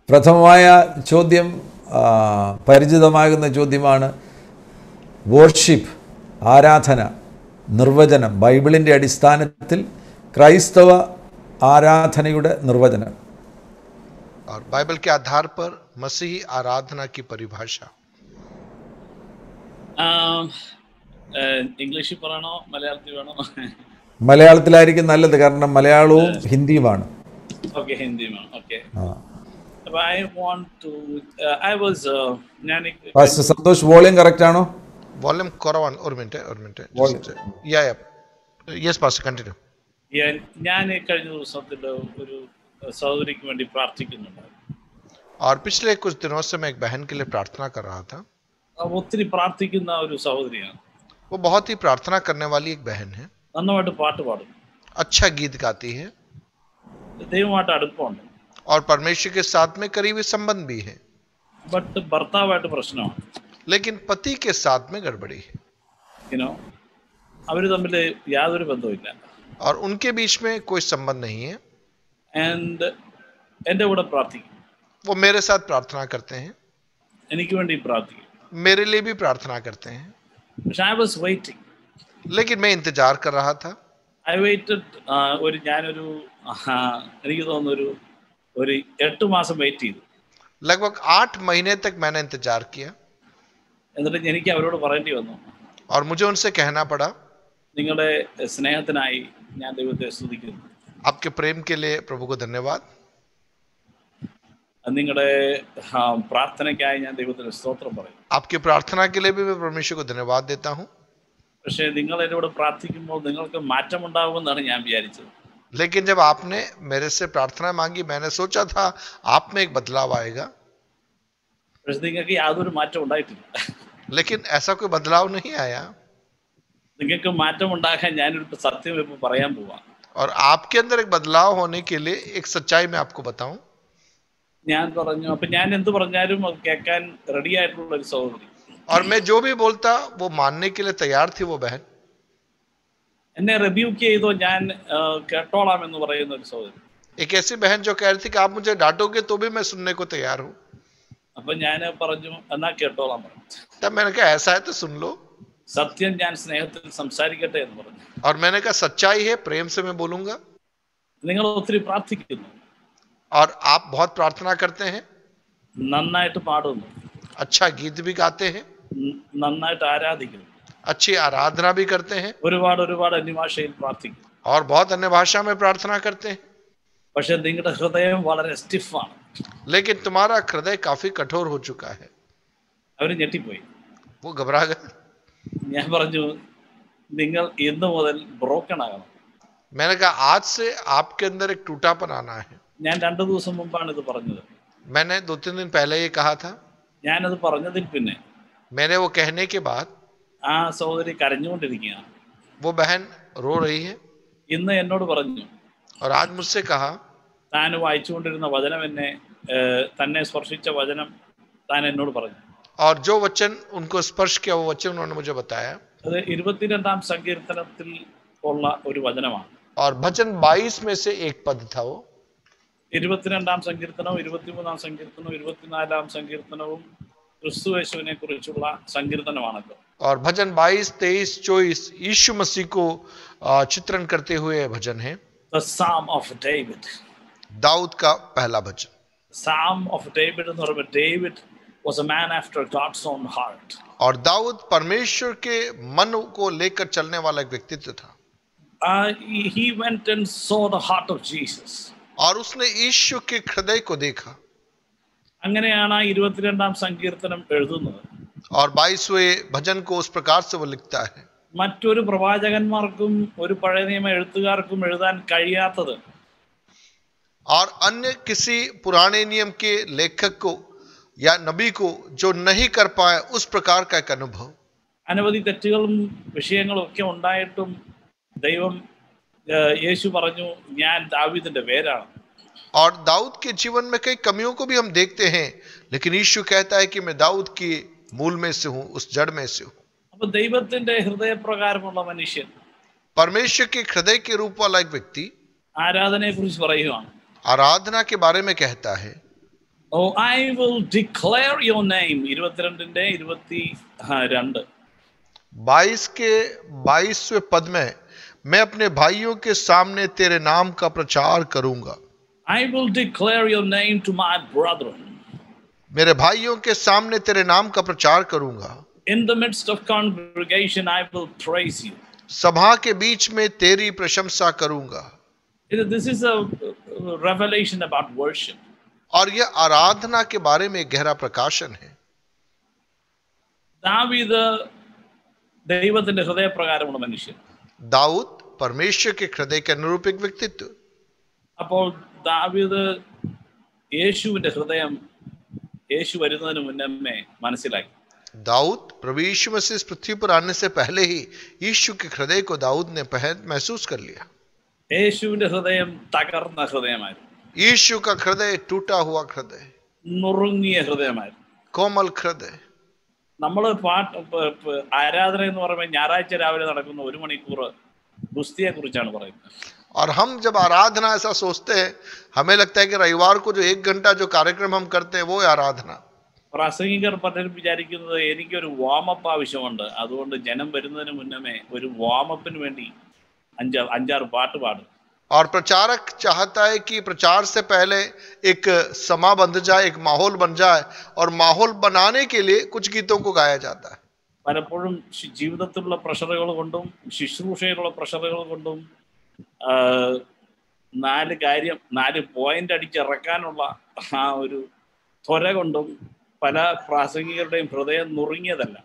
പ്രഥമമായ ചോദ്യം ആ, പരിചിതമാകുന്ന ചോദ്യമാണ് വോർഷിപ്പ് ആരാധന നിർവചനം ബൈബിളിൻ്റെ അടിസ്ഥാനത്തിൽ ക്രൈസ്തവ ആരാധനയുടെ നിർവചനം और बाइबल के आधार पर मसीही आराधना की परिभाषा ഇംഗ്ലീഷിൽ പറയണോ മലയാളത്തിൽ വേണോ മലയാളത്തിലായിരിക്കും നല്ലത് കാരണം മലയാളവും ഹിന്ദിയുമാണ് ഓക്കെ ഹിന്ദി വേണം ഓക്കെ ആ അപ്പൊ I want to I was ഞാൻ പാസ്റ്റർ സന്തോഷ് വോളിയം കറക്റ്റ് ആണോ वॉल्यूम करवान और मिनट और मिनट Volume. या या यस पास कंटिन्यू ഞാൻ കഴിഞ്ഞ ദിവസത്തിൽ ഒരു സഹോദരിക്ക് വേണ്ടി പ്രാർത്ഥിക്കുന്നുണ്ടായിരുന്നു और पिछले कुछ दिनों से मैं एक बहन के लिए प्रार्थना कर रहा था അവ ഒത്തിരി പ്രാർത്ഥിക്കുന്ന ഒരു സഹോദരിയാണ് वो बहुत ही प्रार्थना करने वाली एक बहन है നന്നായിട്ട് പാട്ട് പാടും अच्छा गीत गाती है ദൈവമായിട്ട് അടുപ്പമുണ്ട് और परमेश्वर के साथ में करीबी संबंध भी है ബട്ട് ഭർത്താവായിട്ട് പ്രശ്നമാണ് लेकिन पति के साथ में गड़बड़ी है യുനോ അവർ തമ്മിൽ യാതൊരു ബന്ധവുമില്ല और उनके बीच में कोई संबंध नहीं है ആൻഡ് എൻ്റെ കൂടെ പ്രാർത്ഥിക്കും वो मेरे साथ प्रार्थना करते हैं എനിക്ക് വേണ്ടി പ്രാർത്ഥിക്കും मेरे लिए भी प्रार्थना करते हैं പക്ഷെ ഐ വാസ് വെയിറ്റിംഗ് लेकिन मैं इंतजार कर रहा था ഐ വെയിറ്റഡ് ഒരു ഞാനൊരു ആ, എനിക്ക് തോന്നുന്നു ഒരു ഒരു എട്ട് മാസം വെയിറ്റ് ചെയ്തു लगभग आठ महीने तक मैंने इंतजार किया എന്നിട്ട് എനിക്ക് അവരോട് പറയേണ്ടി വന്നു और मुझे उनसे कहना पड़ा നിങ്ങളുടെ സ്നേഹത്തിനായി ഞാൻ ദൈവത്തെ സ്തുതിക്കുന്നു आपके प्रेम के लिए प्रभु को धन्यवाद നിങ്ങളുടെ ആ, പ്രാർത്ഥനയ്ക്കായി ഞാൻ ദൈവത്തിന് സ്തോത്രം പറയും आपकी प्रार्थना के लिए भी मैं परमेश्वर को धन्यवाद देता हूँ പക്ഷേ നിങ്ങൾ എന്നോട് പ്രാർത്ഥിക്കുമ്പോൾ നിങ്ങൾക്ക് മാറ്റമുണ്ടാകുമെന്നാണ് ഞാൻ വിചാരിച്ചത് लेकिन जब आपने मेरे से प्रार्थना मांगी मैंने सोचा था आप में एक बदलाव आएगा പക്ഷെ നിങ്ങൾക്ക് യാതൊരു മാറ്റം ഉണ്ടായിട്ടില്ല लेकिन ऐसा कोई बदलाव नहीं आया നിങ്ങൾക്ക് മാറ്റം ഉണ്ടാക്കാൻ ഞാനൊരു സത്യം ഇപ്പൊ പറയാൻ പോവാം और आपके अंदर एक बदलाव होने के लिए एक सच्चाई मैं आपको बताऊं ഞാൻ പറഞ്ഞു അപ്പൊ ഞാൻ എന്ത് പറഞ്ഞാലും അത് കേൾക്കാൻ റെഡി ആയിട്ടുള്ള ഒരു സഹോദരി और मैं जो भी बोलता वो मानने के लिए तैयार थी वो बहन എന്നെ റിബ്യൂക്ക് ചെയ്തോ ഞാൻ ആ, കേട്ടോളാം എന്ന് പറയുന്ന ഒരു സഹോദരി एक ऐसी बहन जो कह रही थी कि आप मुझे डांटोगे तो भी मैं सुनने को तैयार हूं അപ്പൊ ഞാൻ പറഞ്ഞു എന്നാ കേട്ടോളാം പറഞ്ഞു तब मैंने कहा ऐसा है तो सुन लो സത്യം ഞാൻ സ്നേഹത്തിൽ സംസാരിക്കട്ടെ എന്ന് പറഞ്ഞു और मैंने कहा सच्चाई है प्रेम से मैं बोलूंगा നിങ്ങൾ ഒത്തിരി പ്രാർത്ഥിക്കുന്നു और आप बहुत प्रार्थना करते हैं നന്നായിട്ട് പാടുന്നു अच्छा गीत भी गाते हैं ന- നന്നായിട്ട് ആരാധിക്കുന്നു अच्छी आराधना भी करते हैं ഒരുപാട് ഒരുപാട് അന്യഭാഷയിൽ പ്രാർത്ഥിക്കും और बहुत अन्य भाषा में प्रार्थना करते हैं പക്ഷെ നിങ്ങളുടെ ഹൃദയം വളരെ സ്റ്റിഫാണ് लेकिन तुम्हारा हृदय काफी कठोर हो चुका है അവർ ഞെട്ടിപ്പോയി वो घबरा गया ഞാൻ പറഞ്ഞു നിങ്ങൾ ഇന്ന് മുതൽ ബ്രോക്കൺ ആകണം मैंने कहा आज से आपके अंदर एक टूटापन आना है ഞാൻ രണ്ടു ദിവസം മുമ്പാണ് ഇത് പറഞ്ഞത് मैंने दो तीन दिन पहले ये कहा था ഞാനത് പറഞ്ഞതിൽ പിന്നെ मैंने वो कहने के बाद ആ സഹോദരി കരഞ്ഞുകൊണ്ടിരിക്കുകയാണ് वो बहन रो रही है ഇന്ന് എന്നോട് പറഞ്ഞു और आज मुझसे कहा താൻ വായിച്ചുകൊണ്ടിരുന്ന വചനം എന്നെ ഏഹ്, തന്നെ സ്പർശിച്ച വചനം താൻ എന്നോട് പറഞ്ഞു और जो वचन उनको स्पर्श किया वो वचन उन्होंने मुझे बताया അത് ഇരുപത്തിരണ്ടാം സങ്കീർത്തനത്തിൽ ഉള്ള ഒരു വചനമാണ് और भजन 22 में से एक पद था वो ഇരുപത്തിരണ്ടാം സങ്കീർത്തനവും ഇരുപത്തിമൂന്നാം സങ്കീർത്തനവും ഇരുപത്തിനാലാം സങ്കീർത്തനവും ക്രിസ്തുവേശുവിനെ കുറിച്ചുള്ള സങ്കീർത്തനമാണല്ലോ और भजन 22, 23, 24 यीशु मसीह को आ, चित्रण करते हुए भजन है ദ സാം ഓഫ് ഡേവിഡ് दाऊद का पहला भजन സാം ഓഫ് ഡേവിഡ് എന്ന് പറയുമ്പോൾ David was a man after God's own heart और दाऊद परमेश्वर के मन को लेकर चलने वाला एक व्यक्तित्व था he went and saw the heart of Jesus और उसने यीशु के हृदय को देखा അങ്ങനെയാണ് ആ ഇരുപത്തിരണ്ടാം സങ്കീർത്തനം എഴുതുന്നത് और बाईसवें भजन को उस प्रकार से वो लिखता है മറ്റൊരു പ്രവാചകന്മാർക്കും ഒരു പഴയ നിയമ എഴുത്തുകാർക്കും എഴുതാൻ കഴിയാത്തത് और अन्य किसी पुराने नियम के लेखक को या नबी को जो नहीं कर पाए उस प्रकार का एक अनुभव അനവധി തെറ്റുകളും വിഷയങ്ങളും ഒക്കെ ഉണ്ടായിട്ടും ദൈവം ഏഹ്, യേശു പറഞ്ഞു ഞാൻ ദാവീദിന്റെ പേരാണ് और दाऊद के जीवन में कई कमियों को भी हम देखते हैं लेकिन यीशु कहता है कि मैं दाऊद की मूल में से हूं उस जड़ में से हूं അപ്പൊ ദൈവത്തിന്റെ ഹൃദയപ്രകാരമുള്ള മനുഷ്യൻ परमेश्वर के हृदय के रूप वाला एक व्यक्ति ആരാധനയെ കുറിച്ച് പറയുകയാണ് आराधना के बारे में कहता है Oh, I will declare your name. ഇരുപത്തിരണ്ടിന്റെ ഇരുപത്തി ആ, രണ്ട് 22 के 22वें पद में मैं अपने भाइयों के सामने तेरे नाम का प्रचार करूंगा I will declare your name to my brethren. मेरे भाइयों के सामने तेरे नाम का प्रचार करूंगा In the midst of congregation, I will praise you. सभा के बीच में तेरी प्रशंसा करूंगा This is a uh, revelation about worship. और यह आराधना के बारे में एक गहरा प्रकाशन है ദാവീദ് ദൈവത്തിന്റെ ഹൃദയപ്രകാരമുള്ള മനുഷ്യൻ दाऊद परमेश्वर के हृदय के अनुरूप एक व्यक्तित्व അപ്പോൾ ദാവീദ് യേശുവിന്റെ ഹൃദയം യേശു വരുന്നതിന് മുന്നമേ മനസ്സിലാക്കി दाऊद प्रभु यीशु मसीह इस पृथ्वी पर आने से पहले ही यीशु के हृदय को दाऊद ने पहल महसूस कर लिया യേശുവിന്റെ ഹൃദയം തകർന്ന ഹൃദയമായിരുന്നു यीशु का हृदय टूटा हुआ हृदय നുറുങ്ങിയ ഹൃദയമായിരുന്നു कोमल हृदय നമ്മൾ പാട്ട് പ- പ- ആരാധന എന്ന് പറയുമ്പോൾ ഞായറാഴ്ച രാവിലെ നടക്കുന്ന ഒരു മണിക്കൂർ ഗുസ്തിയെ കുറിച്ചാണ് പറയുന്നത് और हम जब आराधना ऐसा सोचते हैं हमें लगता है कि रविवार को जो एक घंटा जो कार्यक्रम हम करते हैं वो है आराधना പ്രസംഗികർ പലരും വിചാരിക്കുന്നത് എനിക്കൊരു വാമപ്പ് ആവശ്യമുണ്ട് അതുകൊണ്ട് ജനം വരുന്നതിന് മുന്നമേ ഒരു വാമപ്പിന് വേണ്ടി അഞ്ചാ അഞ്ചാറ് പാട്ട് പാടും और प्रचारक चाहता है कि प्रचार से पहले एक समा बंध जाए एक माहौल बन जाए और माहौल बनाने के लिए कुछ गीतों को गाया जाता है പലപ്പോഴും ശി- ജീവിതത്തിലുള്ള പ്രഷറുകൾ കൊണ്ടും ശുശ്രൂഷയിലുള്ള പ്രഷറുകൾ കൊണ്ടും ആ, നാല് കാര്യം നാല് പോയിന്റ് അടിച്ചിറക്കാനുള്ള ആ ഒരു ത്വര കൊണ്ടും പല പ്രാസംഗികരുടെയും ഹൃദയം നുറുങ്ങിയതല്ല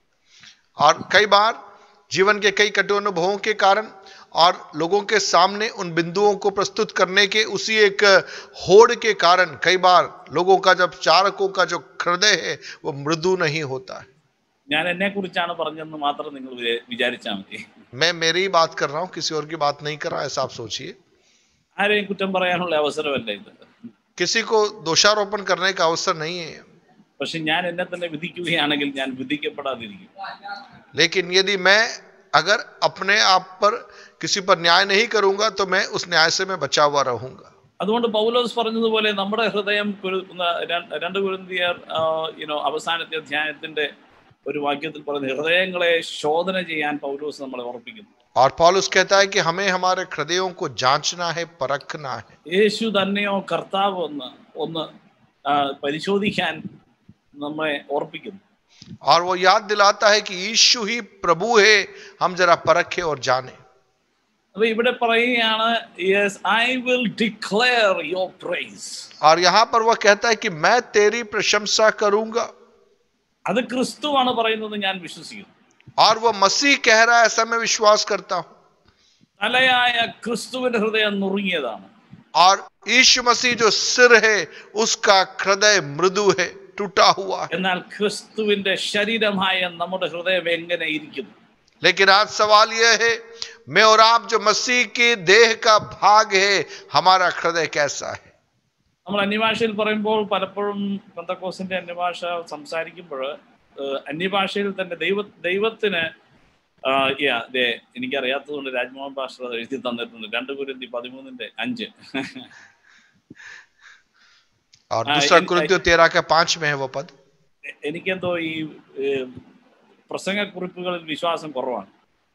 और कई बार जीवन के कई कटु अनुभवों के कारण और लोगों के सामने उन बिंदुओं को प्रस्तुत करने के उसी एक होड़ के कारण कई बार लोगों का जब चारकों का जो हृदय है वो मृदु नहीं होता है ഞാൻ എന്നെ കുറിച്ചാണ് പറഞ്ഞതെന്ന് മാത്രം നിങ്ങൾ വിചാ- വിചാരിച്ചാൽ മതി मैं मेरी ही बात कर रहा हूं किसी और की बात नहीं कर रहा ऐसा आप सोचिए ആരെയും കുറ്റം പറയാനുള്ള അവസരമല്ല ഇത് किसी को दोषारोपण करने का अवसर नहीं है പക്ഷെ ഞാൻ എന്നെ തന്നെ വിധിക്കുകയാണെങ്കിൽ ഞാൻ വിധിക്കപ്പെടാതിരിക്കും लेकिन यदि मैं अगर अपने आप पर किसी पर न्याय नहीं करूंगा तो मैं उस न्याय से मैं बचा हुआ रहूंगा അതുകൊണ്ട് പൗലോസ് പറഞ്ഞതുപോലെ നമ്മുടെ ഹൃദയം കുരുക്കുന്ന ര- രണ്ട് കുരുന്തിയർ യുനോ അവസാനത്തെ അധ്യായത്തിന്റെ ഒരു വാക്യത്തിൽ പറയുന്ന ഹൃദയങ്ങളെ ശോധന ചെയ്യാൻ പൗലോസ് നമ്മളെ ഓർപ്പിക്കുന്നു और पॉलुस कहता है कि हमें हमारे हृदयों को जांचना है परखना है യേശു തന്നെയോ കർത്താവ് ഒന്ന് ഒന്ന് ആ, പരിശോധിക്കാൻ നമ്മെ ഓർപ്പിക്കുന്നു और वो याद दिलाता है कि यीशु ही प्रभु है हम जरा परखे और जाने അപ്പൊ ഇവിടെ പറയുകയാണ് yes I will declare your praise और यहाँ पर वह कहता है कि मैं तेरी प्रशंसा करूंगा അത് ക്രിസ്തുവാണ് പറയുന്നത് ഞാൻ വിശ്വസിക്കുന്നു और वह मसीह कह रहा है ऐसा मैं विश्वास करता हूं തലയായ ക്രിസ്തുവിന്റെ ഹൃദയം നുറുങ്ങിയതാണ് और यीशु मसीह जो सिर है उसका हृदय मृदु है टूटा हुआ है എന്നാൽ ക്രിസ്തുവിന്റെ ശരീരമായ നമ്മുടെ ഹൃദയം എങ്ങനെ ഇരിക്കുന്നു लेकिन आज सवाल यह है मैं और आप जो मसीह के देह का भाग है हमारा हृदय कैसा है നമ്മൾ അന്യഭാഷയിൽ പറയുമ്പോൾ പലപ്പോഴും പെന്തക്കോസിന്റെ അന്യഭാഷ സംസാരിക്കുമ്പോൾ ഏഹ്, അന്യഭാഷയിൽ തന്നെ ദൈവ ദൈവത്തിന് ആഹ്, yeah, ദേ, എനിക്കറിയാത്തതുകൊണ്ട് രാജ്മോഹൻ ഭാഷ അത് എഴുതി തന്നിട്ടുണ്ട് രണ്ട് കുരുന്തി പതിമൂന്നിന്റെ അഞ്ച് और हाँ, दूसरा इन- कुरिन्थियों तेरह का पांच में है वो पद എനിക്കെന്തോ ഈ ഏഹ്, പ്രസംഗക്കുറിപ്പുകളിൽ വിശ്വാസം കുറവാണ്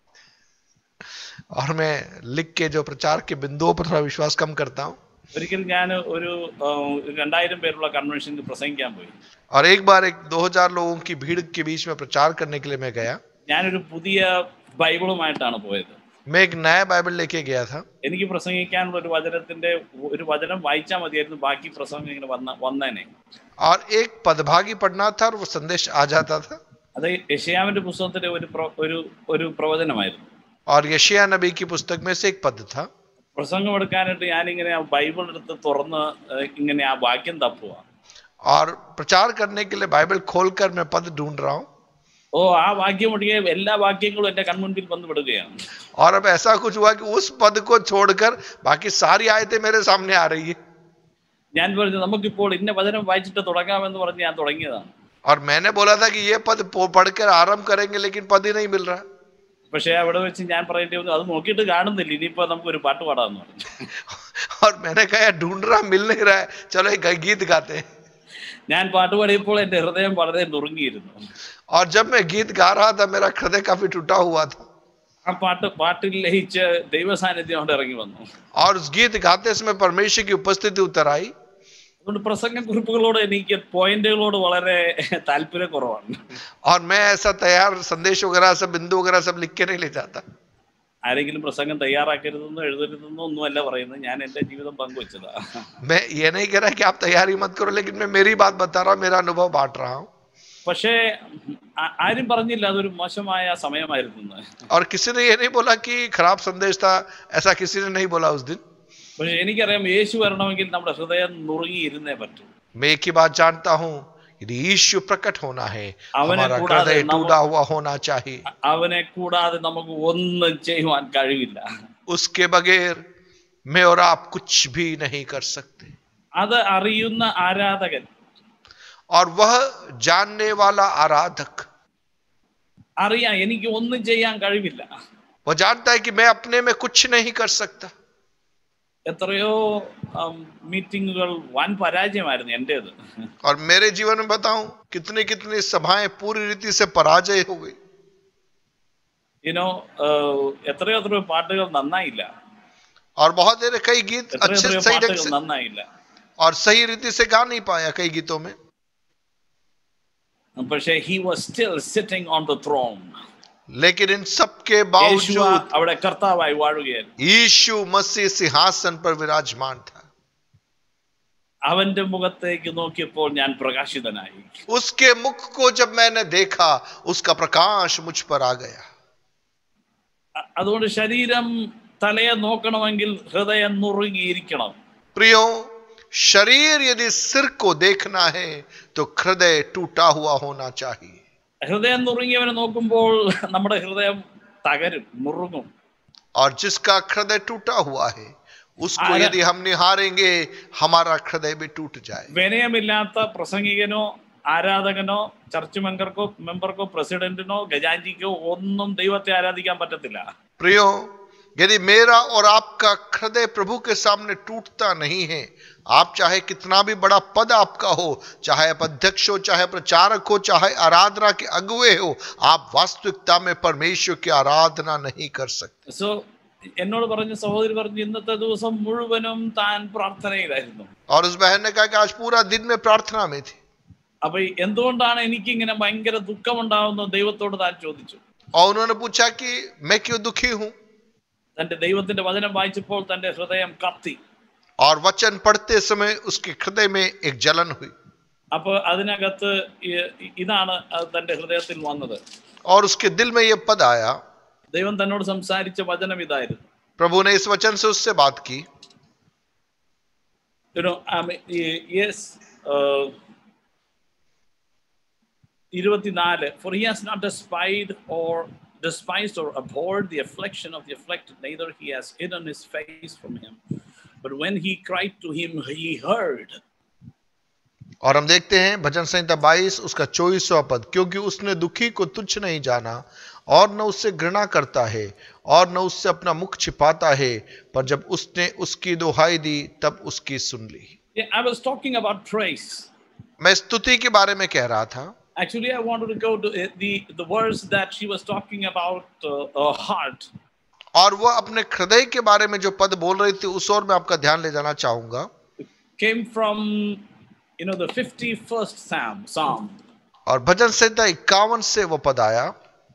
और मैं लिख के जो प्रचार के बिंदुओं पर थोड़ा विश्वास कम करता हूँ ഒരിക്കൽ ഞാൻ ഒരു ആഹ്, രണ്ടായിരം പേരുള്ള കൺവെൻഷനിൽ പ്രസംഗിക്കാൻ പോയി और एक बार एक 2000 लोगों की भीड़ के बीच में प्रचार करने के लिए मैं गया ഞാനൊരു പുതിയ ബൈബിളുമായിട്ടാണ് പോയത് मैं एक नया बाइबल लेके गया था എനിക്ക് പ്രസംഗിക്കാനുള്ള ഒരു വചനത്തിന്റെ ഒരു വചനം വായിച്ചാൽ മതിയായിരുന്നു ബാക്കി പ്രസംഗം ഇങ്ങനെ വന്ന വന്നേനെ और एक पदभागी पढ़ना था और वो संदेश आ जाता था അത് യശയാവിന്റെ പുസ്തകത്തിലെ ഒരു പ്ര- ഒരു ഒരു പ്രവചനമായിരുന്നു और यशिया नबी की पुस्तक में से एक पद था പ്രസംഗം എടുക്കാനായിട്ട് ഞാനിങ്ങനെ ആ ബൈബിൾ എടുത്ത് തുറന്ന് ഏഹ്, ഇങ്ങനെ ആ വാക്യം തപ്പുക और प्रचार करने के लिए बाइबल खोलकर मैं पद ढूंढ रहा हूँ ഓ ആ വാക്യം ഒഴികെ എല്ലാ വാക്യങ്ങളും എന്റെ കൺമുൻപിൽ വന്ന് വിടുകയാണ് और अब ऐसा कुछ हुआ कि उस पद को छोड़कर बाकी सारी आयतें मेरे सामने आ रही है ഞാൻ പറഞ്ഞു നമുക്കിപ്പോൾ ഇന്ന വചനം വായിച്ചിട്ട് തുടങ്ങാമെന്ന് പറഞ്ഞ് ഞാൻ തുടങ്ങിയതാണ് और मैंने बोला था कि ये पद पो- पढ़कर आरंभ करेंगे लेकिन पद ही नहीं मिल रहा പക്ഷേ അവിടെ വെച്ച് ഞാൻ പറയേണ്ടി വന്നു അത് നോക്കിയിട്ട് കാണുന്നില്ല ഇനിയിപ്പോ നമുക്ക് ഒരു പാട്ട് പാടാമെന്ന് പറഞ്ഞു और मैंने कहा यार ढूंढ रहा मिल नहीं रहा है चलो एक गीत गाते हैं ഞാൻ പാട്ട് പാടിയപ്പോൾ എൻ്റെ ഹൃദയം വളരെ നുറുങ്ങിയിരുന്നു और जब मैं गीत गा रहा था मेरा हृदय काफी टूटा हुआ था ആ പാട്ട് പാട്ടിൽ ലയിച്ച് ദൈവ സാന്നിധ്യം കൊണ്ട് ഇറങ്ങി വന്നു और उस गीत गाते समय परमेश्वर की उपस्थिति उतर आई അതുകൊണ്ട് പ്രസംഗ കുറിപ്പുകളോട് എനിക്ക് പോയിന്റുകളോട് വളരെ താല്പര്യക്കുറവാണ് और मैं ऐसा तैयार संदेश वगैरह सब बिंदु वगैरह सब लिख के नहीं ले जाता ആരെങ്കിലും പ്രസംഗം തയ്യാറാക്കരുതെന്നോ എഴുതരുതെന്നോ ഒന്നുമല്ല പറയുന്നത് ഞാൻ എൻ്റെ ജീവിതം പങ്കുവച്ചതാ मैं ये नहीं कह रहा कि आप तैयारी मत करो लेकिन मैं मेरी बात बता रहा हूँ मेरा अनुभव बांट रहा हूँ പക്ഷേ ആ- ആരും പറഞ്ഞില്ല അതൊരു മോശമായ സമയമായിരുന്നു എന്ന്. और किसी ने ये नहीं बोला कि खराब संदेश था ऐसा किसी ने नहीं बोला उस दिन പക്ഷെ എനിക്കറിയാം യേശു വരണമെങ്കിൽ നമ്മുടെ ഹൃദയം നുറുങ്ങിയിരുന്നേ പറ്റൂ मैं एक ही बात जानता हूँ यदि यीशु प्रकट होना है അവനെ हमारा കൂടാതെ हृदय നമ്മ- टूटा हुआ होना चाहिए അ- അവനെ കൂടാതെ നമുക്ക് ഒന്നും ചെയ്യുവാൻ കഴിവില്ല उसके बगैर मैं और आप कुछ भी नहीं कर सकते അത് അറിയുന്ന ആരാധകൻ और वह जानने वाला आराधक അറിയാം എനിക്ക് ഒന്നും ചെയ്യാൻ കഴിവില്ല वह जानता है कि मैं अपने में कुछ नहीं कर सकता എത്രയോ മീറ്റിങ്ങുകൾ വൻ പരാജയമായിരുന്നു എൻ്റേത് और मेरे जीवन में बताऊं कितनी कितनी सभाएं पूरी रीति से पराजय हो गई യുനോ എത്രയോ എത്രയോ പാട്ടുകൾ നന്നായില്ല और बहुत देर कई गीत എത്രയോ अच्छे എത്രയോ सही ढंग പാട്ടുകൾ से നന്നായില്ല और सही रीति से गा नहीं पाया कई गीतों में പക്ഷേ he was still sitting on the throne लेकिन इन सब के യേശുവ बावजूद അവിടെ കർത്താവായി വാഴുകയായിരുന്നു यीशु मसीह सिंहासन पर विराजमान था അവന്റെ മുഖത്തേക്ക് നോക്കിയപ്പോൾ ഞാൻ പ്രകാശിതനായി उसके मुख को जब मैंने देखा उसका प्रकाश मुझ पर आ गया അ- അതുകൊണ്ട് ശരീരം തലയെ നോക്കണമെങ്കിൽ ഹൃദയം നുറുങ്ങിയിരിക്കണം प्रियो शरीर यदि सिर को देखना है तो हृदय टूटा हुआ होना चाहिए ഹൃദയം നുറുങ്ങിയവനെ നോക്കുമ്പോൾ നമ്മുടെ ഹൃദയം തകരും മുറുങ്ങും और जिसका हृदय टूटा हुआ है उसको आरा- यदि हम निहारेंगे हमारा हृदय भी टूट जाए വിനയമില്ലാത്ത പ്രസംഗികനോ ആരാധകനോ ചർച്ച് മെമ്പർക്കോ മെമ്പർക്കോ പ്രസിഡന്റിനോ ഗജാഞ്ചിക്കോ ഒന്നും ദൈവത്തെ ആരാധിക്കാൻ പറ്റത്തില്ല प्रियो यदि मेरा और आपका हृदय प्रभु के सामने टूटता नहीं है आप चाहे कितना भी बड़ा पद आपका हो चाहे आप अध्यक्ष हो चाहे प्रचारक हो चाहे आराधना के अगुए हो आप वास्तविकता में परमेश्वर की आराधना नहीं कर सकते സോ എന്നോട് പറഞ്ഞ സഹോദരി പറഞ്ഞു ഇന്നത്തെ ദിവസം മുഴുവനും താൻ പ്രാർത്ഥനയിലായിരുന്നു और उस बहन ने कहा कि आज पूरा दिन में प्रार्थना में थी അപ്പൊ എന്തുകൊണ്ടാണ് എനിക്ക് ഇങ്ങനെ ഭയങ്കര ദുഃഖമുണ്ടാവുന്നത് ദൈവത്തോട് താൻ ചോദിച്ചു और उन्होंने पूछा कि मैं क्यों दुखी हूं തന്റെ ദൈവത്തിന്റെ വചനം വായിച്ചപ്പോൾ തന്റെ ഹൃദയം കത്തി और वचन पढ़ते समय उसके हृदय में एक जलन हुई അപ്പൊ അതിനകത്ത് ഇ- ഇതാണ് അത് തന്റെ ഹൃദയത്തിൽ വന്നത് और उसके दिल में यह पद आया ദൈവം തന്നോട് സംസാരിച്ച വചനം ഇതായിരുന്നു प्रभु ने इस वचन से उससे बात की you know, I mean, y- yes, uh, ഇരുപത്തിനാല് for he has not despised or despised or abhorred the affliction of the afflicted neither he has hidden his face from him but when he cried to him he heard और हम देखते हैं भजन संहिता 22 उसका चौबीसवा पद क्योंकि उसने दुखी को तुच्छ नहीं जाना और न उससे घृणा करता है और न उससे अपना मुख छिपाता है पर जब उसने उसकी दुहाई दी तब उसकी सुन ली yeah, i was talking about praise मैं स्तुति के बारे में कह रहा था actually i wanted to go to uh, the the verse that she was talking about uh, a heart और वह अपने हृदय के बारे में जो पद बोल रही थी उस ओर मैं आपका ध्यान ले जाना चाहूंगा came from you know the 51st psalm psalm और भजन संहिता इक्यावन से वो पद आया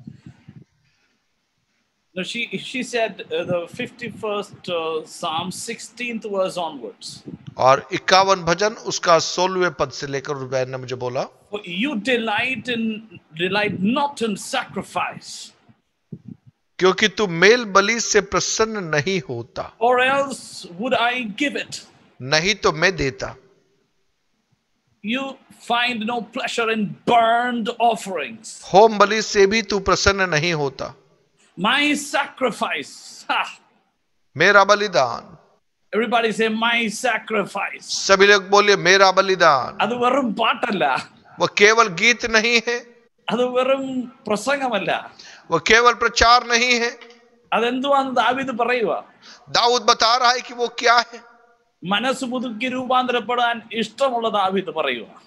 No, she she said uh, the 51st uh, Psalm, 16th verse onwards. और इक्यावन भजन उसका सोलहवें पद से लेकर उस बहन ने मुझे बोला For you delight in delight not in sacrifice, क्योंकि तू मेल बलि से प्रसन्न नहीं होता or else would I give it. नहीं तो मैं देता You find no pleasure in burned offerings. होम बलि से भी तू प्रसन्न नहीं होता My sacrifice. Ha! मेरा बलिदान Everybody say my sacrifice. सभी लोग बोलिए मेरा बलिदान അത് വെറും പാട്ടല്ല वह केवल गीत नहीं है അത് വെറും പ്രസംഗമല്ല वह केवल प्रचार नहीं है അതെന്തുവാന്ന് ദാവീദ് പറയുക दाऊद बता रहा है कि वो क्या है മനസ്സ് പുതുക്കി രൂപാന്തരപ്പെടാൻ ഇഷ്ടമുള്ള ദാവീദ് പറയുക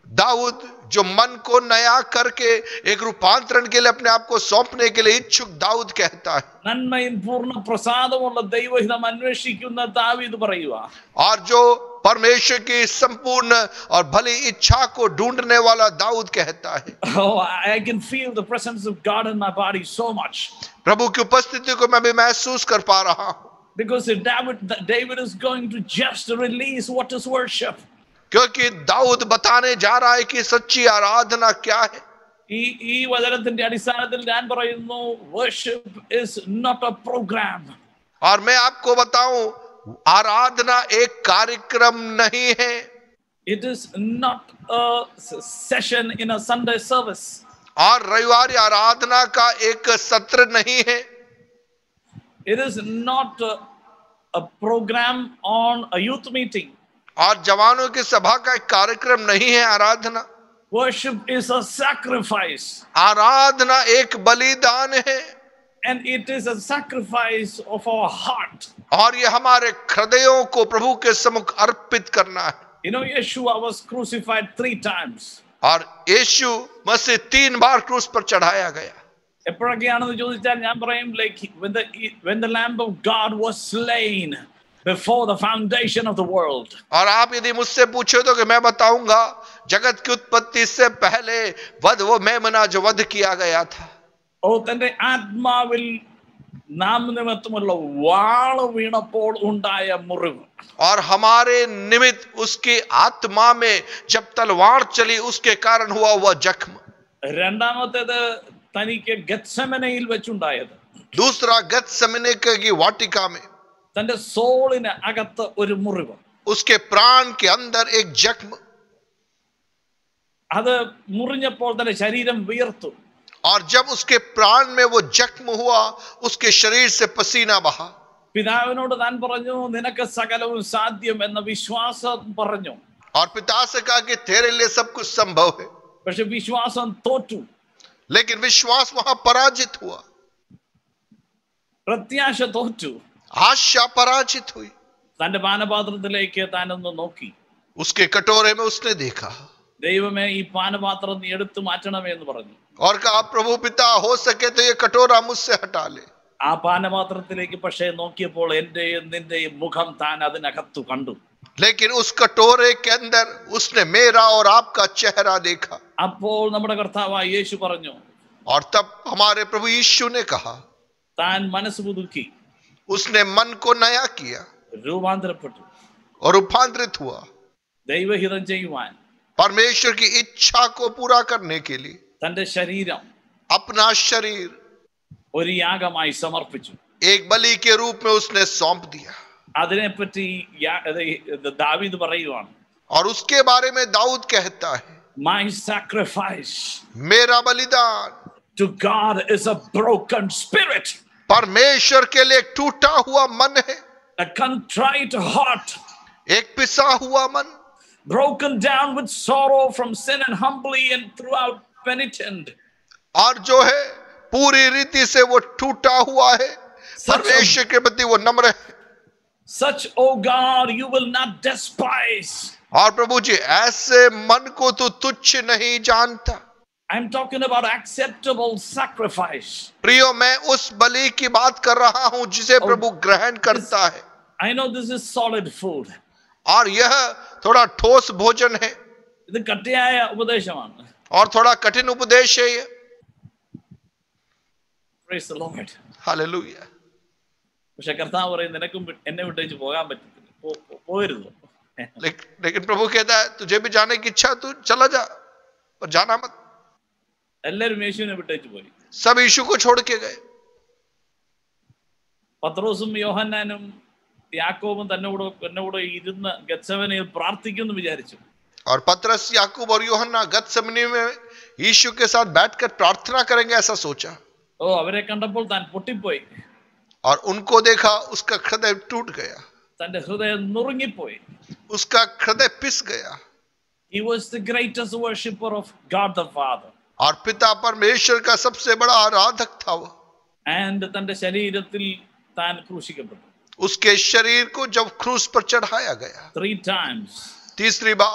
दाऊद जो मन को नया करके एक रूपांतरण के लिए अपने आप को सौंपने के लिए इच्छुक दाऊद कहता है നന്മയും പൂർണ്ണ പ്രസാദമുള്ള ദൈവഹിതം അന്വേഷിക്കുന്ന ദാവീദ് പറയുക और जो परमेश्वर की संपूर्ण और भली इच्छा को ढूंढने वाला दाऊद कहता है Oh, I I can feel the presence of God in my body so much. प्रभु की उपस्थिति को मैं भी महसूस कर पा रहा हूं Because if David, David is going to just release what is worship. क्योंकि दाऊद बताने जा रहा है कि सच्ची आराधना क्या है ഈ ഈ വചനത്തിന്റെ അടിസ്ഥാനത്തിൽ ഞാൻ പറയുന്നു worship is not a program. और मैं आपको बताऊं आराधना एक कार्यक्रम नहीं है It is not a s- session in a Sunday service. और रविवार आराधना का एक सत्र नहीं है It is not a, a program on a youth meeting. और जवानों की सभा का एक कार्यक्रम नहीं है आराधना Worship is a sacrifice. आराधना एक बलिदान है And it is a sacrifice of our heart. और ये हमारे हृदयों को प्रभु के सम्मुख अर्पित करना है You know, Yeshua was crucified three times. और यीशु मसीह तीन बार क्रूस पर चढ़ाया गया എപ്പോഴൊക്കെയാണെന്ന് ചോദിച്ചാൽ ഞാൻ പറയും like when the when the lamb of God was slain before the foundation of the world और आप यदि मुझसे पूछे तो कि मैं बताऊंगा जगत की उत्पत्ति से पहले वध वो मेमना जो वध किया गया था ഓ തന്റെ ആത്മാവിൽ നാം നിമിത്തമുള്ള വാള് വീണപ്പോൾ ഉണ്ടായ മുറിവ് और हमारे निमित्त उसकी आत्मा में जब तलवार चली उसके कारण हुआ हुआ जख्म രണ്ടാമത്തേത് തനിക്ക് ഗത്സമനയിൽ വെച്ചുണ്ടായത് दूसरा गत समने की वाटिका में തന്റെ സോളിന് അകത്ത് ഒരു മുറിവ് उसके प्राण के अंदर एक जख्म അത് മുറിഞ്ഞപ്പോൾ തന്റെ ശരീരം വിയർത്തു और जब उसके प्राण में वो जख्म हुआ उसके शरीर से पसीना बहा പിതാവിനോട് താൻ പറഞ്ഞു നിനക്ക് സകലവും സാധ്യം എന്ന വിശ്വാസം പറഞ്ഞു और पिता से कहा कि तेरे लिए सब कुछ संभव है പക്ഷെ വിശ്വാസം തോറ്റു लेकिन विश्वास वहां पराजित हुआ പ്രത്യാശ തോറ്റു आशा पराजित हुई തന്റെ പാനപാത്രത്തിലേക്ക് താനൊന്ന് നോക്കി उसके कटोरे में उसने देखा ദൈവമേ ഈ പാനപാത്രം നീ എടുത്തു മാറ്റണമേ എന്ന് പറഞ്ഞു और कहा प्रभु पिता हो सके तो ये कटोरा मुझसे हटा ले ആ പാനപാത്രത്തിലേക്ക് പക്ഷേ നോക്കിയപ്പോൾ എന്റെയും നിന്റെയും മുഖം താൻ അതിനകത്തു കണ്ടു लेकिन उस कटोरे के अंदर उसने मेरा और आपका चेहरा देखा അപ്പോൾ നമ്മുടെ കർത്താവായ യേശു പറഞ്ഞു और तब हमारे प्रभु यीशु ने कहा താൻ മനസ്സ് പുതുക്കി उसने मन को नया किया രൂപാന്തരപ്പെട്ടു और रूपांतरित हुआ ദൈവഹിതം ചെയ്യുവാൻ परमेश्वर की इच्छा को पूरा करने के लिए തന്റെ ശരീരം अपना शरीर ഒരു യാഗമായി സമർപ്പിച്ചു एक बलि के रूप में उसने सौंप दिया അതിനെപ്പറ്റി യാ- ഇത് ദാവീദ് പറയുവാണ് और उसके बारे में दाऊद कहता है മൈ സാക്രിഫൈസ് मेरा बलिदान to God is a broken spirit, परमेश्वर के लिए एक टूटा हुआ मन है a contrite heart, एक पिसा हुआ मन broken down with sorrow from sin and humbly and throughout penitent. और जो है पूरी रीति से वो टूटा हुआ है परमेश्वर के प्रति वो नम्र है Such, O God, you will not despise. और प्रभु जी ऐसे मन को तो तुच्छ नहीं जानता I'm talking about acceptable sacrifice. प्रियो मैं उस बलि की बात कर रहा हूं जिसे प्रभु ग्रहण करता है I know this is solid food. और यह थोड़ा ठोस भोजन है ഇത് കട്ടിയായ ഉപദേശമാണ് और थोड़ा कठिन उपदेश है ये Praise the Lord. हालेलुया പക്ഷെ കർത്താവ് പറയും നിനക്കും വി- എന്നെ വിട്ടേച്ച് പോകാൻ പറ്റത്തില്ല പോ- പോ- പോകരുത് लेकिन लेकिन प्रभु कहता है तुझे भी जाने की इच्छा तू चला जा पर जाना मत എല്ലാവരും യേശുവിനെ വിട്ടേച്ച് പോയി सब यीशु को छोड़ के गए പത്രോസും യോഹന്നാനും യാക്കോബും തന്നെ കൂടെ എന്നെ കൂടെ ഇരുന്ന് ഗത്സവനയിൽ പ്രാർത്ഥിക്കുമെന്ന് വിചാരിച്ചു और पतरस याकूब और योहन्ना गत समनी में यीशु के साथ बैठकर प्रार्थना करेंगे ऐसा सोचा ഓ അവരെ കണ്ടപ്പോൾ താൻ പൊട്ടിപ്പോയി और उनको देखा उसका हृदय टूट गया തന്റെ ഹൃദയം നുറുങ്ങിപ്പോയി उसका हृदय पिस गया He was the greatest worshipper of God the Father. और पिता परमेश्वर का सबसे बड़ा आराधक था वो And തന്റെ ശരീരത്തിൽ താൻ ക്രൂശിക്കപ്പെട്ടു उसके शरीर को जब क्रूस पर चढ़ाया गया ത്രീ ടൈംസ് तीसरी बार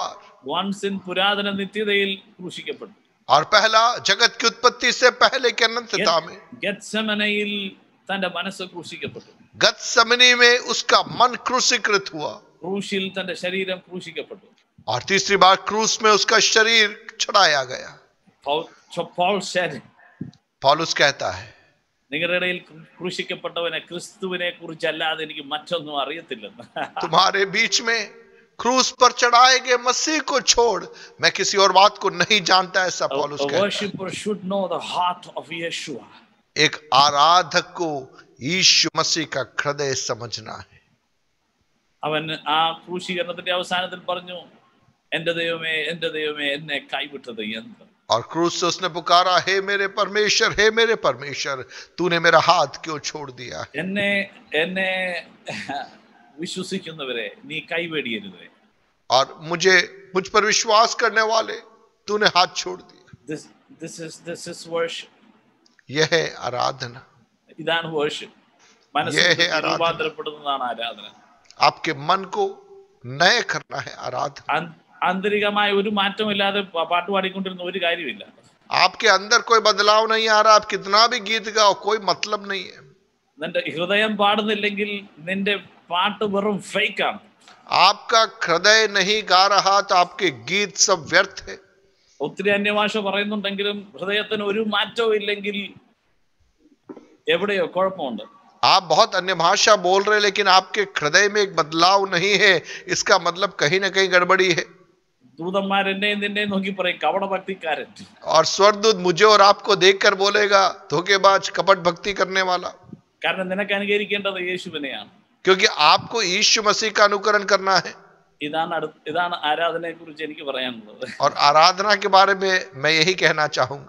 വൺസ് ഇൻ പുരാതന നിത്യതയിൽ ക്രൂശിക്കപ്പെട്ടു और पहला जगत की उत्पत्ति से पहले के अनंतता में ഗത്സമനയിൽ തന്റെ മനസ്സ് ക്രൂശിക്കപ്പെട്ടു गत समनी में उसका मन क्रूसीकृत हुआ ക്രൂശിൽ തന്റെ ശരീരം ക്രൂശിക്കപ്പെട്ടു और तीसरी बार क्रूस में उसका शरीर चढ़ाया गया Paul- so Paul said, पॉलुस कहता है നിങ്ങളുടെ ഇടയിൽ ക്രൂ- ക്രൂശിക്കപ്പെട്ടവനെ ക്രിസ്തുവിനെ കുറിച്ചല്ലാതെ എനിക്ക് മറ്റൊന്നും അറിയത്തില്ലെന്ന് तुम्हारे बीच में क्रूस पर चढ़ाए गए मसीह को छोड़ मैं किसी और बात को नहीं जानता ऐसा पॉलुस A कहता है worshipper should know the heart of Yeshua. एक आराधक को यीशु मसीह का हृदय समझना है അവൻ ആ ക്രൂശീകരണത്തിന്റെ അവസാനത്തിൽ പറഞ്ഞു എന്റെ ദൈവമേ എന്റെ ദൈവമേ എന്നെ കൈവിട്ടത് എന്ത് और क्रूस से उसने पुकारा हे मेरे परमेश्वर हे मेरे परमेश्वर तूने मेरा हाथ क्यों छोड़ दिया है എന്നെ എന്നെ വിശ്വസിക്കുന്നവരെ നീ കൈവെടിയരുത് और मुझे मुझ पर विश्वास करने वाले तूने हाथ छोड़ दिया This, this is this is worship. यह है आराधना ഇതാണ് worship. Yeah, മനസ്സിൽ ആരാധന. രൂപാന്തരപ്പെടുന്നതാണ് ആരാധന आपके मन को नए करना है आराधना ആൻ- ആന്തരികമായ ഒരു മാറ്റമില്ലാതെ പ- പാട്ട് പാടിക്കൊണ്ടിരുന്ന ഒരു കാര്യമില്ല आपके अंदर कोई बदलाव नहीं आ रहा आप कितना भी गीत गाओ कोई मतलब नहीं है നിന്റെ ഹൃദയം പാടുന്നില്ലെങ്കിൽ നിന്റെ പാട്ട് വെറും ഫേക്ക് ആണ് आपका हृदय नहीं गा रहा तो आपके गीत सब व्यर्थ है ഒത്തിരി അന്യഭാഷ പറയുന്നുണ്ടെങ്കിലും ഹൃദയത്തിന് ഒരു മാറ്റവും ഇല്ലെങ്കിൽ എവിടെയോ കുഴപ്പമുണ്ട് आप बहुत अन्य भाषा बोल रहे हैं लेकिन आपके हृदय में एक बदलाव नहीं है इसका मतलब कहीं ना कहीं गड़बड़ी है ദൂതന്മാർ എന്നെയും നിന്നെയും നോക്കി പറയും കവട ഭക്തിക്കാരൻ और स्वर्गदूत मुझे और आपको देखकर बोलेगा धोखेबाज कपट भक्ति करने वाला കാരണം നിനക്ക് അനുകരിക്കേണ്ടത് യേശുവിനെയാണ് क्योंकि आपको यीशु मसीह का अनुकरण करना है ഇതാണ് അടു ഇതാണ് ആരാധനയെ കുറിച്ച് എനിക്ക് പറയാനുള്ളത് और आराधना के बारे में मैं यही कहना चाहूंगा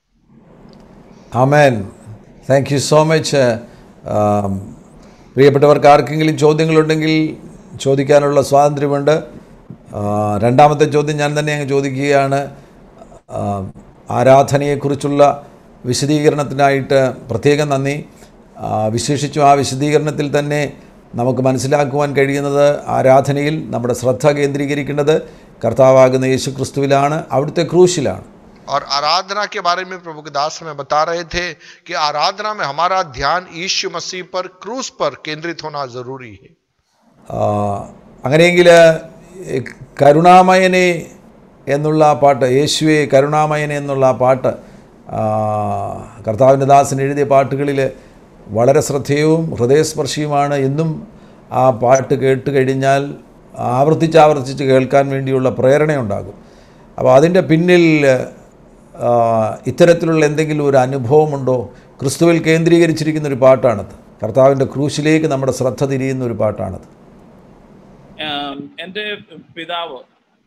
amen thank you so much പ്രിയപ്പെട്ടവർക്ക് ആർക്കെങ്കിലും ചോദ്യങ്ങളുണ്ടെങ്കിൽ ചോദിക്കാനുള്ള സ്വാതന്ത്ര്യമുണ്ട് ആ, രണ്ടാമത്തെ ചോദ്യം ഞാൻ തന്നെ അങ്ങ് ചോദിക്കുകയാണ് ആ, ആരാധനയെക്കുറിച്ചുള്ള വിശദീകരണത്തിനായിട്ട് പ്രത്യേകം നന്ദി ആ, വിശേഷിച്ചും ആ വിശദീകരണത്തിൽ തന്നെ നമുക്ക് മനസ്സിലാക്കുവാൻ കഴിയുന്നത് ആരാധനയിൽ നമ്മുടെ ശ്രദ്ധ കേന്ദ്രീകരിക്കേണ്ടത് കർത്താവാകുന്ന യേശു ക്രിസ്തുവിലാണ് അവിടുത്തെ ക്രൂശിലാണ് और आराधना के बारे में प्रभु के दास हमें बता रहे थे कि आराधना में हमारा ध्यान यीशु मसीह पर क्रूस पर केंद्रित होना जरूरी है ആ, അങ്ങനെയെങ്കിൽ ഈ കരുണാമയനെ എന്നുള്ള ആ പാട്ട് യേശുവെ കരുണാമയനെ എന്നുള്ള ആ പാട്ട് ആ, കർത്താവിൻ്റെ ദാസൻ എഴുതിയ പാട്ടുകളിൽ വളരെ ശ്രദ്ധേയവും ഹൃദയസ്പർശിയുമാണ് എന്നും ആ പാട്ട് കേട്ട് കഴിഞ്ഞാൽ ആവർത്തിച്ച് ആവർത്തിച്ച് കേൾക്കാൻ വേണ്ടിയുള്ള പ്രേരണയുണ്ടാകും അപ്പോൾ അതിൻ്റെ പിന്നിൽ ആ, ഇത്തരത്തിലുള്ള എന്തെങ്കിലും ഒരു അനുഭവമുണ്ടോ ക്രിസ്തുവിൽ കേന്ദ്രീകരിച്ചിരിക്കുന്ന ഒരു പാട്ടാണത് കർത്താവിൻ്റെ ക്രൂശിലേക്ക് നമ്മുടെ ശ്രദ്ധ തിരിയുന്ന ഒരു പാട്ടാണത് ആം, എൻ്റെ പിതാവ്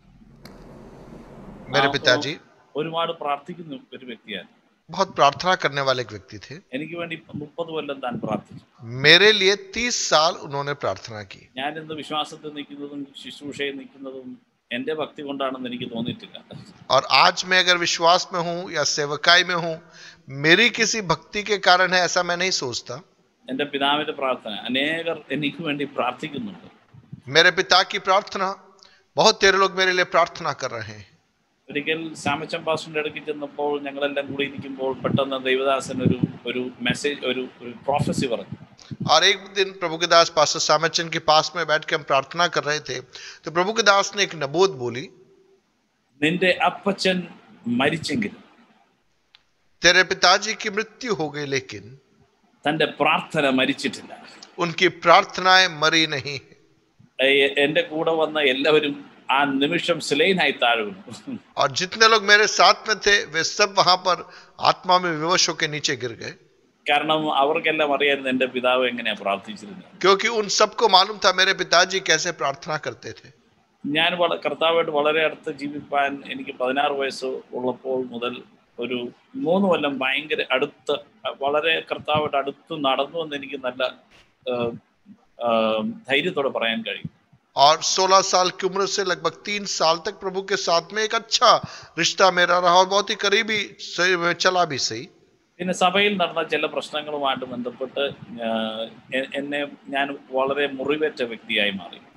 मेरे ആ, पिताजी ഒരുപാട് പ്രാർത്ഥിക്കുന്ന ഒരു വ്യക്തിയാണ് बहुत प्रार्थना करने वाले एक व्यक्ति थे എനിക്ക് വേണ്ടി മുപ്പത് കൊല്ലം താൻ പ്രാർത്ഥിച്ചു मेरे लिए तीस साल उन्होंने प्रार्थना की ഞാൻ ഇന്ന് വിശ്വാസത്തിൽ നിൽക്കുന്നതും ശുശ്രൂഷയിൽ നിൽക്കുന്നതും എൻ്റെ ഭക്തി കൊണ്ടാണെന്ന് എനിക്ക് തോന്നിയിട്ടില്ല और आज मैं अगर विश्वास में हूं या सेवकाई में हूं मेरी किसी भक्ति के कारण है ऐसा मैं नहीं सोचता എൻ്റെ പിതാവിൻ്റെ പ്രാർത്ഥന അനേകർ എനിക്ക് വേണ്ടി പ്രാർത്ഥിക്കുന്നുണ്ട് मेरे पिता की प्रार्थना बहुत तेरे लोग मेरे लिए प्रार्थना कर रहे हैं ഒരിക്കൽ സാമച്ചൻ പാസ്റ്ററിന്റെ അടുക്ക് ചെന്നപ്പോൾ ഞങ്ങളെല്ലാം കൂടി ഇരിക്കുമ്പോൾ പെട്ടെന്ന് ദൈവദാസൻ ഒരു ഒരു മെസ്സേജ് ഒരു ഒരു പ്രോഫസി പറഞ്ഞു और एक दिन प्रभु के दास पास्टर सामचंद के पास में बैठ के हम प्रार्थना कर रहे थे तो प्रभु के दास ने एक नबोध बोली നിന്റെ അപ്പച്ചൻ മരിച്ചെങ്കിലും तेरे पिताजी की मृत्यु हो गई लेकिन തന്റെ പ്രാർത്ഥന മരിച്ചിട്ടില്ല उनकी प्रार्थनाएं मरी नहीं है ഏ- എന്റെ കൂടെ വന്ന എല്ലാവരും ആ നിമിഷം സ്ലൈനായി താഴെ വീണു और जितने लोग मेरे साथ में थे वे सब वहां पर आत्मा में विवश होकर नीचे गिर गए കാരണം അവർക്കെല്ലാം അറിയായിരുന്നു എന്റെ പിതാവ് എങ്ങനെയാ പ്രാർത്ഥിച്ചിരുന്നത് क्योंकि उन सबको मालूम था मेरे पिताजी कैसे प्रार्थना करते थे ഞാൻ വള- കർത്താവായിട്ട് വളരെ അടുത്ത് ജീവിപ്പാൻ എനിക്ക് പതിനാറ് വയസ്സ് ഉള്ളപ്പോൾ മുതൽ ഒരു മൂന്ന് കൊല്ലം ഭയങ്കര അടുത്ത് വളരെ കർത്താവായിട്ട് അടുത്ത് നടന്നു എന്ന് എനിക്ക് നല്ല ആ, ആ, ധൈര്യത്തോടെ പറയാൻ കഴിയും और 16 साल की उम्र से लगभग तीन साल तक प्रभु के साथ में एक अच्छा रिश्ता मेरा रहा और बहुत ही करीबी से चला भी सही പിന്നെ സഭയിൽ നടന്ന ചില പ്രശ്നങ്ങളുമായിട്ട് ബന്ധപ്പെട്ട് ആ, എ- എന്നെ ഞാൻ വളരെ മുറിവേറ്റ വ്യക്തിയായി മാറി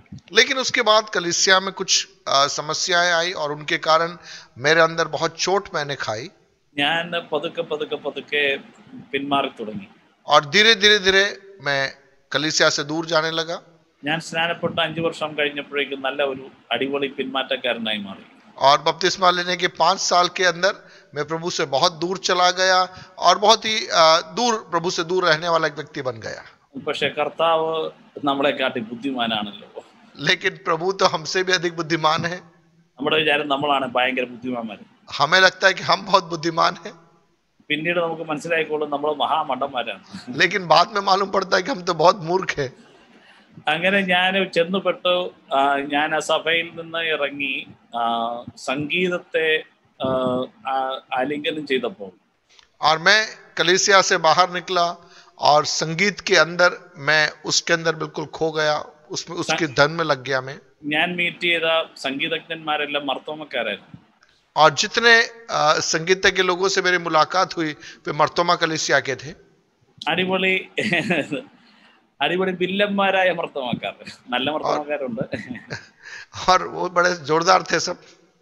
लेकिन उसके बाद कलिसिया में कुछ आ, समस्याएं आई और उनके कारण मेरे अंदर बहुत चोट मैंने खाई ഞാൻ പതുക്കെ പതുക്കെ പതുക്കെ പിന്മാറി തുടങ്ങി और धीरे धीरे धीरे मैं कलिसिया से दूर जाने लगा ഞാൻ സ്നാനപ്പെട്ട അഞ്ചു വർഷം കഴിഞ്ഞപ്പോഴേക്കും നല്ല ഒരു അടിപൊളി പിന്മാറ്റക്കാരനായി മാറി और बपतिस्मा लेने के पांच साल के अंदर मैं प्रभु से बहुत दूर चला गया और बहुत ही आ, दूर प्रभु से दूर रहने वाला एक व्यक्ति बन गया പക്ഷെ കർത്താവ് നമ്മളെ കാട്ടി ബുദ്ധിമാനാണല്ലോ लेकिन प्रभु तो हमसे भी अधिक बुद्धिमान है നമ്മുടെ വിചാരം നമ്മളാണ് ഭയങ്കര ബുദ്ധിമാന്മാർ हमें लगता है कि हम बहुत बुद्धिमान हैं പിന്നീട് നമുക്ക് മനസ്സിലായിക്കോളും നമ്മൾ മഹാമണ്ഡന്മാരാണ് लेकिन बाद में मालूम पड़ता है कि हम तो बहुत मूर्ख हैं അങ്ങനെ ഞാൻ ചെന്നുപെട്ടു ആ, ഞാൻ ആ സഭയിൽ നിന്ന് ഇറങ്ങി ആ, സംഗീതത്തെ ആ, ആ, ആലിംഗനം ചെയ്തപ്പോൾ और मैं कलिसिया से बाहर निकला और संगीत के अंदर मैं उसके अंदर बिल्कुल खो गया उसमें उसके धन में लग गया मैं ഞാൻ മീറ്റ് ചെയ്ത സംഗീതജ്ഞന്മാരെല്ലാം മർത്തോമക്കാരായിരുന്നു और जितने आ, संगीत के लोगों से मेरी मुलाकात हुई वे मर्तोमा कलिसिया के थे അടിപൊളി അടിപൊളി വില്ലന്മാരായ മർത്തോമക്കാർ നല്ല മർത്തോമക്കാരുണ്ട് और वो बड़े जोरदार थे सब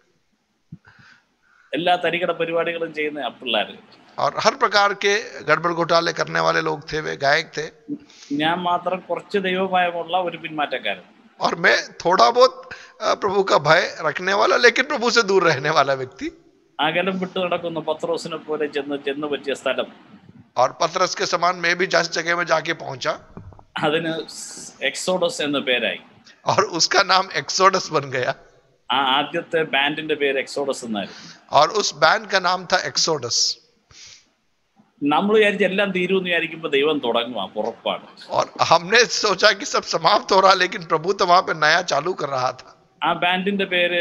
എല്ലാ തരികട പരിപാടികളും ചെയ്യുന്ന ആ പിള്ളേര് और हर प्रकार के गड़बड़ घोटाले करने वाले लोग थे वे गायक थे ഞാൻ മാത്രം കുറച്ച് ദൈവഭയമുള്ള ഒരു പിന്മാറ്റക്കാരൻ और मैं थोड़ा बहुत आ, प्रभु का भय रखने वाला लेकिन प्रभु से दूर रहने वाला व्यक्ति അകലം വിട്ടു നടക്കുന്ന പത്രോസിനെ പോലെ ചെന്ന് ചെന്ന് പറ്റിയ സ്ഥലം और पतरस के समान मैं भी जिस जगह में जाके पहुंचा അതിന് എക്സോഡസ് എന്ന പേരായി और उसका नाम एक्सोडस बन गया ആ ആദ്യത്തെ ബാൻഡിന്റെ പേര് എക്സോഡസ് എന്നായിരുന്നു और उस बैंड का नाम था एक्सोडस നമ്മൾ വിചാരിച്ച് എല്ലാം തീരുമെന്ന് വിചാരിക്കുമ്പോൾ ദൈവം തുടങ്ങുക പുറപ്പാട് और हमने सोचा कि सब समाप्त हो रहा लेकिन प्रभु तो वहां पे नया चालू कर रहा था ആ ബാൻഡിന്റെ പേര്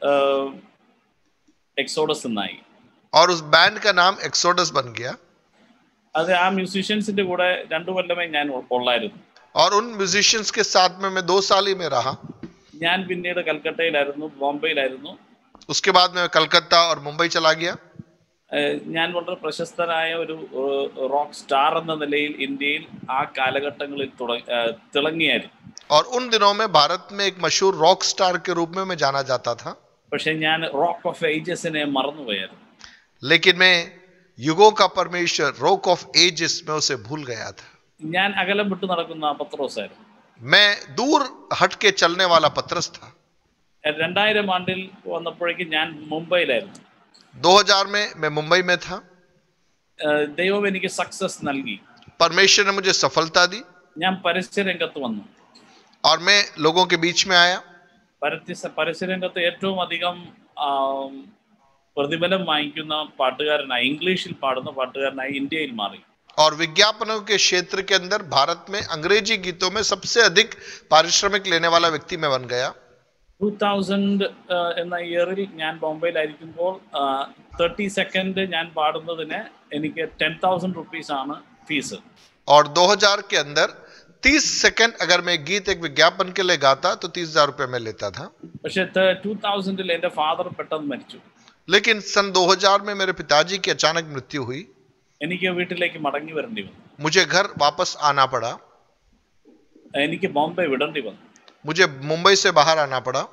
എക്സോഡസ് എന്നായി और उस बैंड का नाम एक्सोडस बन गया അത് ആ മ്യൂസീഷ്യൻസിന്റെ കൂടെ രണ്ടു കൊല്ലമേ ഞാൻ ഉ- ഉള്ളായിരുന്നു और उन म्यूजिशियंस के साथ में मैं दो साल ही में रहा ഞാൻ പിന്നീട് കൽക്കട്ടയിലായിരുന്നു ബോംബെയിലായിരുന്നു उसके बाद मैं कलकत्ता और मुंबई चला गया ഏഹ് ഞാൻ വളരെ പ്രശസ്തനായ ഒരു റോക്ക് സ്റ്റാർ എന്ന നിലയിൽ ഇന്ത്യയിൽ ആ കാലഘട്ടങ്ങളിൽ തുട- ഏഹ് തിളങ്ങിയായിരുന്നു और उन दिनों में भारत में एक मशहूर रॉक स्टार के रूप में मैं जाना जाता था പക്ഷെ ഞാൻ റോക്ക് ഓഫ് ഏജസിനെ മറന്നുപോയായിരുന്നു लेकिन मैं युगों का परमेश्वर रॉक ऑफ एजिस में उसे भूल गया था ഞാൻ अകലം വിട്ടു നടക്കുന്ന പത്രോസായിരുന്നു मैं दूर हट के चलने वाला पत्रस था രണ്ടായിരം ആണ്ടിൽ വന്നപ്പോഴേക്കും ഞാൻ മുംബൈയിലായിരുന്നു 2000 में मैं मुंबई में था ഏഹ് ദൈവം എനിക്ക് സക്സസ് നൽകി परमेश्वर ने मुझे सफलता दी ഞാൻ പരസ്യരംഗത്ത് വന്നു और मैं लोगों के बीच में आया പരസ്യ പരസ്യരംഗത്ത് ഏറ്റവും അധികം ആം, പ്രതിഫലം വാങ്ങിക്കുന്ന പാട്ടുകാരനായി ഇംഗ്ലീഷിൽ പാടുന്ന പാട്ടുകാരനായി ഇന്ത്യയിൽ മാറി और विज्ञापनों के क्षेत्र के अंदर भारत में अंग्रेजी गीतों में सबसे अधिक पारिश्रमिक लेने वाला व्यक्ति मैं बन गया ടൂ തൗസൻഡ് എന്ന ഇയറിൽ ഞാൻ ബോംബെയിലായിരിക്കുമ്പോൾ തേർട്ടി സെക്കൻഡ് ഞാൻ പാടുന്നതിന് എനിക്ക് ടെൻ തൗസൻഡ് റുപ്പീസ് ആണ് ഫീസ് और 2000 के अंदर 30 सेकंड अगर मैं गीत एक विज्ञापन के लिए गाता तो तीस हजार रुपये में लेता था പക്ഷെ ടൂ തൗസൻഡിൽ എൻ്റെ ഫാദർ പെട്ടെന്ന് മരിച്ചു लेकिन सन 2000 में मेरे पिताजी की अचानक मृत्यु हुई എനിക്ക് വീട്ടിലേക്ക് മടങ്ങി വരേണ്ടി വന്നു मुझे घर वापस आना पड़ा എനിക്ക് ബോംബെ വിടേണ്ടി വന്നു मुझे मुंबई से बाहर आना पड़ा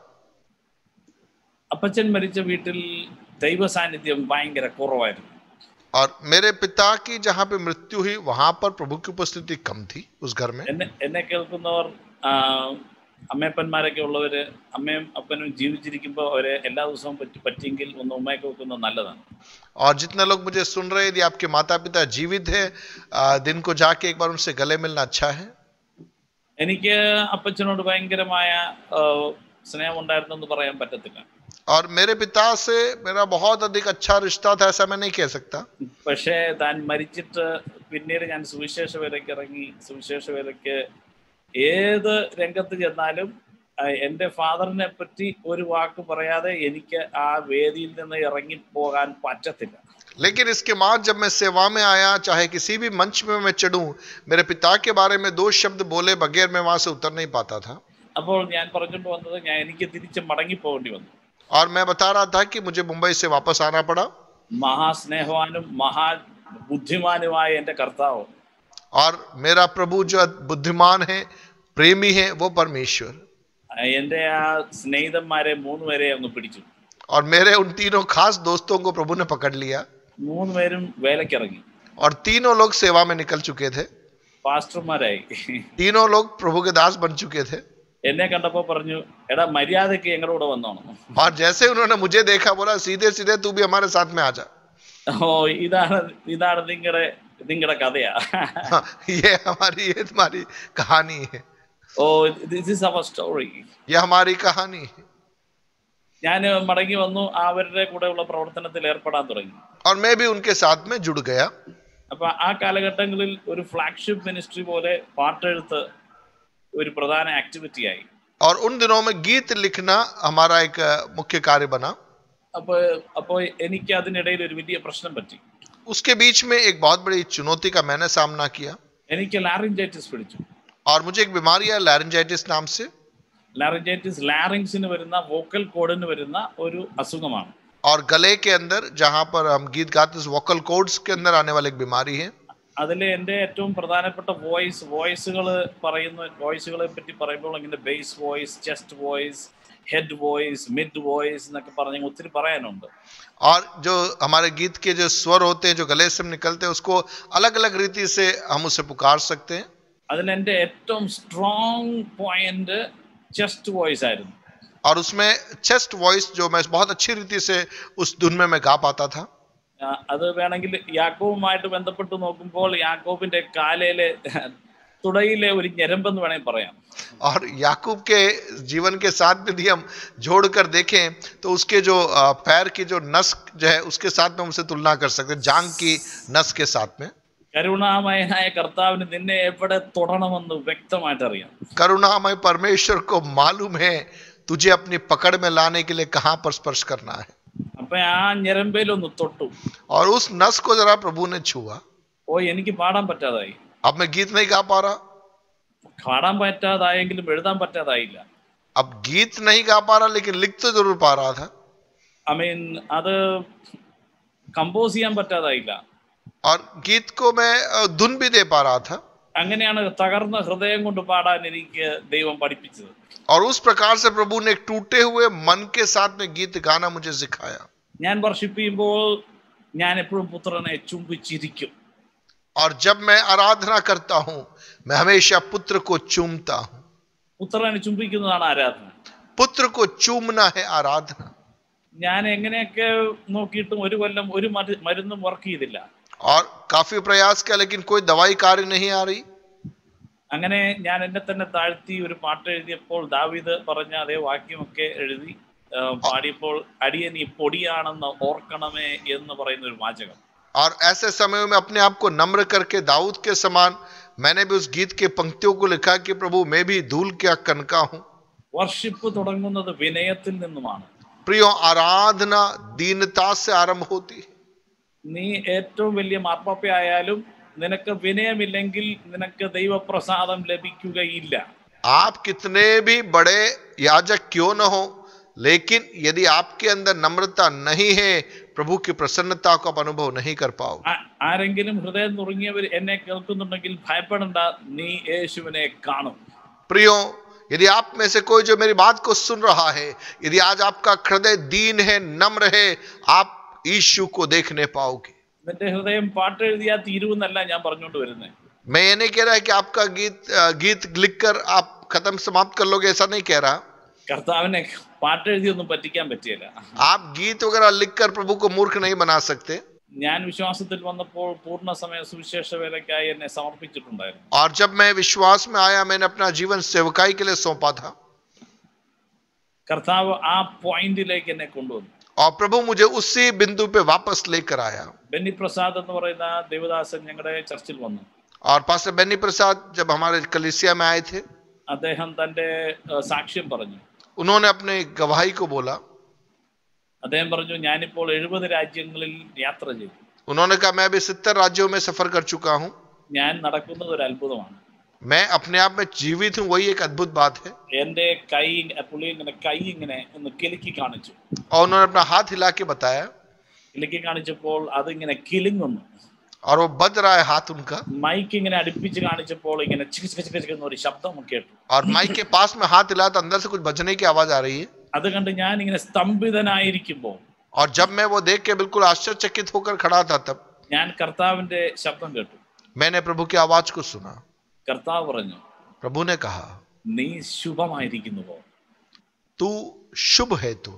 അപ്പച്ചൻ മരിച്ച വീട്ടിൽ ദൈവ സാന്നിധ്യം ഭയങ്കര കുറവായിരുന്നു और मेरे पिता की जहां पे मृत्यु हुई वहां पर प्रभु की उपस्थिति कम थी उस घर में എന്നെ എന്നെ കേൾക്കുന്നവർ ആ, അമ്മയപ്പന്മാരൊക്കെ ഉള്ളവര് അമ്മയും അപ്പനും ജീവിച്ചിരിക്കുമ്പോൾ അവരെ എല്ലാ ദിവസവും പറ്റി പറ്റിയെങ്കിൽ ഒന്ന് ഉമ്മയൊക്കെ വെക്കുന്നത് നല്ലതാണ് और जितने लोग मुझे सुन रहे हैं यदि आपके माता पिता जीवित है आ, दिन को जाके एक बार उनसे गले मिलना अच्छा है എനിക്ക് അപ്പച്ചനോട് ഭയങ്കരമായ ആ, സ്നേഹമുണ്ടായിരുന്നെന്ന് പറയാൻ പറ്റത്തില്ല और मेरे पिता से मेरा बहुत अधिक अच्छा रिश्ता था ऐसा मैं नहीं कह सकता പക്ഷേ താൻ മരിച്ചിട്ട് പിന്നീട് ഞാൻ സുവിശേഷ വേലയ്ക്ക് ഇറങ്ങി സുവിശേഷ വേലയ്ക്ക് ഏത് രംഗത്ത് ചെന്നാലും ആ, എൻ്റെ ഫാദറിനെ പറ്റി ഒരു വാക്ക് പറയാതെ എനിക്ക് ആ വേദിയിൽ നിന്ന് ഇറങ്ങി പോകാൻ പറ്റത്തില്ല लेकिन इसके बाद जब मैं सेवा में आया चाहे किसी भी मंच में मैं चढ़ूं मेरे पिता के बारे में दो शब्द बोले बगैर मैं वहां से उतर नहीं पाता था അപ്പോൾ ഞാൻ പറഞ്ഞുകൊണ്ട് വന്നത് ഞാൻ എനിക്ക് തിരിച്ച് മടങ്ങി പോകേണ്ടി വന്നു और मैं बता रहा था कि मुझे मुंबई से वापस आना पड़ा മഹാസ്നേഹവാനും മഹാ ബുദ്ധിമാനുമായ എൻ്റെ കർത്താവ് और मेरा प्रभु जो बुद्धिमान है प्रेमी है वो परमेश्वर എൻ്റെ ആ സ്നേഹിതന്മാരെ മൂന്ന് പേരെ അങ്ങ് പിടിച്ചു और मेरे उन तीनों खास दोस्तों को प्रभु ने पकड़ लिया മൂന്ന് പേരും വേലക്കിറങ്ങി और तीनों लोग सेवा में निकल चुके थे പാസ്റ്റർമാരായി तीनों लोग प्रभु के दास बन चुके थे എന്നെ കണ്ടപ്പോ പറഞ്ഞു എടാ മര്യാദയ്ക്ക് ഞങ്ങളുടെ കൂടെ വന്നോണം और जैसे उन्होंने मुझे देखा बोला सीधे सीधे तू भी हमारे साथ में आ जा ഓ ഇതാണ് ഇതാണ് നിങ്ങളുടെ നിങ്ങളുടെ കഥയാ हाँ, ये हमारी ये तुम्हारी कहानी है oh this is our story ये हमारी कहानी है ഞാൻ മടങ്ങി വന്നു അവരുടെ കൂടെയുള്ള പ്രവർത്തനത്തിൽ ഏർപ്പെടാൻ തുടങ്ങി और मैं भी उनके साथ में जुड़ गया അപ്പൊ ആ കാലഘട്ടങ്ങളിൽ ഒരു ഫ്ലാഗ്ഷിപ്പ് മിനിസ്ട്രി പോലെ പാട്ടെഴുത്ത് ഒരു പ്രധാന ആക്ടിവിറ്റി ആയി और उन दिनों में गीत लिखना हमारा एक अ, मुख्य कार्य बना അപ്പൊ അപ്പൊ എനിക്ക് അതിനിടയിൽ ഒരു വലിയ പ്രശ്നം പറ്റി उसके बीच में एक बहुत बड़ी चुनौती का मैंने सामना किया എനിക്ക് ലാറിഞ്ചൈറ്റിസ് പിടിച്ചു और मुझे एक बीमारी है लैरेंजाइटिस नाम से ലാറിഞ്ചൈറ്റിസ് ലാറിങ്സിന് വരുന്ന വോക്കൽ കോഡിന് വരുന്ന ഒരു അസുഖമാണ് और गले के अंदर जहां पर हम गीत गाते हैं वोकल कोड्स के अंदर आने वाली एक बीमारी है അതിൽ എൻ്റെ ഏറ്റവും പ്രധാനപ്പെട്ട വോയിസ് വോയിസുകൾ പറയുന്ന വോയിസുകളെ പറ്റി പറയുമ്പോൾ ഇങ്ങനെ bass voice chest voice head voice mid voice എന്നൊക്കെ പറഞ്ഞ് ഒത്തിരി പറയാനുണ്ട് और जो हमारे गीत के जो स्वर होते हैं जो गले से निकलते हैं उसको अलग अलग रीति से हम उसे पुकार सकते हैं അതിൽ എൻ്റെ ഏറ്റവും സ്ട്രോങ് പോയിന്റ് ചെസ്റ്റ് വോയിസ് ആയിരുന്നു और उसमें चेस्ट वॉइस जो मैं बहुत अच्छी रीति से उस धुन में मैं गा पाता था ആ, അത് വേണമെങ്കിൽ യാക്കോവുമായിട്ട് ബന്ധപ്പെട്ട് നോക്കുമ്പോൾ യാക്കോബിന്റെ കാലയിലെ തുടയിലെ ഒരു ഞരമ്പെന്ന് വേണമെങ്കിൽ പറയാം और याकूब के जीवन के साथ में यदि हम जोड़कर देखें तो उसके जो अ, पैर की जो नस जो है उसके साथ में हम उसे तुलना कर सकते हैं जांग की नस के साथ में കരുണാമയനായ കർത്താവിന് നിന്നെ എവിടെ തൊടണമെന്ന് വ്യക്തമായിട്ട് അറിയാം करुणामय परमेश्वर को मालूम है तुझे अपनी पकड़ में लाने के लिए कहां पर स्पर्श करना है അപ്പൊ ആ ഞരമ്പയിലൊന്ന് തൊട്ടു और उस नस को जरा प्रभु ने छुआ ഓ എനിക്ക് പാടാൻ പറ്റാതായി अब मैं गीत नहीं गा पा रहा പാടാൻ പറ്റാതായെങ്കിലും എഴുതാൻ പറ്റാതായില്ല अब गीत नहीं गा पा रहा लेकिन लिख तो जरूर पा रहा था ഐ മീൻ അത് കമ്പോസ് ചെയ്യാൻ പറ്റാതായില്ല और गीत को मैं अ, धुन भी दे पा रहा था അങ്ങനെയാണ് തകർന്ന ഹൃദയം കൊണ്ട് പാടാൻ എനിക്ക് ദൈവം പഠിപ്പിച്ചത് और उस प्रकार से प्रभु ने एक टूटे हुए मन के साथ में गीत गाना मुझे सिखाया ഞാൻ വർഷിപ്പ് ചെയ്യുമ്പോൾ ഞാൻ എപ്പോഴും പുത്രനെ ചുംബിച്ചിരിക്കും और जब मैं आराधना करता हूं मैं हमेशा पुत्र को चूमता हूं പുത്രനെ ചുംബിക്കുന്നതാണ് ആരാധന पुत्र को चूमना है आराधना ഞാൻ എങ്ങനെയൊക്കെ നോക്കിയിട്ടും ഒരു കൊല്ലം ഒരു മരു- മരുന്നും വർക്ക് ചെയ്തില്ല और काफी प्रयास किया लेकिन कोई दवाई कार्य नहीं आ रही അങ്ങനെ ഞാൻ എന്നെ തന്നെ താഴ്ത്തി ഒരു പാട്ട് എഴുതിയപ്പോൾ ദാവീദ് പറഞ്ഞ അതേ വാക്യമൊക്കെ എഴുതി ആ, പാടിയപ്പോൾ അടിയൻ ഈ പൊടിയാണെന്ന് ഓർക്കണമേ എന്ന് പറയുന്ന ഒരു വാചകം और ऐसे समय में अपने आप को नम्र करके दाऊद के समान मैंने भी उस गीत के पंक्तियों को लिखा कि प्रभु मैं भी धूल क्या कनका हूं വർഷിപ്പ് തുടങ്ങുന്നത് വിനയത്തിൽ നിന്നുമാണ് प्रियो आराधना दीनता से आरंभ होती है നീ ഏറ്റവും വലിയ മാർപ്പാപ്പയായാലും നിനക്ക് വിനയമില്ലെങ്കിൽ നിനക്ക് ദൈവപ്രസാദം ലഭിക്കുകയില്ല आप कितने भी बड़े याजक क्यों न हो लेकिन यदि आपके अंदर नम्रता नहीं है प्रभु की प्रसन्नता को आप अनुभव नहीं कर पाओगे ആ- ആരെങ്കിലും ഹൃദയം നുറുങ്ങിയവർ എന്നെ കേൾക്കുന്നുണ്ടെങ്കിൽ ഭയപ്പെടണ്ട നീ യേശുവിനെ കാണും प्रियो यदि आप में से कोई जो मेरी बात को सुन रहा है यदि आज आपका हृदय दीन है नम्र है आप यीशु को देखने पाओगे നിന്റെ ഹൃദയം പാട്ട് എഴുതിയാൽ തീരുമെന്നല്ല ഞാൻ പറഞ്ഞുകൊണ്ട് വരുന്നത് मैं ये नहीं कह रहा कि आपका गीत अ, गीत लिखकर आप खत्म समाप्त कर लोगे ऐसा नहीं कह रहा കർത്താവിനെ പാട്ട് എഴുതിയൊന്നും പറ്റിക്കാൻ പറ്റിയില്ല आप गीत वगैरह लिखकर प्रभु को मूर्ख नहीं बना सकते ഞാൻ വിശ്വാസത്തിൽ വന്നപ്പോൾ പൂർണ്ണ സമയ സുവിശേഷ വേലയ്ക്കായി എന്നെ സമർപ്പിച്ചിട്ടുണ്ടായിരുന്നു और जब मैं विश्वास में आया मैंने अपना जीवन सेवकाई के लिए सौंपा था കർത്താവ് ആ പോയിന്റിലേക്ക് എന്നെ കൊണ്ടുവന്നു और प्रभु मुझे उसी बिंदु पे वापस लेकर आया ബെന്നി പ്രസാദ് എന്ന് പറയുന്ന ദേവദാസൻ ഞങ്ങളുടെ ചർച്ചിൽ വന്നു और पास्टर बेनी प्रसाद जब हमारे कलिसिया में आए थे അദ്ദേഹം തന്റെ ഏഹ്, സാക്ഷ്യം പറഞ്ഞു उन्होंने अपने गवाही को बोला അദ്ദേഹം പറഞ്ഞു ഞാനിപ്പോൾ എഴുപത് രാജ്യങ്ങളിൽ യാത്ര ചെയ്തു उन्होंने कहा मैं अभी सत्तर राज्यों में सफर कर चुका हूं ഞാൻ നടക്കുന്നത് ഒരു അത്ഭുതമാണ് मैं अपने आप में जीवित हूं वही एक अद्भुत बात है എന്റെ കൈ പുള്ളി ഇങ്ങനെ കൈ ഇങ്ങനെ ഒന്ന് കിലുക്കി കാണിച്ചു और उन्होंने अपना हाथ हिला के बताया കിലുക്കി കാണിച്ചപ്പോൾ അതിങ്ങനെ കിലുങ്ങുന്നു और वो बज रहा है हाथ उनका മൈക്ക് ഇങ്ങനെ അടുപ്പിച്ച് കാണിച്ചപ്പോൾ ഇങ്ങനെ ചിക്ക് ചിക്ക് ചിക്ക് ചിക്കുന്ന ഒരു ശബ്ദം കേട്ടു और माइक के पास में हाथ हिलाया तो अंदर से कुछ बजने की आवाज आ रही है അത് കണ്ട് ഞാൻ ഇങ്ങനെ സ്തംഭിതനായിരിക്കുമ്പോൾ और जब मैं वो देख के बिल्कुल आश्चर्यचकित होकर खड़ा था तब ഞാൻ കർത്താവിന്റെ ശബ്ദം കേട്ടു मैंने प्रभु की आवाज को सुना കർത്താവ് പറഞ്ഞു प्रभु ने कहा നീ ശുഭമായിരിക്കുന്നുവോ तू शुभ है तू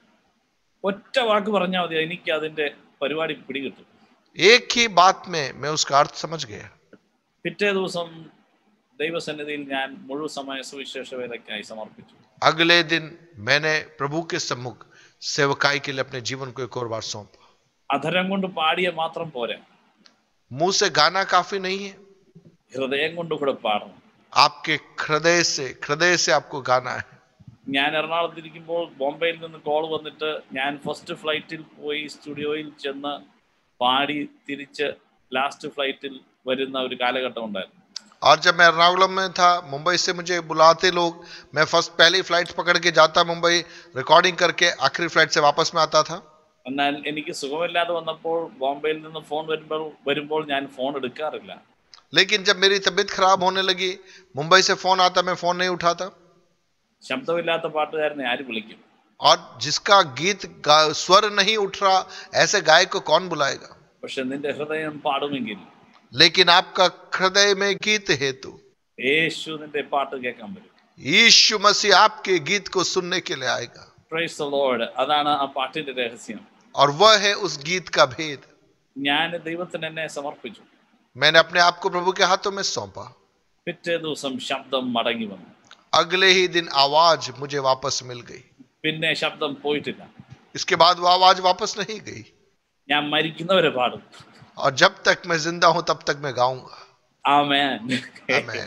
ഒറ്റ വാക്ക് പറഞ്ഞാൽ മതി എനിക്ക് അതിന്റെ പരിപാടി പിടികിട്ടും एक ही बात में मैं उसका अर्थ समझ गया പിറ്റേ ദിവസം ദൈവസന്നിധിയിൽ ഞാൻ മുഴുവൻ സമയ സുവിശേഷ വേലയ്ക്കായി സമർപ്പിച്ചു अगले दिन मैंने प्रभु के सम्मुख सेवकाई के लिए अपने जीवन को एक और बार सौंपा അധരം കൊണ്ട് പാടിയ മാത്രം പോരാ मुंह से गाना काफी नहीं है ഹൃദയം കൊണ്ട് കൂടെ പാടണം आपके हृदय से हृदय से आपको गाना है ഞാൻ എറണാകുളത്തിരിക്കുമ്പോൾ ബോംബെയിൽ നിന്ന് കോൾ വന്നിട്ട് ഞാൻ ഫസ്റ്റ് ഫ്ലൈറ്റിൽ പോയി സ്റ്റുഡിയോയിൽ ചെന്ന് പാടി തിരിച്ച് ലാസ്റ്റ് ഫ്ലൈറ്റിൽ വരുന്ന ഒരു കാലഘട്ടം ഉണ്ടായിരുന്നു और जब मैं एर्नाकुलम में था मुंबई से मुझे बुलाते लोग मैं फर्स्ट पहली फ्लाइट पकड़ के जाता मुंबई रिकॉर्डिंग करके आखिरी फ्लाइट से वापस में आता था എന്നാൽ എനിക്ക് സുഖമില്ലാതെ വന്നപ്പോൾ ബോംബെയിൽ നിന്ന് ഫോൺ വരുമ്പോൾ വരുമ്പോൾ ഞാൻ ഫോൺ എടുക്കാറില്ല लेकिन जब मेरी तबीयत खराब होने लगी मुंबई से फोन आता मैं फोन नहीं उठाता ശബ്ദമില്ലാത്ത പാട്ടുകാരനെ ആര് വിളിക്കും और जिसका गीत गा- स्वर नहीं उठ रहा ऐसे गायक को कौन बुलाएगा പക്ഷെ നിന്റെ ഹൃദയം പാടുമെങ്കിൽ लेकिन आपका हृदय में गीत हेतु യേശു നിന്റെ പാട്ട് കേൾക്കാൻ വരും यीशु मसीह आपके गीत को सुनने के लिए आएगा പ്രൈസ് ദ ലോർഡ് അതാണ് ആ പാട്ടിന്റെ രഹസ്യം और वह है उस गीत का भेद ഞാൻ ദൈവത്തിന് എന്നെ സമർപ്പിച്ചു मैंने अपने आप को प्रभु के हाथों में सौंपा പിറ്റേ ദിവസം ശബ്ദം മടങ്ങി വന്നു अगले ही दिन आवाज मुझे वापस मिल गई പിന്നെ ശബ്ദം പോയിട്ടില്ല इसके बाद वो आवाज वापस नहीं गई ഞാൻ മരിക്കുന്നവരെ പാടും और जब तक मैं जिंदा हूं तब तक मैं गाऊंगा amen amen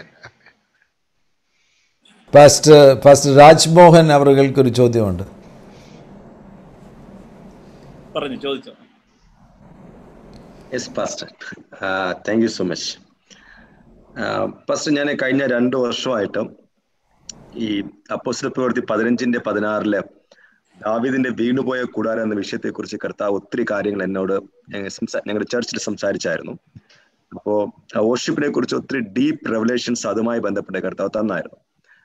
pastor pastor Rajmohan അവർക്കൊരു ചോദ്യമുണ്ട് പറഞ്ഞു ചോദിച്ചോ yes pastor thank you so much pastor ഞാൻ കഴിഞ്ഞ രണ്ട് വർഷമായിട്ട് ഈ അപ്പോസ്തല പ്രവൃത്തി പതിനഞ്ചിന്റെ പതിനാറില് ദാവീദിന്റെ വീണുപോയ കൂടാരം എന്ന വിഷയത്തെക്കുറിച്ച് കർത്താവ് ഒത്തിരി കാര്യങ്ങൾ എന്നോട് ഞങ്ങൾ സംസാ ഞങ്ങളുടെ ചർച്ചിൽ സംസാരിച്ചായിരുന്നു അപ്പോ വർഷിപ്പിനെ കുറിച്ച് ഒത്തിരി ഡീപ്പ് റെവലേഷൻസ് അതുമായി ബന്ധപ്പെട്ട കർത്താവ് തന്നായിരുന്നു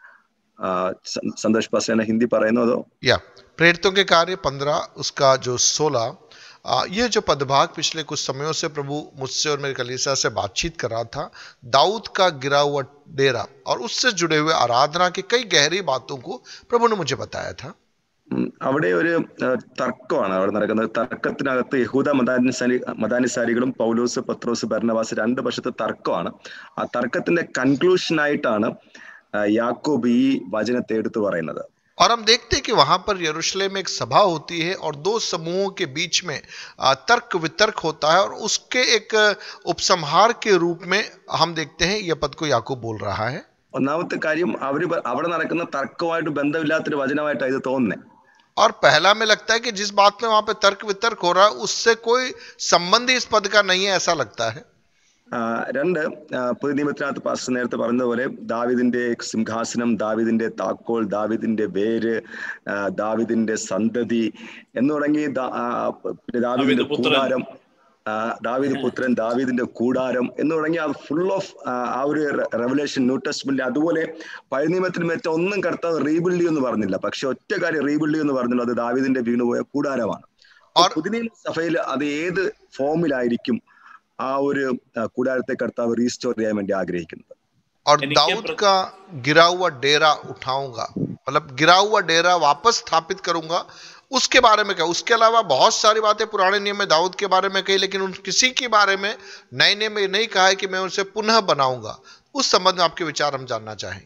ആ, സ- സന്തോഷ് പാസ്റ്റർ ഞാൻ ഹിന്ദി പറയുന്നോ അതോ या प्रेरितों के कार्य पंद्रह उसका जो सोलह ये जो पदभाग पिछले कुछ समयों से प्रभु मुझसे और मेरे कलीसा से बातचीत कर रहा था दाऊद का गिरा हुआ डेरा और उससे जुड़े हुए आराधना की कई गहरी बातों को प्रभु ने मुझे बताया था ഉം, അവിടെ ഒരു ആ, തർക്കമാണ് അവിടെ നടക്കുന്നത് തർക്കത്തിനകത്ത് യഹൂദ മതാനുസാരി മതാനുസാരികളും പൗലോസ് പത്രോസ് ഭരണവാസ് രണ്ട് പക്ഷത്തെ തർക്കമാണ് ആ തർക്കത്തിന്റെ കൺക്ലൂഷൻ ആയിട്ടാണ് ആ, യാക്കോബ് ഈ വചനത്തെ എടുത്തു പറയുന്നത് और हम देखते हैं कि वहां पर यरूशलेम में एक सभा होती है और दो समूहों के बीच में आ, तर्क वितर्क होता है और उसके एक आ, उपसंहार के रूप में हम देखते हैं यह पद को याकूब बोल रहा है ഒന്നാമത്തെ കാര്യം അവര് പ- അവിടെ നടക്കുന്ന തർക്കമായിട്ട് ബന്ധമില്ലാത്തൊരു വചനമായിട്ടാണ് ഇത് തോന്നുന്നത് और पहला में लगता है कि जिस बात में वहां पे तर्क वितर्क हो रहा है उससे कोई संबंध ही इस पद का नहीं है ऐसा लगता है ആ, രണ്ട് ആ, പുതിയ നിയമത്തിനകത്ത് പാസ്റ്റർ നേരത്തെ പറഞ്ഞതുപോലെ ദാവിദിന്റെ സിംഹാസനം ദാവിദിന്റെ താക്കോൽ ദാവിദിന്റെ വേര് ആ, ദാവിദിന്റെ സന്തതി എന്ന് തുടങ്ങി ദാ- ആ, പിന്നെ ദാവിദിന്റെ ദാവീദ് പുത്രൻ. കൂടാരം ആ, ദാവീദ് പുത്രൻ ദാവീദിന്റെ കൂടാരം എന്ന് തുടങ്ങി അത് ഫുൾ ഓഫ് ആ ഒരു റെവലേഷൻ ന്യൂ ടെസ്റ്റ്മെന്റ് അതുപോലെ പഴയ നിയമത്തിൽ മെച്ച ഒന്നും കർത്താവ് റീബിൽഡ് എന്ന് പറഞ്ഞില്ല പക്ഷെ ഒറ്റ കാര്യം റീബിൽഡ് എന്ന് പറഞ്ഞല്ലോ അത് ദാവീദിന്റെ വീണുപോയ കൂടാരമാണ് और പുതിയ നിയമ സഭയിൽ അത് ഏത് ഫോമിലായിരിക്കും ആ ഒരു ആ, കൂടാരത്തെ കർത്താവ് റീസ്റ്റോർ ചെയ്യാൻ വേണ്ടി ആഗ്രഹിക്കുന്നത് और यानी कि दाऊद प्र- का गिरा हुआ डेरा उठाऊंगा मतलब गिरा हुआ डेरा वापस स्थापित करूंगा उसके बारे में क्या उसके अलावा बहुत सारी बातें पुराने नियम में दाऊद के बारे में कही लेकिन उन किसी के बारे में नए नियम में नहीं कहा है कि मैं उसे पुनः बनाऊंगा उस संबंध में आपके विचार हम जानना चाहेंगे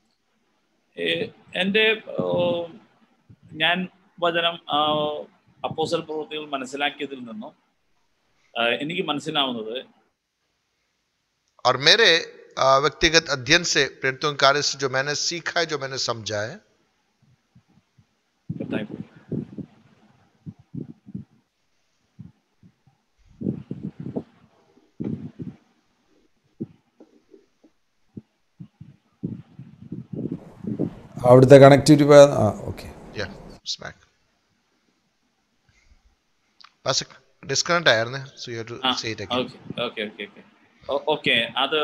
ഏഹ് എൻ്റെ ഏഹ് ഞാൻ വചനം അപ്പോസൽ പ്രവൃത്തികൾ മനസ്സിലാക്കിയതിൽ നിന്നും ഏഹ് എനിക്ക് മനസ്സിലാവുന്നത് और मेरे आ, व्यक्तिगत अध्ययन से प्रेरितों के कार्य से जो मैंने सीखा है जो मैंने समझा है കട്ടായിപ്പോയി. അവിടുത്തെ കണക്ടിവിറ്റി പോയാൽ ആ ഓക്കെ या स्मैक पास ഡിസ്കണക്ട് ആയിരുന്നു so you to ah, say it again okay okay okay okay okay അത്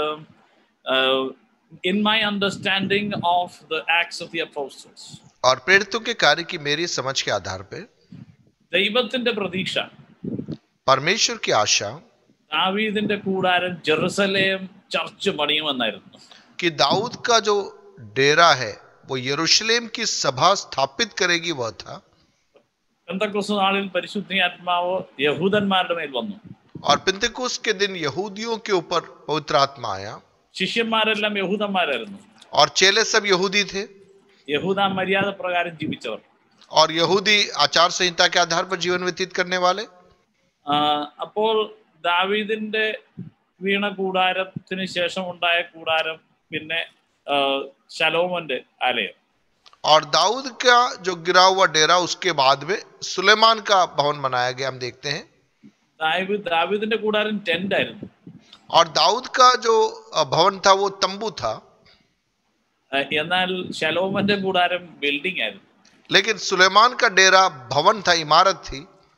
in my understanding of the Acts of the Apostles और प्रेरितों के कार्य की मेरी समझ के आधार पे ദൈവത്തിന്റെ പ്രതീക്ഷ परमेश्वर की आशा ദാവീദിന്റെ കൂടാരം ജെറുസലേം ചർച്ച് പണിയുമെന്നായിരുന്നു कि दाऊद का जो डेरा है वो यरूशलेम की सभा स्थापित करेगी वह था പെന്തക്കോസ് നാളിൽ പരിശുദ്ധാത്മാവ് യഹൂദന്മാരുടെ മേൽ വന്നു और पिंतकुस के दिन यहूदियों के ऊपर पवित्र आत्मा आया ശിഷ്യന്മാരെല്ലാം യഹൂദന്മാരായിരുന്നു और चेले सब यहूदी थे യഹൂദ മര്യാദ പ്രകാരം ജീവിച്ചവർ और यहूदी आचार संहिता के आधार पर जीवन व्यतीत करने वाले ആ, അപ്പോൾ ദാവീദിന്റെ വീണ കൂടാരത്തിന് ശേഷം ഉണ്ടായ കൂടാരം പിന്നെ ആ, ശലോമോന്റെ ആലയം और दाऊद का जो गिरा हुआ डेरा उसके बाद में सुलेमान का भवन बनाया गया हम देखते हैं ദാവീദ് ദാവീദിന്റെ കൂടാരം ടെന്റ് ആയിരുന്നു और दाऊद का जो अ, भवन था वो तंबू था ആ, എന്നാൽ ശലോമോന്റെ കൂടാരം ബിൽഡിംഗ് ആയിരുന്നു लेकिन सुलेमान का डेरा भवन था इमारत थी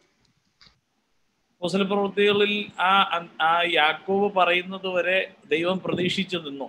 മുസ്ലിം പ്രവൃത്തികളിൽ ആ ആ യാക്കോബ് പറയുന്നത് വരെ ദൈവം പ്രതീക്ഷിച്ചു നിന്നു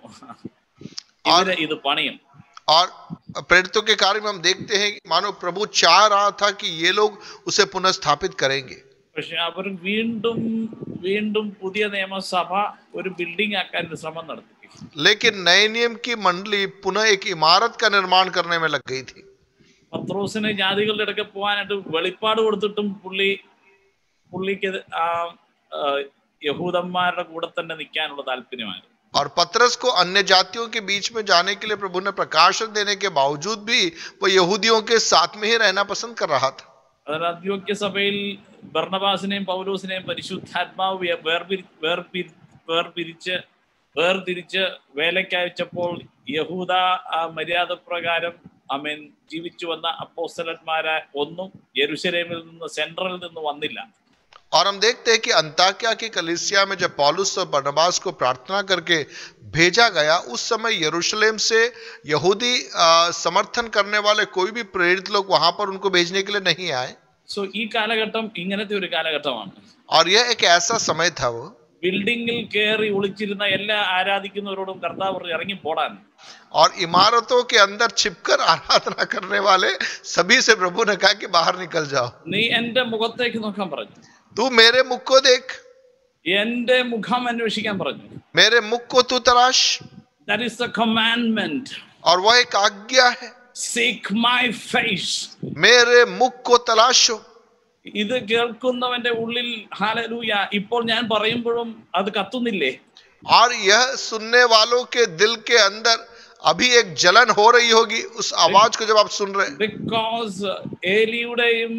ഇവര് ഇത് പണിയും और प्रेरितों के कार्य में हम देखते हैं कि मानो प्रभु चाह रहा था कि ये लोग उसे पुनः स्थापित करेंगे പക്ഷെ അവർ വീണ്ടും വീണ്ടും പുതിയ നിയമസഭ ഒരു ബിൽഡിംഗ് ആക്കാൻ ഒരു ശ്രമം നടത്തി लेकिन नए नियम की मंडली पुनः एक इमारत का निर्माण करने में लग गई थी പത്രോസിന് ജാതികളുടെ ഇടയ്ക്ക് പോകാനായിട്ട് വെളിപ്പാട് കൊടുത്തിട്ടും പുള്ളി പുള്ളിക്ക് ഇത് ആ ആ, യഹൂദന്മാരുടെ കൂടെ തന്നെ നിൽക്കാനുള്ള താല്പര്യമായിരുന്നു और पतरस को अन्य जातियों के बीच में जाने के लिए प्रभु ने प्रकाशन देने के बावजूद भी वो यहूदियों के साथ में ही रहना पसंद कर रहा था അതിന് അന്ത്യോക്യ സഭയിൽ ഭർണബാസിനെയും പൗലോസിനെയും പരിശുദ്ധാത്മാവ് വേ- വേർപിരി വേർപിരി വേർപിരിച്ച് വേർതിരിച്ച് വേലക്കയച്ചപ്പോൾ യഹൂദ ആ മര്യാദ പ്രകാരം അമേൻ ജീവിച്ചു വന്ന അപ്പോസ്തലന്മാരെ ഒന്നും യെരുശലേമിൽ നിന്ന് സെൻട്രലിൽ നിന്ന് വന്നില്ല और हम देखते हैं कि अंताक्या की कलिसिया में जब पौलुस और बर्नबास को प्रार्थना करके भेजा गया उस समय यरूशलेम से यहूदी आ, समर्थन करने वाले कोई भी प्रेरित लोग वहां पर उनको भेजने के लिए नहीं आए സോ ഈ കാലഘട്ടം ഇങ്ങനത്തെ ഒരു കാലഘട്ടമാണ് और यह एक ऐसा समय था वो ബിൽഡിങ്ങിൽ കയറി ഒളിച്ചിരുന്ന എല്ലാ ആരാധിക്കുന്നവരോടും കർത്താവ് പറഞ്ഞു, ഇറങ്ങി പോടാൻ और इमारतों के अंदर छिपकर आराधना करने वाले सभी से प्रभु ने कहा कि बाहर निकल जाओ നീ എന്റെ മുഖത്തേക്ക് നോക്കാൻ പറഞ്ഞു तू मेरे मुख को देख എന്റെ മുഖം അന്വേഷിക്കാൻ പറഞ്ഞു मेरे मुख को तू तराश ദാറ്റ് ഈസ് ദ കമാൻഡ്മെന്റ് और वह एक आज्ञा है സീക്ക് മൈ ഫേസ് मेरे मुख को तलाशो ഇത് കേൾക്കുന്നവന്റെ ഉള്ളിൽ ഹാലലൂയ ഇപ്പോൾ ഞാൻ പറയുമ്പോഴും അത് കത്തുന്നില്ലേ और यह सुनने वालों के दिल के अंदर अभी एक जलन हो रही होगी उस आवाज को जब आप सुन रहे हैं ബിക്കോസ് ഏലിയുടെയും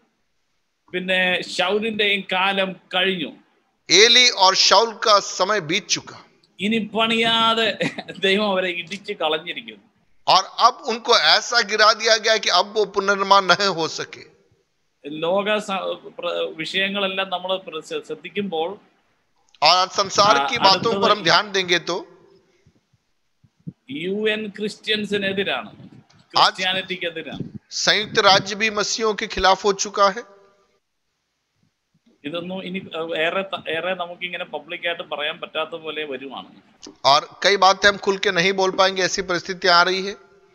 പിന്നെ ശൗലിന്റെയും കാലം കഴിഞ്ഞു एली और शाउल का समय बीत चुका ഇനി പണിയാതെ ദൈവം അവരെ ഇടിച്ച് കളഞ്ഞിരിക്കുന്നു और अब उनको ऐसा गिरा दिया गया कि अब वो पुनर्निर्माण नहीं हो सके ലോക സ- പ്ര- വിഷയങ്ങളെല്ലാം നമ്മൾ ശ്രദ്ധിക്കുമ്പോൾ और आज संसार हाँ, की आज बातों तो पर हम वही- ध्यान देंगे तो യു എൻ ക്രിസ്ത്യൻസിനെതിരാണ് ക്രിസ്ത്യാനിറ്റിക്കെതിരാണ് संयुक्त राज्य भी मसीहों के खिलाफ हो चुका है ഇതൊന്നും ഇനി അഹ്, ഏറെ ത- ഏറെ നമുക്ക് ഇങ്ങനെ പബ്ലിക്കായിട്ട് പറയാൻ പറ്റാത്ത പോലെ വരുവാണ് और कई बातें हम खुल के नहीं बोल पाएंगे ऐसी परिस्थिति आ रही है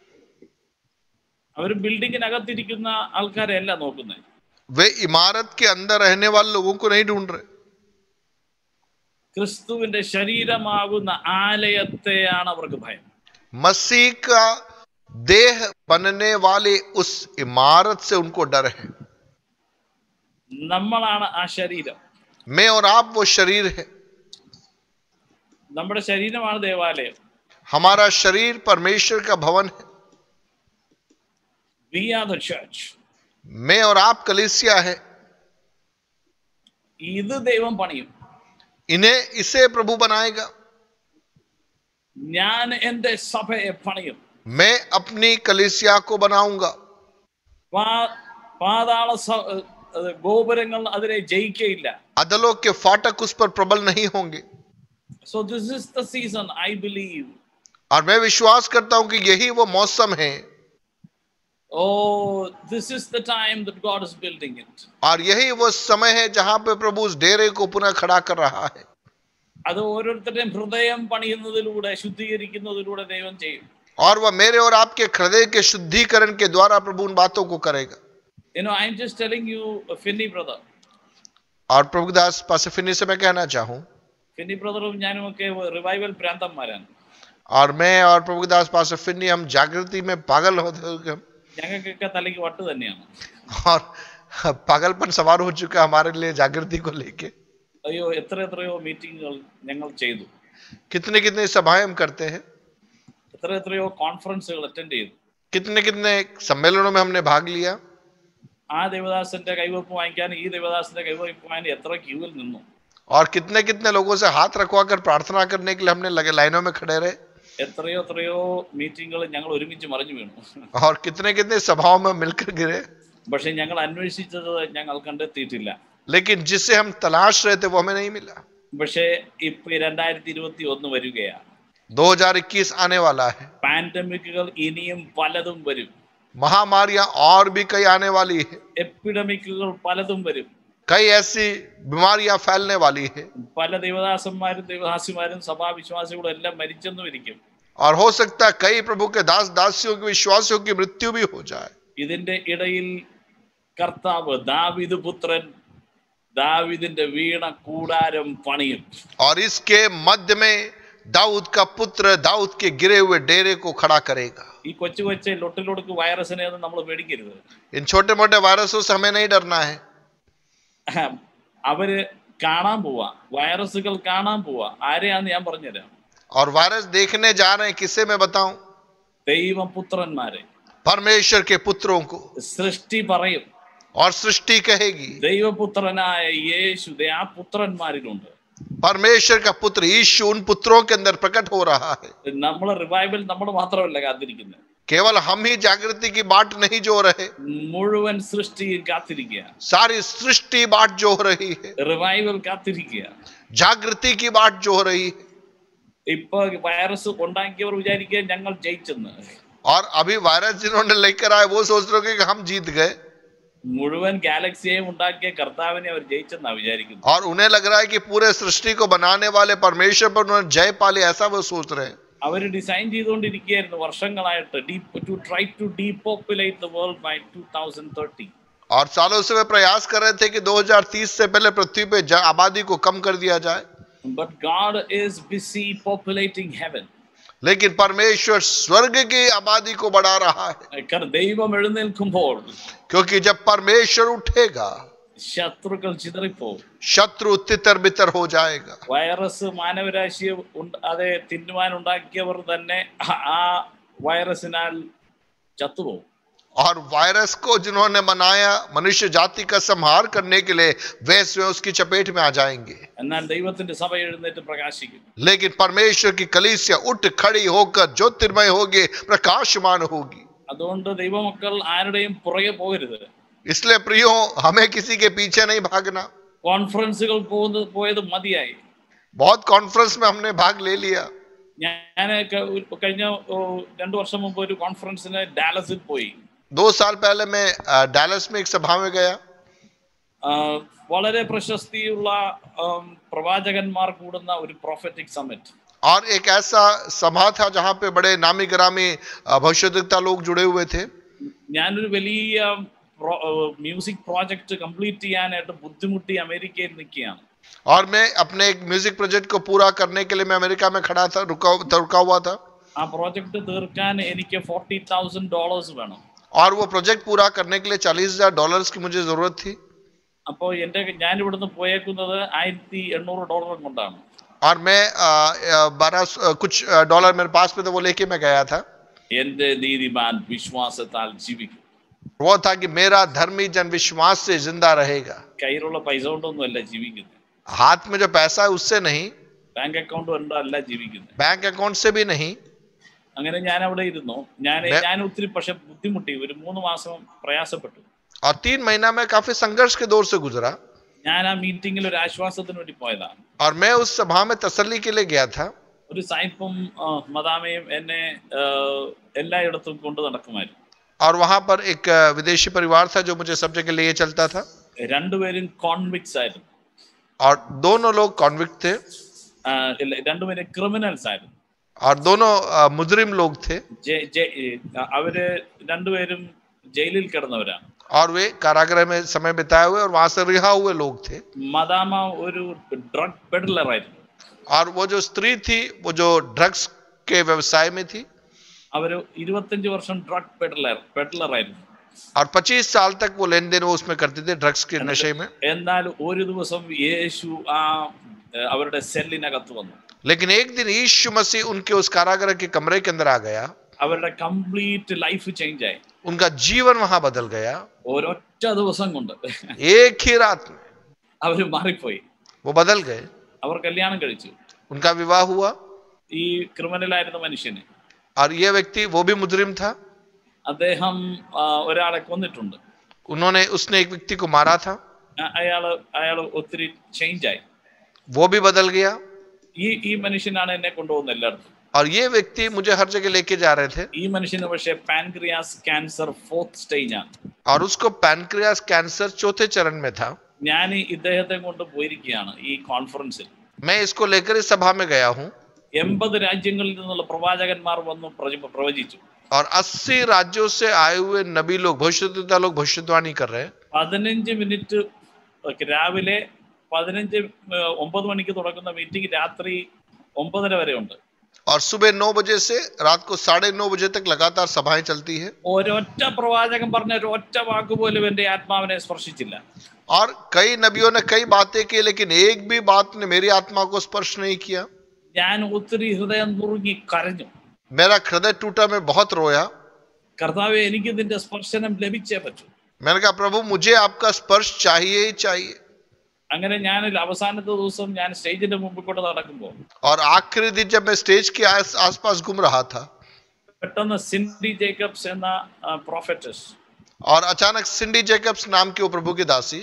അവർ ബിൽഡിങ്ങിനകത്തിരിക്കുന്ന ആൾക്കാരെ അല്ല നോക്കുന്നത് वे इमारत के अंदर रहने वाले लोगों को नहीं ढूंढ रहे ക്രിസ്തുവിന്റെ ശരീരമാകുന്ന ആലയത്തെയാണ് അവർക്ക് ഭയം मसीह का देह बनने वाले उस इमारत से उनको डर है നമ്മളാണ് ആ ശരീരം मैं और आप वो शरीर है നമ്മുടെ ശരീരമാണ് ദേവാലയം हमारा शरीर परमेश्वर का भवन है വി ആർ ദ ചർച്ച് मैं और आप कलिसिया है ഇത് ദൈവം പണിയും इन्हें इसे प्रभु बनाएगा ഞാൻ എന്റെ സഭയെ പണിയും मैं अपनी कलिसिया को बनाऊंगा പാ- പാതാള സ- ഏഹ് ഗോപുരങ്ങൾ അതിനെ ജയിക്കയില്ല अदलों के फाटक उस पर प्रबल नहीं होंगे so this is the season I believe और मैं विश्वास करता हूं कि यही वो मौसम है Oh, this is the time that God is building it. और यही वो समय है जहां पे प्रभु उस डेरे को पुनः खड़ा कर रहा है അത് ഓരോരുത്തരുടെയും ഹൃദയം പണിയുന്നതിലൂടെ ശുദ്ധീകരിക്കുന്നതിലൂടെ ദൈവം ചെയ്യും और वह मेरे और आपके हृदय के शुद्धिकरण के द्वारा प्रभु उन बातों को करेगा You know, I'm just telling you, uh, Finney brother. और प्रभुदास पासफिनी से मैं कहना चाहूं ഫിന്നി ബ്രദറും ഞാനും ഒക്കെ റിവൈവൽ ഭ്രാന്തന്മാരാണ് और मैं और प्रभुदास पासफिनी हम जागृति में पागल होते हुए ഞങ്ങൾക്കൊക്കെ തലയ്ക്ക് വട്ട് തന്നെയാണ് और पागलपन सवार हो चुका है हमारे लिए जागृति को लेके അയ്യോ എത്ര എത്രയോ മീറ്റിങ്ങുകൾ ഞങ്ങൾ ചെയ്തു कितने कितने सभाएं हम करते हैं എത്ര എത്രയോ കോൺഫറൻസുകൾ അറ്റൻഡ് ചെയ്തു कितने कितने सम्मेलनों में हमने भाग लिया ആ ദേവദാസന്റെ കൈവയ്പ് വാങ്ങിക്കാനും ഈ ദേവദാസന്റെ കൈവയ്പ് വാങ്ങാൻ എത്ര ക്യൂവിൽ നിന്നു और कितने कितने लोगों से हाथ रखवा कर प्रार्थना करने के लिए हमने लगे लाइनों में खड़े रहे എത്രയോ എത്രയോ മീറ്റിങ്ങുകൾ ഞങ്ങൾ ഒരുമിച്ച് മറിഞ്ഞു വീണു और कितने कितने सभाओं में मिलकर गिरे പക്ഷെ ഞങ്ങൾ അന്വേഷിച്ചത് ഞങ്ങൾ കണ്ടെത്തിയിട്ടില്ല लेकिन जिसे हम तलाश रहे थे वो हमें नहीं मिला പക്ഷേ ഇപ്പൊ ഈ രണ്ടായിരത്തി ഇരുപത്തി ഒന്ന് വരികയാണ് 2021 आने वाला है പാൻഡമിക്കുകൾ ഇനിയും പലതും വരും महामारियां और भी कई आने वाली है എപ്പിഡമിക്കുകൾ പലതും വരും कई ऐसी बीमारियां फैलने वाली है പല ദേവദാസന്മാരും ദേവദാസിമാരും സഭാവിശ്വാസികളും എല്ലാം മരിച്ചെന്നും ഇരിക്കും और हो सकता है कई प्रभु के दास दासियों के विश्वासियों की मृत्यु भी हो जाए ഇതിന്റെ ഇടയിൽ കർത്താവ് ദാവിദ് പുത്രൻ ദാവിദിന്റെ വീണ കൂടാരം പണിയും और इसके मध्य में दाऊद का पुत्र दाऊद के गिरे हुए डेरे को खड़ा करेगा ഈ കൊച്ചു കൊച്ചു ലൊട്ടിലൊടുക്ക് വൈറസിനെ ഒന്നും നമ്മൾ പേടിക്കരുത് इन छोटे मोटे वायरसों से हमें नहीं डरना है അവര് കാണാൻ പോവാ വൈറസുകൾ കാണാൻ പോവാ ആരെയാന്ന് ഞാൻ പറഞ്ഞുതരാം और वायरस देखने जा रहे हैं किसे मैं बताऊं ദൈവപുത്രന്മാരെ परमेश्वर के पुत्रों को സൃഷ്ടി പറയും और सृष्टि कहेगी ദൈവപുത്രനായ യേശു ദേ ആ പുത്രന്മാരിലുണ്ട് परमेश्वर का पुत्र यीशु उन पुत्रों के अंदर प्रकट हो रहा है നമ്മൾ റിവൈവൽ നമ്മൾ മാത്രമല്ല കാത്തിരിക്കുന്നത് केवल हम ही जागृति की बाट नहीं जो रहे മുഴുവൻ സൃഷ്ടിയും കാത്തിരിക്കുക सारी सृष्टि बाट जो रही है റിവൈവൽ കാത്തിരിക്കുക जागृति की बाट जो रही है ഇപ്പൊ വൈറസ് ഉണ്ടാക്കിയവർ വിചാരിക്കുക ഞങ്ങൾ ജയിച്ചെന്ന് और अभी वायरस जिन्होंने लेकर आए वो सोच रहे होंगे कि हम जीत गए മുഴുവൻ ഗാലക്സിയെയും ഉണ്ടാക്കിയ കർത്താവിനെ അവർ ജയിച്ചെന്നാ വിചാരിക്കുന്നത് और उन्हें लग रहा है कि पूरे सृष्टि को बनाने वाले परमेश्वर पर उन्होंने जय पाली ऐसा वो सोच रहे हैं അവർ ഡിസൈൻ ചെയ്തുകൊണ്ടിരിക്കുകയായിരുന്നു വർഷങ്ങളായിട്ട് to try to depopulate the world by two thousand thirty और सालों से वे प्रयास कर रहे थे कि 2030 से पहले पृथ्वी पे ज- आबादी को कम कर दिया जाए but God is busy populating heaven लेकिन परमेश्वर स्वर्ग की आबादी को बढ़ा रहा है ദൈവം എഴുന്നേൽക്കുമ്പോൾ क्योंकि जब परमेश्वर उठेगा ശത്രുക്കൾ ചിതറിപ്പോവും शत्रु तितर बितर हो जाएगा വൈറസ് മാനവരാശിയെ ഉണ്ട- അതെ തിന്നുവാൻ ഉണ്ടാക്കിയവർ തന്നെ ആ- ആ വൈറസിനാൽ ചത്തുപോകും और वायरस को जिन्होंने बनाया मनुष्य जाति का संहार करने के लिए वे स्वयं उसकी चपेट में आ जाएंगे എന്നാൽ ദൈവത്തിന്റെ സഭ എഴുന്നേറ്റ് പ്രകാശിക്കും लेकिन परमेश्वर की कलीसिया उठ खड़ी होकर ज्योतिर्मय होगी प्रकाशमान होगी അതുകൊണ്ട് ദൈവമക്കൾ ആരുടെയും പുറകെ പോകരുത് इसलिए प्रियो हमें किसी के पीछे नहीं भागना കോൺഫറൻസുകൾ പോകുന്നത് പോയത് മതിയായി बहुत कॉन्फ्रेंस में हमने भाग ले लिया ഞാൻ കഴിഞ്ഞ ഓ, രണ്ടു വർഷം മുമ്പ് ഒരു കോൺഫറൻസിന് ഡാലസിൽ പോയി दो साल पहले मैं अ, डालस में एक सभा में गया ആ, വളരെ പ്രശസ്തിയുള്ള ആം, പ്രവാചകന്മാർ കൂടുന്ന ഒരു പ്രോഫറ്റിക് സമ്മിറ്റ് और एक ऐसा सभा था जहां पे बड़े नामी ग्रामी अ, भविष्यद्वक्ता लोग जुड़े हुए थे ഞാനൊരു വലിയ മ്യൂസിക് പ്രോജക്റ്റ് കംപ്ലീറ്റ് ചെയ്യാനായിട്ട് ബുദ്ധിമുട്ടി അമേരിക്കയിൽ നിൽക്കുകയാണ് और मैं अपने एक म्यूजिक प्रोजेक्ट को पूरा करने के लिए मैं अमेरिका में खड़ा था रुका रुका हुआ था ആ പ്രോജക്റ്റ് തീർക്കാൻ എനിക്ക് ഫോർട്ടി തൗസൻഡ് ഡോളേഴ്സ് വേണം और वो प्रोजेक्ट पूरा करने के लिए चालीस हजार डॉलर्स की मुझे जरूरत थी അപ്പോൾ എൻ്റെ ഞാൻ ഇവിടുന്ന് പോയേക്കുന്നത് ആയിരത്തി എണ്ണൂറ് ഡോളർ കൊണ്ടാണ് और मैं बारह कुछ अ, डॉलर मेरे पास में तो वो लेके मैं गया था എൻ്റെ നീതിമാൻ വിശ്വാസത്താൽ ജീവിക്കും वो था कि मेरा धर्मी जन विश्वास से जिंदा रहेगा കയ്യിലുള്ള പൈസ കൊണ്ടൊന്നുമല്ല ജീവിക്കുന്നത് हाथ में जो पैसा है उससे नहीं ബാങ്ക് അക്കൗണ്ട് കൊണ്ടല്ല ജീവിക്കുന്നത് बैंक अकाउंट से भी नहीं അങ്ങനെ ഞാൻ അവിടെ ഇരുന്നു ഞാൻ ബേ- ഞാൻ ഒത്തിരി പക്ഷെ ബുദ്ധിമുട്ടി ഒരു മൂന്ന് മാസം പ്രയാസപ്പെട്ടു और तीन महीना में काफी संघर्ष के दौर से गुजरा ഞാൻ ആ മീറ്റിംഗിൽ ഒരു ആശ്വാസത്തിന് വേണ്ടി പോയതാണ് और मैं उस सभा में तसल्ली के लिए गया था ഒരു സായിപ്പും ആ, മദാമയും എന്നെ ആ, എല്ലായിടത്തും കൊണ്ട് നടക്കുമായിരുന്നു और वहां पर एक अ, विदेशी परिवार था जो मुझे सब जगह लिए चलता था രണ്ടുപേരും കോൺവിക്സ് ആയിരുന്നു और दोनों लोग कॉन्विक्ट थे ആ, ഇല്ല, രണ്ടുപേരും ക്രിമിനൽസ് ആയിരുന്നു और दोनों अ, मुजरिम लोग थे ജെ- ജെ- ഈ, അവര് രണ്ടുപേരും ജയിലിൽ കിടന്നവരാണ് और वे कारागृह में समय बिताए हुए और वहां से रिहा हुए लोग थे മദാമ ഒരു ഡ്രഗ് പെഡലർ ആയിരുന്നു और वो जो स्त्री थी वो जो ड्रग्स के व्यवसाय में थी അവര് ഇരുപത്തഞ്ച് വർഷം ഡ്രഗ് പെഡലർ പെഡലർ ആയിരുന്നു और 25 साल तक वो लेन देन वो उसमें करते थे ड्रग्स के नशे में എന്നാൽ ഒരു ദിവസം യേശു ആ ഏഹ്, അവരുടെ സെല്ലിനകത്ത് വന്നു लेकिन एक दिन यीशु मसीह उनके उस कारागृह के कमरे के अंदर आ गया അവരുടെ കംപ്ലീറ്റ് ലൈഫ് ചേഞ്ച് ആയി उनका जीवन वहां बदल गया ഒരൊറ്റ ദിവസം കൊണ്ട് एक ही रात में അവര് മാറിപ്പോയി वो बदल गए അവർ കല്യാണം കഴിച്ചു उनका विवाह हुआ ഈ ക്രിമിനലായിരുന്ന മനുഷ്യന് और ये व्यक्ति वो भी मुजरिम था അദ്ദേഹം ആ, ഒരാളെ കൊന്നിട്ടുണ്ട് उन्होंने उसने एक व्यक्ति को मारा था അ- അയാള് അയാള് ഒത്തിരി ചേഞ്ച് ആയി वो भी बदल गया ഈ ഈ മനുഷ്യനാണ് എന്നെ കൊണ്ടുപോകുന്നത് എല്ലായിടത്തും और ये व्यक्ति मुझे हर जगह लेके जा रहे थे ഈ മനുഷ്യന് പക്ഷേ പാൻക്രിയാസ് ക്യാൻസർ ഫോർത്ത് സ്റ്റേജ് ആണ് और उसको पैनक्रियास कैंसर चौथे चरण में था ഞാൻ ഈ ഇദ്ദേഹത്തെ കൊണ്ട് പോയിരിക്കുകയാണ് ഈ കോൺഫറൻസിൽ मैं इसको लेकर इस सभा में गया हूँ എൺപത് രാജ്യങ്ങളിൽ നിന്നുള്ള പ്രവാചകന്മാർ വന്നു പ്രവച- പ്രവചിച്ചു और 80 राज्यों से आए हुए नबी लोग भविष्यता लोग भविष्यवाणी कर रहे हैं പതിനഞ്ച് മിനിറ്റ് രാവിലെ പതിനഞ്ച് ഏഹ്, ഒമ്പത് മണിക്ക് തുടങ്ങുന്ന മീറ്റിംഗ് രാത്രി ഒമ്പതര വരെ ഉണ്ട് और सुबह नौ बजे से रात को साढ़े नौ बजे तक लगातार सभाएं चलती है ഒരൊറ്റ പ്രവാചകൻ പറഞ്ഞ ഒരൊറ്റ വാക്ക് പോലും എന്റെ ആത്മാവിനെ സ്പർശിച്ചില്ല और कई नबियों ने कई बातें की लेकिन एक भी बात ने मेरी आत्मा को स्पर्श नहीं किया ഞാൻ ഒത്തിരി ഹൃദയം നുറുങ്ങി കരഞ്ഞു मेरा हृदय टूटा मैं बहुत रोया കർത്താവെ എനിക്ക് നിന്റെ സ്പർശനം ലഭിച്ചേ പറ്റൂ मैंने कहा प्रभु मुझे आपका स्पर्श चाहिए ही चाहिए അങ്ങനെ ഞാൻ അവസാനത്തെ ദിവസം ഞാൻ സ്റ്റേജിന്റെ മുമ്പിൽ കൂടെ നടക്കുമ്പോൾ और आखिरी दिन जब मैं स्टेज के आस आसपास घूम रहा था പെട്ടെന്ന് സിൻഡി ജേക്കബ്സ് എന്ന പ്രോഫറ്റസ് और अचानक सिंडी जेकब्स नाम की वो प्रभु की दासी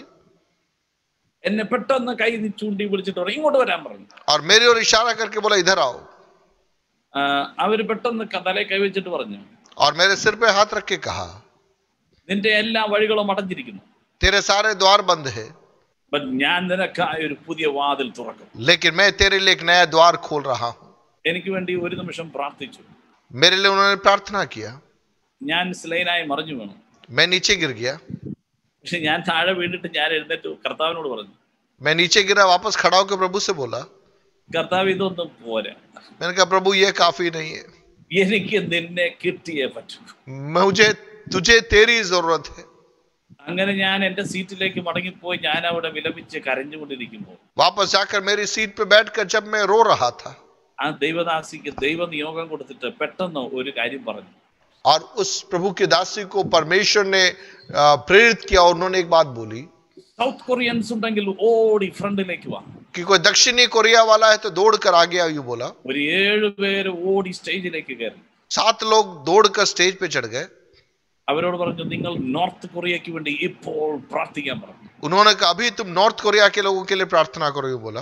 എന്നെ പെട്ടെന്ന് കൈ ചൂണ്ടി വിളിച്ചിട്ട് പറഞ്ഞു ഇങ്ങോട്ട് വരാൻ പറഞ്ഞു और मेरी ओर इशारा करके बोला इधर आओ ആ, അവര് പെട്ടെന്ന് ക- തലയിൽ കൈവച്ചിട്ട് പറഞ്ഞു और मेरे सिर पे हाथ रख के कहा നിന്റെ എല്ലാ വഴികളും അടഞ്ഞിരിക്കുന്നു तेरे सारे द्वार बंद है But ഞാൻ നിനക്കായി ഒരു പുതിയ വാതിൽ തുറക്കും लेकिन मैं तेरे लिए एक नया द्वार खोल रहा हूँ എനിക്ക് വേണ്ടി ഒരു നിമിഷം പ്രാർത്ഥിച്ചു मेरे लिए उन्होंने प्रार्थना किया ഞാൻ സ്ലൈനായി മറിഞ്ഞു വീണു मैं नीचे गिर गया പക്ഷെ ഞാൻ താഴെ വീണിട്ട് ഞാൻ എഴുന്നേറ്റ് കർത്താവിനോട് പറഞ്ഞു मैं नीचे गिरा वापस खड़ा होकर प्रभु से बोला കർത്താവ് ഇതൊന്നും പോരാ मैंने कहा प्रभु ये काफी नहीं है എനിക്ക് നിന്നെ കിട്ടിയേ പറ്റൂ मुझे तुझे तेरी जरूरत है അങ്ങനെ ഞാൻ എന്റെ സീറ്റിലേക്ക് മടങ്ങിപ്പോയി ഞാൻ അവിടെ വിലപിച്ച് കരഞ്ഞുകൊണ്ടിരിക്കുമ്പോൾ वापस जाकर मेरी सीट पे बैठकर जब मैं रो रहा था ആ ദൈവദാസിക്ക് ദൈവ നിയോഗം കൊടുത്തിട്ട് പെട്ടെന്ന് ഒരു കാര്യം പറഞ്ഞു और उस प्रभु की दासी को परमेश्वर ने अ, प्रेरित किया और उन्होंने एक बात बोली സൗത്ത് കൊറിയൻസ് ഉണ്ടെങ്കിൽ ഓടി ഫ്രണ്ടിലേക്ക് വാ कि कोई दक्षिणी कोरिया वाला है तो दौड़ कर आ गया यूं बोला ഒരു ഏഴ് പേര് ഓടി സ്റ്റേജിലേക്ക് കയറി सात लोग दौड़ कर स्टेज पे चढ़ गए അവരോട് പറഞ്ഞു നിങ്ങൾ നോർത്ത് കൊറിയയ്ക്ക് വേണ്ടി ഇപ്പോൾ പ്രാർത്ഥിക്കാൻ പറഞ്ഞു उन्होंने कहा अभी तुम नॉर्थ कोरिया के लोगों के लिए प्रार्थना करो यूं बोला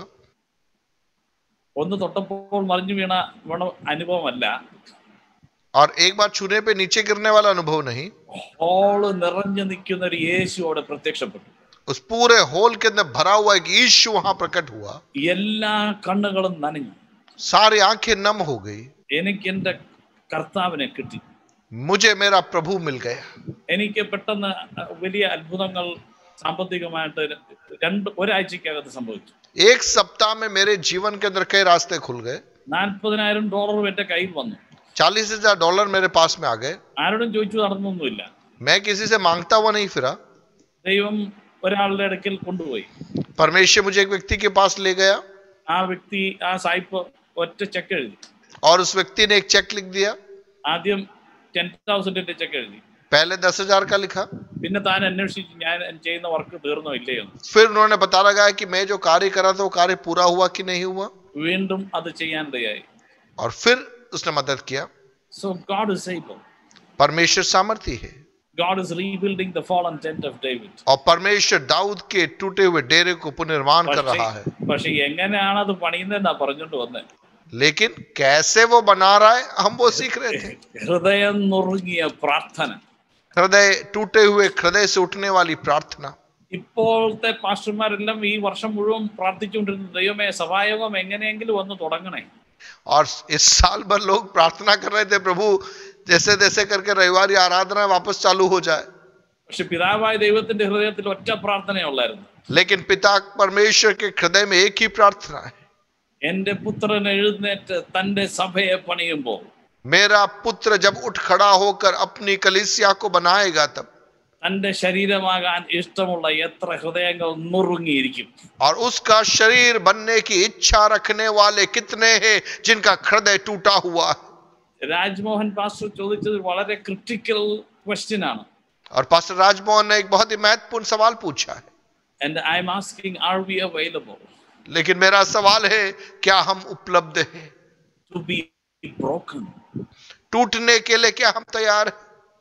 ഒന്ന് തൊട്ടപ്പോൾ മറിഞ്ഞു വീണ വീണ അനുഭവമല്ല और एक बार छूने पे नीचे गिरने वाला अनुभव नहीं ഹോള് നിറഞ്ഞു നിൽക്കുന്ന ഒരു യേശു അവിടെ പ്രത്യക്ഷപ്പെട്ടു उस पूरे हॉल के अंदर भरा हुआ एक यीशु वहां प्रकट हुआ എല്ലാ കണ്ണുകളും നനഞ്ഞു सारी आंखें नम हो गई എനിക്ക് എന്റെ കർത്താവിനെ കിട്ടി मुझे मेरा प्रभु मिल गया എനിക്ക് പെട്ടെന്ന് വലിയ അത്ഭുതങ്ങൾ സാമ്പത്തികമായിട്ട് രണ്ട് ഒരാഴ്ചക്കകത്ത് സംഭവിച്ചു एक सप्ताह में मेरे जीवन के अंदर कई रास्ते खुल गए നാൽപ്പതിനായിരം ഡോളറും എന്റെ കയ്യിൽ വന്നു चालीस हजार डॉलर मेरे पास में आ गए ആരോടും ചോദിച്ചു നടന്നൊന്നുമില്ല मैं किसी से मांगता हुआ नहीं फिरा ദൈവം ഒരാളുടെ അടുക്കൽ കൊണ്ടുപോയി परमेश्वर मुझे एक व्यक्ति के पास ले गया ആ വ്യക്തി ആ സായിപ്പ് ഒറ്റ ചെക്ക് എഴുതി और उस व्यक्ति ने एक चेक लिख दिया ആദ്യം ടെൻ തൗസൻഡിന്റെ ചെക്ക് എഴുതി पहले दस हजार का लिखा പിന്നെ താൻ അന്വേഷിച്ചു ഞാൻ ചെയ്യുന്ന വർക്ക് തീർന്നോ ഇല്ലയോ എന്ന്. फिर उन्होंने बता लगाया कि मैं जो कार्य करा था वो कार्य पूरा हुआ कि नहीं हुआ വീണ്ടും അത് ചെയ്യാനിടയായി और फिर उसने मदद किया സോ ഗാഡ് ഇസ് ഏബിൾ परमेश्वर सामर्थ्य है God is rebuilding the fallen tent of David. और परमेश्वर दाऊद के टूटे हुए डेरे को पुनर्निर्माण कर പക്ഷേ रहा है പക്ഷെ എങ്ങനെയാണ് അത് പണിയുന്നതെന്നാ പറഞ്ഞോണ്ട് വന്നത് लेकिन कैसे वो बना रहा है हम वो सीख रहे थे ഹൃദയം നുറുങ്ങിയ പ്രാർത്ഥന हृदय टूटे हुए हृदय से उठने वाली प्रार्थना ഇപ്പോഴത്തെ പാസ്റ്റർമാരെല്ലാം ഈ വർഷം മുഴുവൻ പ്രാർത്ഥിച്ചുകൊണ്ടിരുന്ന ദൈവമേ സഭായോഗം എങ്ങനെയെങ്കിലും ഒന്ന് തുടങ്ങണേ और इस साल भर लोग प्रार्थना कर रहे थे प्रभु जैसे तैसे करके रविवार की आराधना वापस चालू हो जाए പക്ഷെ പിതാവായ ദൈവത്തിന്റെ ഹൃദയത്തിൽ ഒറ്റ പ്രാർത്ഥനയുള്ളായിരുന്നു लेकिन पिता परमेश्वर के हृदय में एक ही प्रार्थना है എന്റെ പുത്രൻ എഴുന്നേറ്റ് തന്റെ സഭയെ പണിയുമ്പോൾ मेरा पुत्र जब उठ खड़ा होकर अपनी कलिसिया को बनाएगा तब തന്റെ ശരീരമാകാൻ ഇഷ്ടമുള്ള എത്ര ഹൃദയങ്ങൾ നുറുങ്ങിയിരിക്കും और उसका शरीर बनने की इच्छा रखने वाले कितने हैं जिनका हृदय टूटा हुआ है രാജ്മോഹൻ പാസ്റ്റർ ചോദിച്ചത് വളരെ ക്രിട്ടിക്കൽ ക്വസ്റ്റ്യൻ ആണ് और पास्टर राजमोहन ने एक बहुत ही महत्वपूर्ण सवाल पूछा है and I am asking are we available लेकिन मेरा सवाल है क्या हम उपलब्ध हैं ടു ബി ബ്രോക്കൺ टूटने के लिए क्या हम तैयार हैं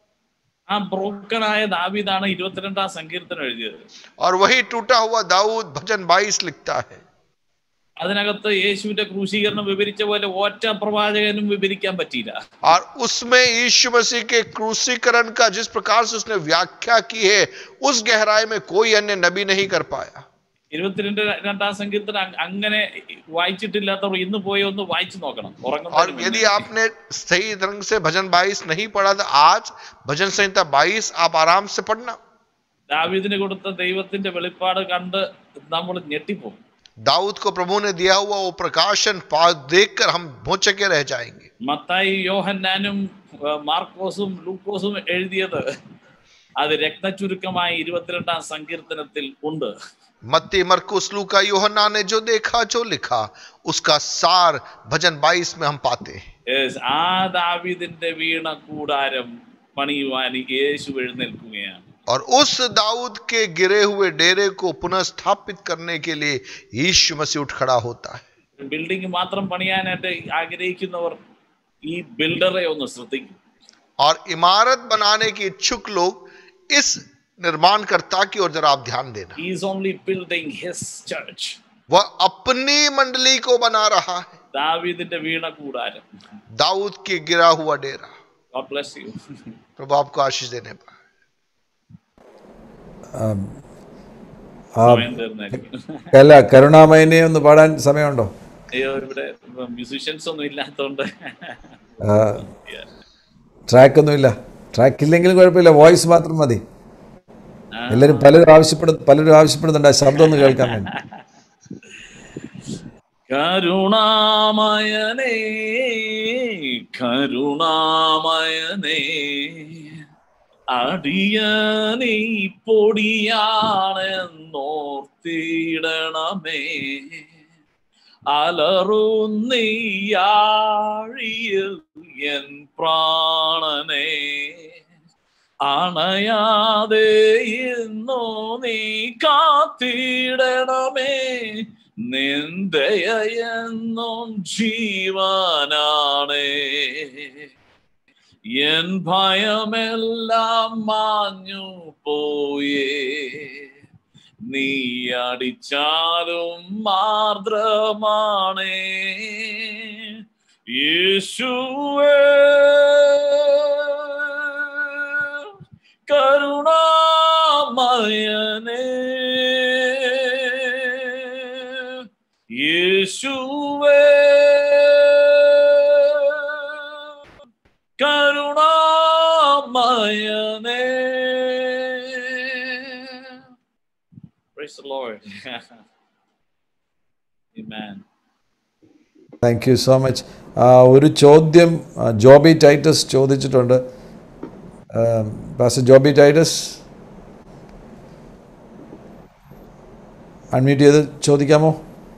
ആ ബ്രോക്കണായ ദാവീദാണ് ഇരുപത്തിരണ്ടാം സങ്കീർത്തനം എഴുതിയത് और वही टूटा हुआ दाऊद भजन 22 लिखता है അതിനകത്ത് യേശുവിന്റെ ക്രൂശീകരണം വിവരിച്ച പോലെ ഒറ്റ പ്രവാചകനും വിവരിക്കാൻ പറ്റിയില്ല और उसमें यीशु मसीह के क्रूसीकरण का जिस प्रकार से उसने व्याख्या की है उस गहराई में कोई अन्य नबी नहीं कर पाया ഇരുപത്തിരണ്ട് രണ്ടാം സങ്കീർത്തനം അങ് അങ്ങനെ വായിച്ചിട്ടില്ലാത്തവർ ഇന്ന് പോയി ഒന്ന് വായിച്ചു നോക്കണം और ഉറങ്ങുന്നതിന് यदि മുന്നേ. आपने सही ढंग से भजन 22 नहीं पढ़ा तो आज भजन संहिता 22 आप आराम से पढ़ना ദാവീദിന് കൊടുത്ത ദൈവത്തിന്റെ വെളിപ്പാട് കണ്ട് നമ്മൾ ഞെട്ടിപ്പോകും दाऊद को प्रभु ने दिया हुआ वो प्रकाशन पा- देखकर हम भोचके रह जाएंगे മത്തായി യോഹന്നാനും ആ, മാർക്കോസും ലൂക്കോസും എഴുതിയത് അത് രക്തചുരുക്കമായി ഇരുപത്തിരണ്ടാം സങ്കീർത്തനത്തിൽ ഉണ്ട് मत्ती मरकुस लूका यूहन्ना ने जो देखा जो लिखा उसका सार भजन 22 में हम पाते हैं Yes, ആ ദാവീദിന്റെ വീണ കൂടാരം പണിയുവാൻ യേശു എഴുന്നേൽക്കുകയാണ് और उस दाऊद के गिरे हुए डेरे को पुनः स्थापित करने के लिए यीशु मसीह उठ खड़ा होता है ബിൽഡിംഗ് മാത്രം പണിയാനായിട്ട് ആഗ്രഹിക്കുന്നവർ ഈ ബിൽഡറെ ഒന്ന് ശ്രദ്ധിക്കും और इमारत बनाने के इच्छुक लोग इस निर्माणकर्ता की ओर जरा आप ध्यान देना is only building his church वह अपनी मंडली को बना रहा है ദാവീദിന്റെ വീണ കൂടാരം दाऊद की गिरा हुआ डेरा God bless you. प्रभु आपको आशीष देने पाए ആ സമയം തീർന്നായിരിക്കും അല്ല കരുണാമയനെ ഒന്ന് പാടാൻ സമയമുണ്ടോ അയ്യോ ഇവിടെ മ്യൂസീഷ്യൻസ് ഒന്നും ഇല്ലാത്തതുകൊണ്ട് ട്രാക്ക് ഒന്നുമില്ല ട്രാക്ക് ഇല്ലെങ്കിലും കുഴപ്പമില്ല വോയിസ് മാത്രം മതി എല്ലാവരും പലരും ആവശ്യപ്പെടും പലരും ആവശ്യപ്പെടുന്നുണ്ട് ആ ശബ്ദം ഒന്ന് കേൾക്കാൻ വേണ്ടി കരുണാമയനേ കരുണാമയനേ അടിയനീ പൊടിയാണെന്നോർത്തിടണമേ അലറുന്നീയാഴിയിൽ എൻ പ്രാണനെ അണയാതെ ഇന്നോ നീ കാത്തിടണമേ നിന്ദയെന്നും ജീവനാണേ എൻ ഭയമെല്ലാം മാഞ്ഞു പോയേ നീ അടിച്ചാലും മാർദ്രമാണേ യേശുവേ കരുണാമയനേ യേശുവേ കരുണാമയനേ Praise the Lord. Amen. Thank you so much ഒരു ചോദ്യം ആ, ജോബി ടൈറ്റസ് ചോദിച്ചിട്ടുണ്ട് പാസ്റ്റർ ജോബി ടൈറ്റസ് അൺമ്യൂട്ട് ചെയ്ത് ചോദിക്കാമോ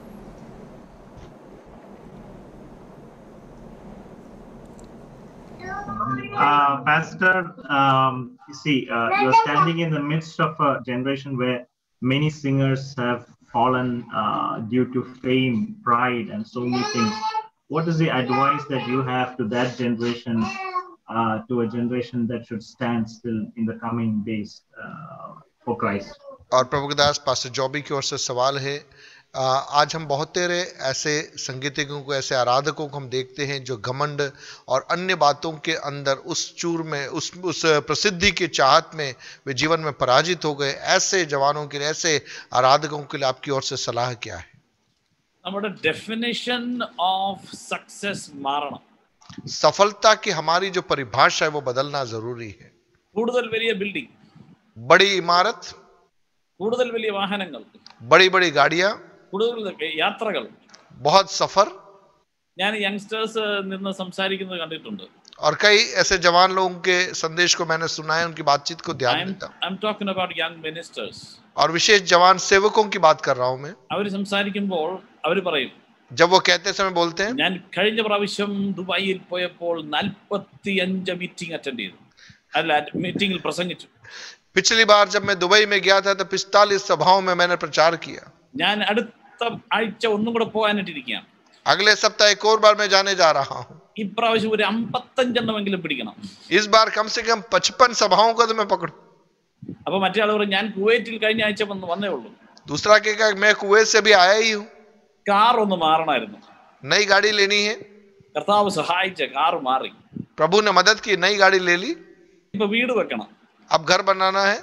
Uh, Pastor, um, you see, uh, you're standing in the midst of a generation where many singers have fallen uh, due to fame, pride, and so many things. What is the advice that you have to that generation, uh, to a generation that should stand still in the coming days uh, for Christ? और प्रभु के दास pastor जॉबी की ओर से सवाल है आ, आज हम बहुत तेरे ऐसे संगीतज्ञों को ऐसे आराधकों को हम देखते हैं जो घमंड और अन्य बातों के अंदर उस चूर में उस उस प्रसिद्धि के चाहत में वे जीवन में पराजित हो गए ऐसे जवानों के लिए ऐसे आराधकों के लिए आपकी ओर से सलाह क्या है നമ്മുടെ ഡെഫിനേഷൻ ഓഫ് സക്സസ് മാറണം सफलता की हमारी जो परिभाषा है वो बदलना जरूरी है കൂടുതൽ വലിയ ബിൽഡിംഗ് बड़ी इमारत കൂടുതൽ വലിയ വാഹനങ്ങൾ बड़ी बड़ी गाड़ियां കൂടുതൽ യാത്രകൾ बहुत सफर ഞാൻ യങ്സ്റ്റേഴ്സ് നിന്ന് സംസാരിക്കുന്നത് കണ്ടിട്ടുണ്ട് और कई ऐसे जवान लोगों के संदेश को मैंने सुना है उनकी बातचीत को ध्यान देता हूं I am talking about young ministers और विशेष जवान सेवकों की बात कर रहा हूं मैं അവർ സംസാരിക്കുമ്പോൾ അവർ പറയും जब वो कहते समय बोलते हैं ഞാൻ കഴിഞ്ഞ പ്രാവശ്യം ദുബായിൽ പോയപ്പോൾ നാൽപ്പത്തി അഞ്ച് മീറ്റിംഗ് അറ്റൻഡ് ചെയ്തു അല്ല മീറ്റിംഗിൽ പ്രസംഗിച്ചു पिछली बार जब मैं दुबई में गया था तो पिस्तालीस सभाओं में मैंने प्रचार किया ഞാൻ അടുത്ത ആഴ്ച ഒന്നും കൂടെ പോകാനായിട്ടിരിക്കുകയാണ് अगले सप्ताह एक और बार मैं जाने जा रहा हूं ഇപ്രാവശ്യം ഒരു അമ്പത്തഞ്ചെണ്ണമെങ്കിലും പിടിക്കണം इस बार कम से कम पचपन सभाओं को तो मैं पकड़ू അപ്പൊ മറ്റേ ആൾ പറയും ഞാൻ കുവൈറ്റിൽ കഴിഞ്ഞ ആഴ്ച വന്ന് വന്നേ ഉള്ളൂ दूसरा के क्या मैं कुवैत से भी आया ही हूं കാർ ഒന്ന് മാറണമായിരുന്നു नई गाड़ी लेनी है കർത്താവ് സഹായിച്ച കാർ മാറി प्रभु ने मदद की नई गाड़ी ले ली ഇപ്പൊ വീട് വെക്കണം अब घर बनाना है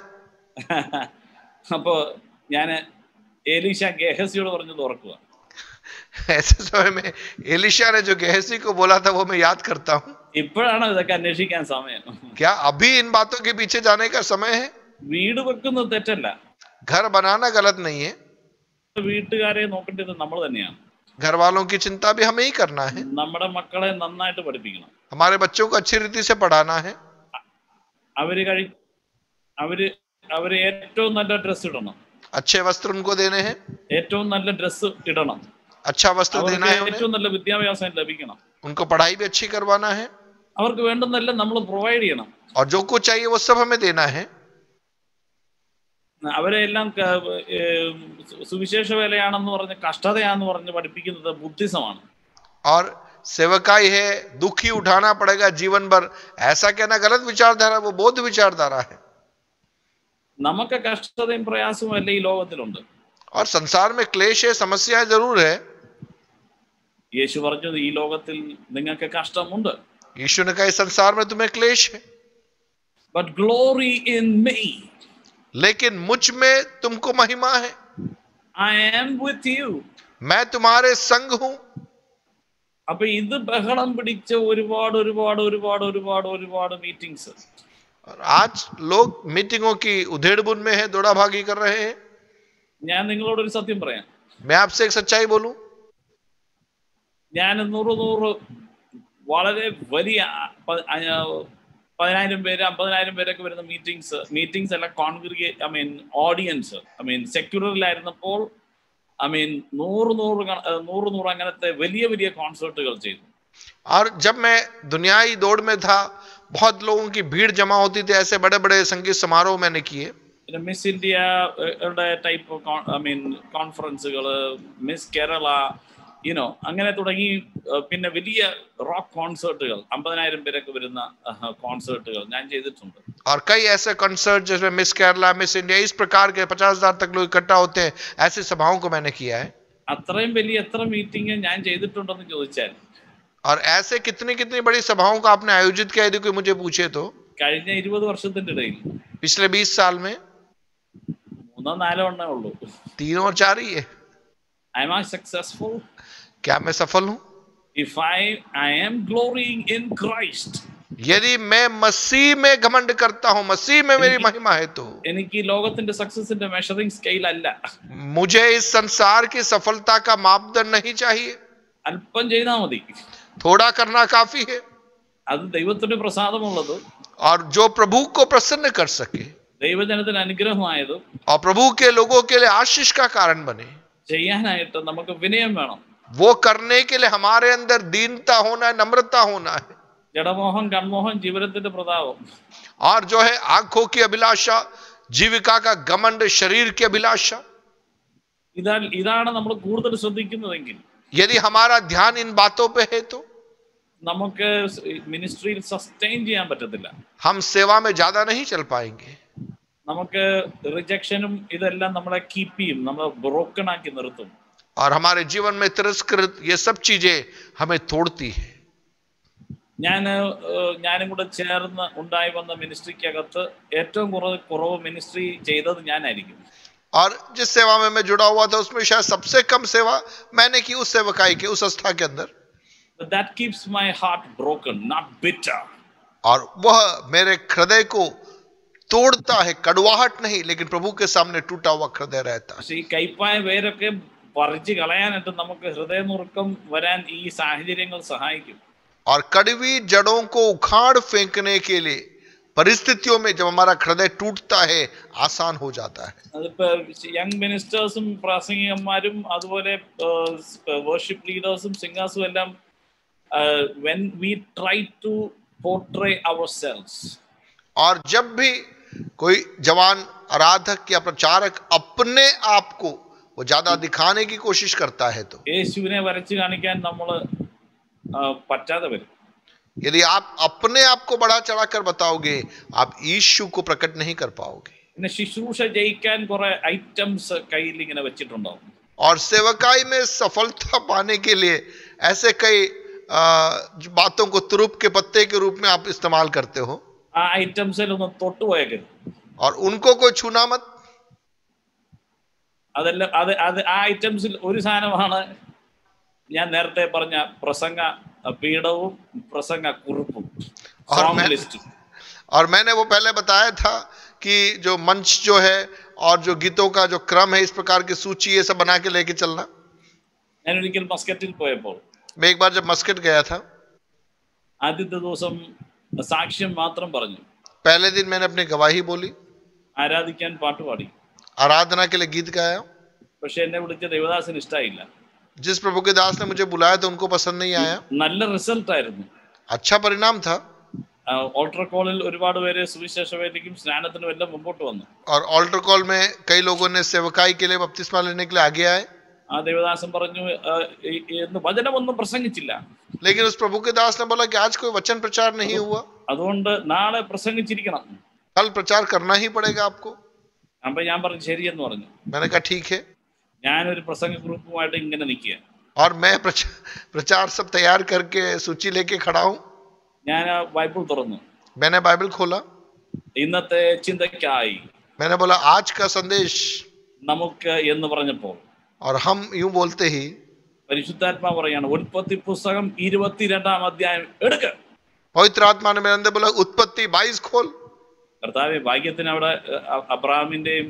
അപ്പോ ഞാൻ ഏലീഷ ഗേഹസിയോട് പറഞ്ഞത് ഓർക്കുക ऐसे समय में एलिशा ने जो गहसी को बोला था वो मैं याद करता हूँ ഇപ്പോഴാണ് ഇതൊക്കെ അന്വേഷിക്കാൻ സമയം क्या अभी इन बातों के पीछे जाने का समय है വീട് വെക്കുന്നത് തെറ്റല്ല घर बनाना गलत नहीं है വീട്ടുകാരെ നോക്കേണ്ടത് നമ്മൾ തന്നെയാണ് घर वालों की चिंता भी हमें ही करना है നമ്മുടെ മക്കളെ നന്നായിട്ട് പഠിപ്പിക്കണം हमारे बच्चों को अच्छी रीति से पढ़ाना है അവര് കഴി അവര് അവര് ഏറ്റവും നല്ല ഡ്രസ്സ് ഇടണം अच्छे वस्त्र उनको देने हैं ഏറ്റവും നല്ല ഡ്രസ്സ് ഇടണം अच्छा वस्त्र देना അവർക്ക് है उन्हें ഏറ്റവും നല്ല വിദ്യാഭ്യാസം ലഭിക്കണം उनको पढ़ाई भी अच्छी करवाना है അവർക്ക് വേണ്ടുന്നതെല്ലാം നമ്മൾ പ്രൊവൈഡ് ചെയ്യണം और जो कुछ चाहिए वो सब हमें देना है അവരെ എല്ലാം ക- ഏർ സുവിശേഷ വേലയാണെന്ന് പറഞ്ഞ് കഷ്ടതയാന്ന് പറഞ്ഞ് പഠിപ്പിക്കുന്നത് ബുദ്ധിസമാണ് और सेवकाई है दुख ही उठाना पड़ेगा जीवन भर ऐसा कहना गलत विचारधारा वो बौद्ध विचारधारा है നമുക്ക് കഷ്ടതയും പ്രയാസവും അല്ല ഈ ലോകത്തിലുണ്ട് और संसार में क्लेश है समस्याएं जरूर है യേശു പറഞ്ഞത് ഈ ലോകത്തിൽ നിങ്ങൾക്ക് കഷ്ടമുണ്ട് यीशु ने कहा इस संसार में तुम्हें क्लेश है ബട്ട് ഗ്ലോറി ഇൻ മീ लेकिन मुझ में तुमको महिमा है ഐ ആം വിത്ത് യു मैं तुम्हारे संग हूं അപ്പൊ ഇത് ബഹളം പിടിച്ച ഒരുപാട് ഒരുപാട് ഒരുപാട് ഒരുപാട് ഒരുപാട് മീറ്റിംഗ്സ് और आज लोग मीटिंगों की उधेड़ बुन में है दौड़ा भागी कर रहे हैं ഞാൻ നിങ്ങളോട് ഒരു സത്യം പറയാം मैं आपसे एक सच्चाई बोलूं ഞാൻ നൂറ് നൂറ് വളരെ വലിയ പ- അ- പതിനായിരം പേര് അമ്പതിനായിരം പേരൊക്കെ വരുന്ന മീറ്റിംഗ്സ് മീറ്റിംഗ്സ് എല്ലാം congregation I mean audience I mean സെക്യുലറിലായിരുന്നപ്പോൾ ഐ മീൻ നൂറ് നൂറ് കണ- ഏർ നൂറ് നൂറ് അങ്ങനത്തെ വലിയ വലിയ കോൺസേർട്ടുകൾ ചെയ്തു और जब मैं दुनियाई दौड़ में था बहुत लोगों की भीड़ जमा होती थी ऐसे बड़े बड़े संगीत समारोह मैंने किए പിന്നെ മിസ് ഇന്ത്യയുടെ ടൈപ്പ് ഐ മീൻ കോൺഫറൻസുകൾ മിസ് കേരള യുനോ അങ്ങനെ തുടങ്ങി ഏർ പിന്നെ വലിയ റോക്ക് കോൺസേർട്ടുകൾ അമ്പതിനായിരം പേരൊക്കെ വരുന്ന കോൺസേർട്ടുകൾ ഞാൻ ചെയ്തിട്ടുണ്ട് और कई ऐसे कंसर्ट जिसमें मिस केरला मिस इंडिया इस प्रकार के पचास हजार तक लोग इकट्ठा होते हैं ऐसी सभाओं को मैंने किया है അത്രയും വലിയ എത്ര മീറ്റിംഗ് ഞാൻ ചെയ്തിട്ടുണ്ടെന്ന് ചോദിച്ചാൽ और ऐसे कितनी कितनी बड़ी सभाओं का आपने आयोजित किया यदि कोई मुझे पूछे तो കഴിഞ്ഞ ഇരുപത് വർഷത്തിന്റെ ഇടയിൽ पिछले बीस साल में മൂന്നോ നാലോ എണ്ണേ ഉള്ളൂ तीन और चार ही है ഐ എം സക്സസ്ഫുൾ क्या मैं सफल हूं if I I am glorying in Christ यदि मैं मसीह में घमंड करता हूं मसीह में मेरी महिमा है तो എനിക്ക് ഈ ലോകത്തിന്റെ സക്സസിന്റെ മെഷറിംഗ് സ്കെയിൽ അല്ല मुझे इस संसार की सफलता का मापदंड नहीं चाहिए അല്പം ചെയ്താൽ മതി थोड़ा करना काफी है അത് ദൈവത്തിന്റെ പ്രസാദമുള്ളത് और जो प्रभु को प्रसन्न कर सके ദൈവജനത്തിന് അനുഗ്രഹമായത് और प्रभु के लोगों के लिए आशीष का कारण बने ചെയ്യാനായിട്ട് നമുക്ക് വിനയം വേണം वो करने के लिए हमारे अंदर दीनता होना है नम्रता होना है ജഡമോഹം കൺമോഹം ജീവിതത്തിന്റെ പ്രതാപം और जो है आंखों की अभिलाषा जीविका का घमंड शरीर की अभिलाषा ഇതാ ഇതാണ് നമ്മൾ കൂടുതൽ ശ്രദ്ധിക്കുന്നതെങ്കിൽ यदि हमारा ध्यान इन बातों पे है तो നമുക്ക് മിനിസ്ട്രിയിൽ സസ്റ്റെയിൻ ചെയ്യാൻ പറ്റത്തില്ല हम सेवा में ज्यादा नहीं चल पाएंगे നമുക്ക് റിജക്ഷനും ഇതെല്ലാം നമ്മളെ കീപ്പ് ചെയ്യും നമ്മളെ ബ്രോക്കൺ ആക്കി നിർത്തും और हमारे जीवन में तिरस्कृत ये सब चीजें हमें तोड़ती है ഞാൻ ഞാനും കൂടെ ചേർന്ന് ഉണ്ടായി വന്ന മിനിസ്ട്രിക്കകത്ത് ഏറ്റവും കുറവ് കുറവ് മിനിസ്ട്രി ചെയ്തത് ഞാനായിരിക്കും और जिस सेवा में मैं जुड़ा हुआ था उसमें शायद सबसे कम सेवा मैंने की उस सेवकाई के उस संस्था के अंदर that keeps my heart broken not bitter और वह मेरे हृदय को तोड़ता है कड़वाहट नहीं लेकिन प्रभु के सामने टूटा हुआ हृदय रहता है പക്ഷെ ഈ കൈപ്പായ വേരൊക്കെ പറിച്ചു കളയാനായിട്ട് നമുക്ക് ഹൃദയനുറുക്കം വരാൻ ഈ സാഹചര്യങ്ങൾ സഹായിക്കും और कड़वी जड़ों को उखाड़ फेंकने के लिए परिस्थितियों में जब हमारा हृदय टूटता है आसान हो जाता है അതിപ്പോ യങ് മിനിസ്റ്റേഴ്സും പ്രാസംഗികന്മാരും അതുപോലെ വർഷിപ്പ് ലീഡേഴ്സും സിംഗേഴ്സും എല്ലാം when we try to portray ourselves और जब भी कोई जवान आराधक या प्रचारक अपने आप को वो ज्यादा दिखाने की कोशिश करता है तो യേശുവിനെ വരച്ചു കാണിക്കാൻ നമ്മൾ പറ്റാതെ വരും यदि आप अपने आप को बढ़ा चढ़ाकर बताओगे आप यीशु को प्रकट नहीं कर पाओगे പിന്നെ ശുശ്രൂഷ ജയിക്കാൻ കുറെ ഐറ്റംസ് കയ്യിൽ ഇങ്ങനെ വെച്ചിട്ടുണ്ടാവും और सेवकाई में सफलता पाने के लिए ऐसे कई आ, बातों को तुरुप के पत्ते के रूप में आप इस्तेमाल करते हो ആ ഐറ്റംസിൽ ഒന്ന് തൊട്ടുപോയേക്കരുത് और उनको कोई छूना मत അതെല്ലാം അത് അത് ആ ഐറ്റംസിൽ ഒരു സാധനമാണ് ഞാൻ നേരത്തെ പറഞ്ഞ പ്രസംഗ പീഠവും പ്രസംഗ കുറിപ്പും और സോങ് मैं ലിസ്റ്റും और मैंने वो पहले बताया था कि जो मंच जो है और जो गीतों का जो क्रम है इस प्रकार की सूची ये सब बना के लेके चलना ഞാൻ ഒരിക്കൽ മസ്കറ്റിൽ പോയപ്പോൾ मैं एक बार जब मस्कट गया था ആദ്യത്തെ ദിവസം സാക്ഷ്യം മാത്രം പറഞ്ഞു पहले दिन मैंने अपनी गवाही बोली ആരാധിക്കാൻ പാട്ട് പാടി आराधना के लिए गीत गाया പക്ഷെ എന്നെ വിളിച്ച ദേവദാസിന് ഇഷ്ടമായില്ല जिस प्रभु के दास ने मुझे बुलाया था उनको पसंद नहीं आया നല്ല റിസൾട്ട് ആയിരുന്നു अच्छा परिणाम था ഓൾട്ടർ കോളിൽ ഒരുപാട് പേര് സുവിശേഷ വേദിക്കും സ്നാനത്തിനും എല്ലാം മുമ്പോട്ട് വന്നു और ऑल्टर कॉल में कई लोगों ने सेवकाई के लिए बपतिस्मा लेने के लिए आगे आए ആ ദേവദാസൻ പറഞ്ഞു "ആ, ഈ- ഈ എന്ന് വചനമൊന്നും പ്രസംഗിച്ചില്ല लेकिन उस प्रभु के दास ने बोला कि आज कोई वचन प्रचार नहीं हुआ അതുകൊണ്ട് നാളെ പ്രസംഗിച്ചിരിക്കണം कल प्रचार करना ही पड़ेगा आपको അപ്പൊ ഞാൻ പറഞ്ഞു ശരിയെന്ന് പറഞ്ഞു मैंने कहा ठीक है ഞാനൊരു പ്രസംഗ ഗ്രൂപ്പുമായിട്ട് ഇങ്ങനെ നിൽക്കുക और मैं प्रचार, प्रचार सब तैयार करके सूची लेके खड़ा हूं ഞാൻ ആ ബൈബിൾ തുറന്നു मैंने बाइबल खोला ഇന്നത്തെ ചിന്തയ്ക്കായി मैंने बोला आज का संदेश നമുക്ക് എന്ന് പറഞ്ഞപ്പോൾ और हम यूं बोलते ही പരിശുദ്ധാത്മാ പറയാണ് ഉൽപ്പത്തി പുസ്തകം ഇരുപത്തിരണ്ടാം അധ്യായം എടുക്ക पवित्र आत्मा ने मेरे अंदर बोला उत्पत्ति बाईस खोल കർത്താവ് ഭാഗ്യത്തിന് അവിടെ അ- അബ്രഹാമിന്റെയും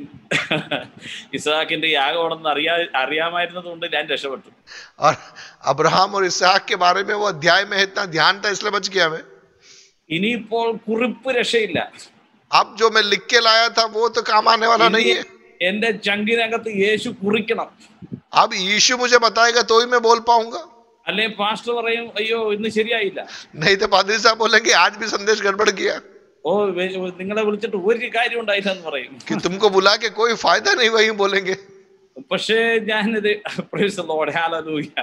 ഇസാഖിന്റെയും യാഗമാണെന്ന് അറിയാ അറിയാമായിരുന്നത് കൊണ്ട് ഞാൻ രക്ഷപ്പെട്ടു और अब्राहम और इसहाक के बारे में वो अध्याय में इतना ध्यान था इसलिए बच गया मैं ഇനിയിപ്പോൾ കുറിപ്പ് രക്ഷയില്ല अब जो मैं लिख के लाया था वो तो काम आने वाला नहीं है എന്റെ ചങ്കിനകത്ത് യേശു കുറിക്കണം अब यीशु मुझे बताएगा तो ही मैं बोल पाऊंगा അല്ലെ പാസ്റ്റർ പറയും അയ്യോ ഇന്ന് ശരിയായില്ല नहीं तो पादरी साहब बोलेंगे आज भी संदेश गड़बड़ किया ഓ വെ- നിങ്ങളെ വിളിച്ചിട്ട് ഒരു കാര്യം ഉണ്ടായില്ല എന്ന് പറയും कि तुमको बुला के कोई फायदा नहीं वही बोलेंगे പക്ഷേ ഞാനിത് praise the Lord, hallelujah.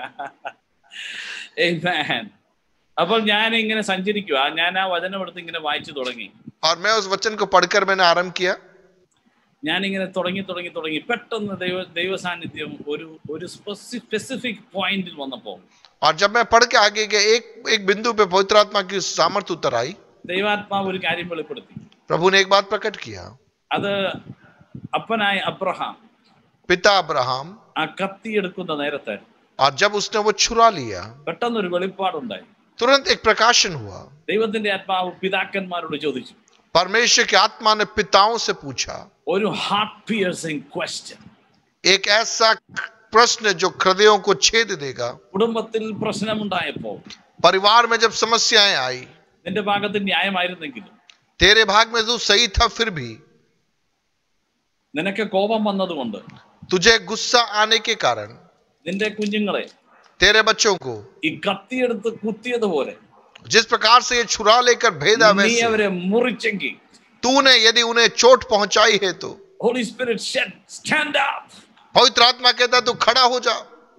Amen. അപ്പോൾ ഞാൻ ഇങ്ങനെ സഞ്ചരിക്കുക ഞാൻ ആ വചനം എടുത്ത് ഇങ്ങനെ വായിച്ചു തുടങ്ങി और मैं उस वचन को पढ़कर मैंने आरंभ किया ഞാൻ ഇങ്ങനെ തുടങ്ങി തുടങ്ങി തുടങ്ങി പെട്ടെന്ന് ദൈവ ദൈവ സാന്നിധ്യം ഒരു ഒരു സ്പെസിഫിക് പോയിന്റിൽ വന്നപ്പോൾ और जब मैं पढ़ के आगे गया एक एक बिंदु पे पवित्र आत्मा की सामर्थ उतर आई ദൈവാത്മാവ് ഒരു കാര്യം വെളിപ്പെടുത്തി प्रभु ने एक बात प्रकट किया അത് അപ്പനായ അബ്രഹാം पिता अब्राहम ആ കത്തി എടുക്കുന്ന നേരത്തെ और जब उसने वो छुरा लिया പെട്ടെന്നൊരു വെളിപ്പാടുണ്ടായി तुरंत एक प्रकाशन हुआ ദൈവത്തിന്റെ ആത്മാവ് പിതാക്കന്മാരോട് ചോദിച്ചു परमेश्वर की आत्मा ने पिताओं से पूछा ഒരു ഹാർട്ട് പിയേഴ്സിംഗ് ക്വസ്റ്റ്യൻ एक ऐसा प्रश्न जो हृदयों को छेद देगा കുടുംബത്തിൽ പ്രശ്നമുണ്ടായപ്പോൾ परिवार में जब समस्याएं आई നിന്റെ ഭാഗത്ത് ന്യായമായിരുന്നെങ്കിലും तेरे भाग में जो सही था फिर भी നിനക്ക് കോപം വന്നതുകൊണ്ട് तुझे गुस्सा आने के कारण നിന്റെ കുഞ്ഞുങ്ങളെ तेरे बच्चों को ഈ കത്തിയെടുത്ത് കുത്തിയതുപോലെ जिस प्रकार से ये छुरा लेकर भेदा നീ वैसे അവരെ മുറിച്ചെങ്കിൽ तूने यदि उन्हें चोट पहुंचाई है तो ഹോളി സ്പിരിറ്റ് സ്റ്റാൻഡ് അപ്പ് पवित्र आत्मा कहता है तू खड़ा हो जा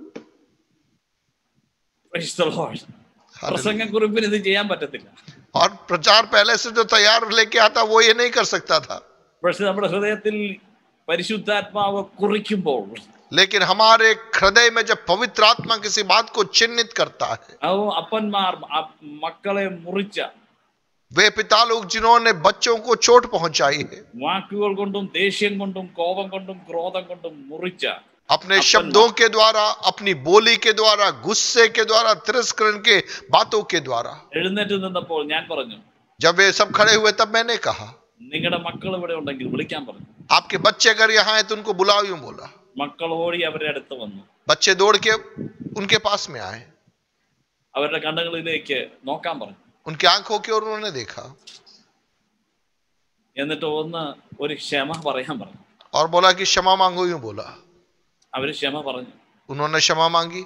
പ്രസംഗക്കുറിപ്പിന് ഇത് ചെയ്യാൻ പറ്റത്തില്ല और प्रचार पहले से जो तैयार लेके आता वो ये नहीं कर सकता था പക്ഷെ നമ്മുടെ ഹൃദയത്തിൽ പരിശുദ്ധാത്മാവ് കുറിക്കുമ്പോൾ लेकिन हमारे हृदय में जब पवित्र आत्मा किसी बात को चिन्हित करता है അത് അപ്പന്മാർ അ- മക്കളെ മുറിച്ച वे पिता लोग जिन्होंने बच्चों को चोट पहुंचाई है വാക്കുകൾ കൊണ്ടും ദേഷ്യം കൊണ്ടും കോപം കൊണ്ടും ക്രോധം കൊണ്ടും മുറിച്ച अपने अपन शब्दों के द्वारा अपनी बोली के द्वारा गुस्से के द्वारा तिरस्करण के बातों के द्वारा എഴുന്നേറ്റ് നിന്നപ്പോൾ ഞാൻ പറഞ്ഞു जब वे सब खड़े हुए तब मैंने कहा നിങ്ങളുടെ മക്കൾ ഇവിടെ ഉണ്ടെങ്കിൽ വിളിക്കാൻ പറഞ്ഞു आपके बच्चे अगर यहाँ है तो उनको बुलाओ यूं बोला മക്കൾ ഓടി അവരുടെ അടുത്ത് വന്നു बच्चे दौड़ के उनके पास में आए അവരുടെ കണ്ണുകളിലേക്ക് നോക്കാൻ പറഞ്ഞു उनकी आंखों की ओर उन्होंने देखा എന്നിട്ട് ഒന്ന് ഒരു ക്ഷമ പറയാൻ പറഞ്ഞു और बोला कि क्षमा मांगो यूं बोला അവര് ക്ഷമ പറഞ്ഞു उन्होंने क्षमा मांगी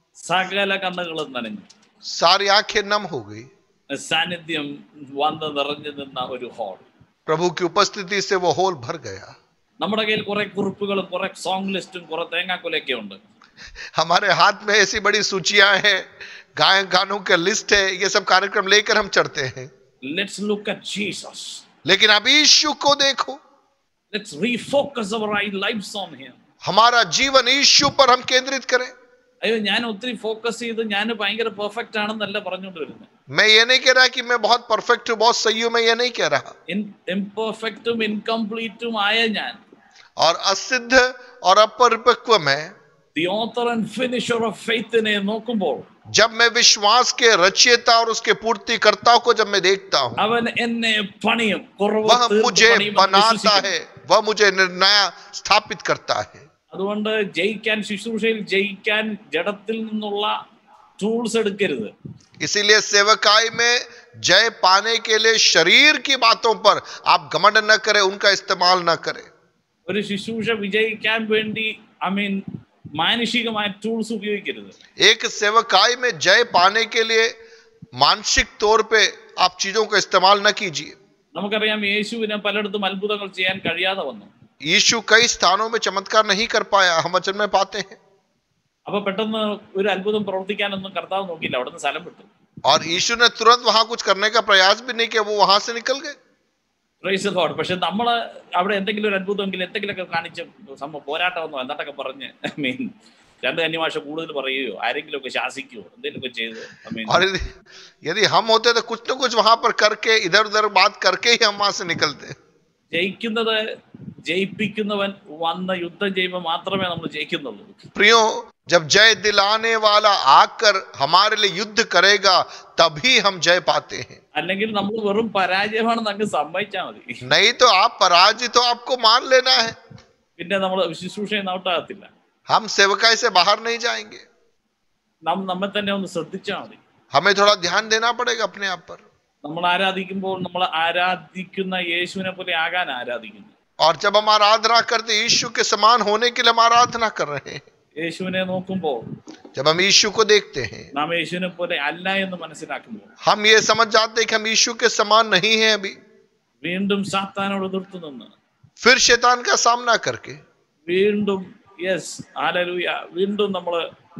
സകല കണ്ണുകളും നനഞ്ഞു सारी आंखें नम हो गई സാന്നിധ്യം വന്ന് നിറഞ്ഞു നിന്ന ഒരു ഹോൾ प्रभु की उपस्थिति से वो होल भर गया നമ്മുടെ കയ്യിൽ കുറെ കുറിപ്പുകളും കുറെ സോങ് ലിസ്റ്റും കുറെ തേങ്ങാക്കൊലയൊക്കെ ഉണ്ട് हमारे हाथ में ऐसी बड़ी सूचियां हैं गायक गानों का लिस्ट है ये सब कार्यक्रम लेकर हम चढ़ते हैं ലെറ്റ്സ് ലുക്ക് അറ്റ് ജീസസ് लेकिन अब यीशु को देखो let's refocus our lives on him हमारा जीवन यीशु पर हम केंद्रित करें അയ്യോ ഞാൻ ഒത്തിരി ഫോക്കസ് ചെയ്ത് ഞാൻ ഭയങ്കര പെർഫെക്റ്റ് ആണെന്നല്ല പറഞ്ഞുകൊണ്ട് വരുന്നത് मैं ये नहीं कह रहा कि मैं बहुत परफेक्ट हूँ बहुत सही हूँ मैं ये नहीं कह रहा ഇംപെർഫെക്റ്റും ഇൻകംപ്ലീറ്റും ആയ ഞാൻ और असिद्ध और अपरिपक्व में the author and finisher of ഫെയ്ത്തിനെ നോക്കുമ്പോൾ जब मैं विश्वास के रचयिता और उसके पूर्तिकर्ता को जब मैं देखता हूँ അവൻ എന്നെ പണിയും കുറവ് वह തീർത്ത് मुझे പണിയുമെന്ന് बनाता വിശ്വസിക്കുന്നു. है वह मुझे निर्णय स्थापित करता है അതുകൊണ്ട് ജയിക്കാൻ ശുശ്രൂഷയിൽ ജയിക്കാൻ ജഡത്തിൽ നിന്നുള്ള ടൂൾസ് എടുക്കരുത് इसीलिए सेवकाई में जय पाने के लिए शरीर की बातों पर आप घमंड न करें उनका इस्तेमाल न करें ഒരു ശുശ്രൂഷ വിജയിക്കാൻ വേണ്ടി ഐ മീൻ മാനുഷികമായ ടൂൾസ് ഉപയോഗിക്കരുത് एक सेवकाई में जय पाने के लिए मानसिक तौर पे आप चीजों का इस्तेमाल न कीजिए നമുക്കറിയാം യേശുവിന് പലയിടത്തും അത്ഭുതങ്ങൾ ചെയ്യാൻ കഴിയാതെ വന്നു यीशु कई स्थानों में चमत्कार नहीं कर पाया हम वचन में पाते हैं അപ്പൊ പെട്ടെന്ന് ഒരു അത്ഭുതം പ്രവർത്തിക്കാനൊന്നും കർത്താവ് നോക്കിയില്ല അവിടുന്ന് സ്ഥലം വിട്ടു और यीशु ने तुरंत वहां कुछ करने का प्रयास भी नहीं किया वो वहां से निकल गए പ്രൈസ് ഗോഡ് പക്ഷെ നമ്മള് അവിടെ എന്തെങ്കിലും ഒരു അത്ഭുതമെങ്കിലും എന്തെങ്കിലുമൊക്കെ കാണിച്ച് സംഭവം പോരാട്ടമെന്നോ എന്താട്ടൊക്കെ പറഞ്ഞ് ഐ മീൻ രണ്ട് അന്യഭാഷ കൂടുതൽ പറയുകയോ ആരെങ്കിലും ഒക്കെ ശാസിക്കുകയോ എന്തെങ്കിലുമൊക്കെ ചെയ്ത് ഐ മീൻ और यदि यदि हम होते तो कुछ न कुछ वहां पर करके इधर उधर बात करके ही हम वहां से निकलते ജയിക്കുന്നത് ജയിപ്പിക്കുന്നവൻ വന്ന് യുദ്ധം ചെയ്യുമ്പോൾ മാത്രമേ നമ്മൾ ജയിക്കുന്നുള്ളൂ प्रियो जब जय दिलाने वाला आकर हमारे लिए युद्ध करेगा तभी हम जय पाते हैं അല്ലെങ്കിൽ നമ്മൾ വെറും പരാജയമാണെന്ന് അങ്ങ് സമ്മതിച്ചാൽ മതി नहीं तो आप पराजित हो आपको मान लेना है പിന്നെ നമ്മൾ ശുശ്രൂഷയെ നൗട്ടാകത്തില്ല हम सेवकाई से बाहर नहीं जाएंगे നാം നമ്മെ തന്നെ ഒന്ന് ശ്രദ്ധിച്ചാൽ മതി हमें थोड़ा ध्यान देना पड़ेगा अपने आप पर നമ്മൾ ആരാധിക്കുമ്പോൾ നമ്മൾ ആരാധിക്കുന്ന യേശുവിനെ പോലെ ആകാൻ ആരാധിക്കുന്നു और जब हम आराधना करते यीशु के समान होने के लिए हम आराधना कर रहे हैं യേശുവിനെ നോക്കുമ്പോൾ जब हम यीशु को देखते हैं നാം യേശുവിനെ പോലെ അല്ല എന്ന് മനസ്സിലാക്കുമ്പോൾ हम ये समझ जाते हैं कि हम यीशु के समान नहीं हैं अभी വീണ്ടും സാത്താനോട് എതിർത്ത് നിന്ന് फिर शैतान का सामना करके വീണ്ടും യെസ് ആലലൂയ വീണ്ടും നമ്മൾ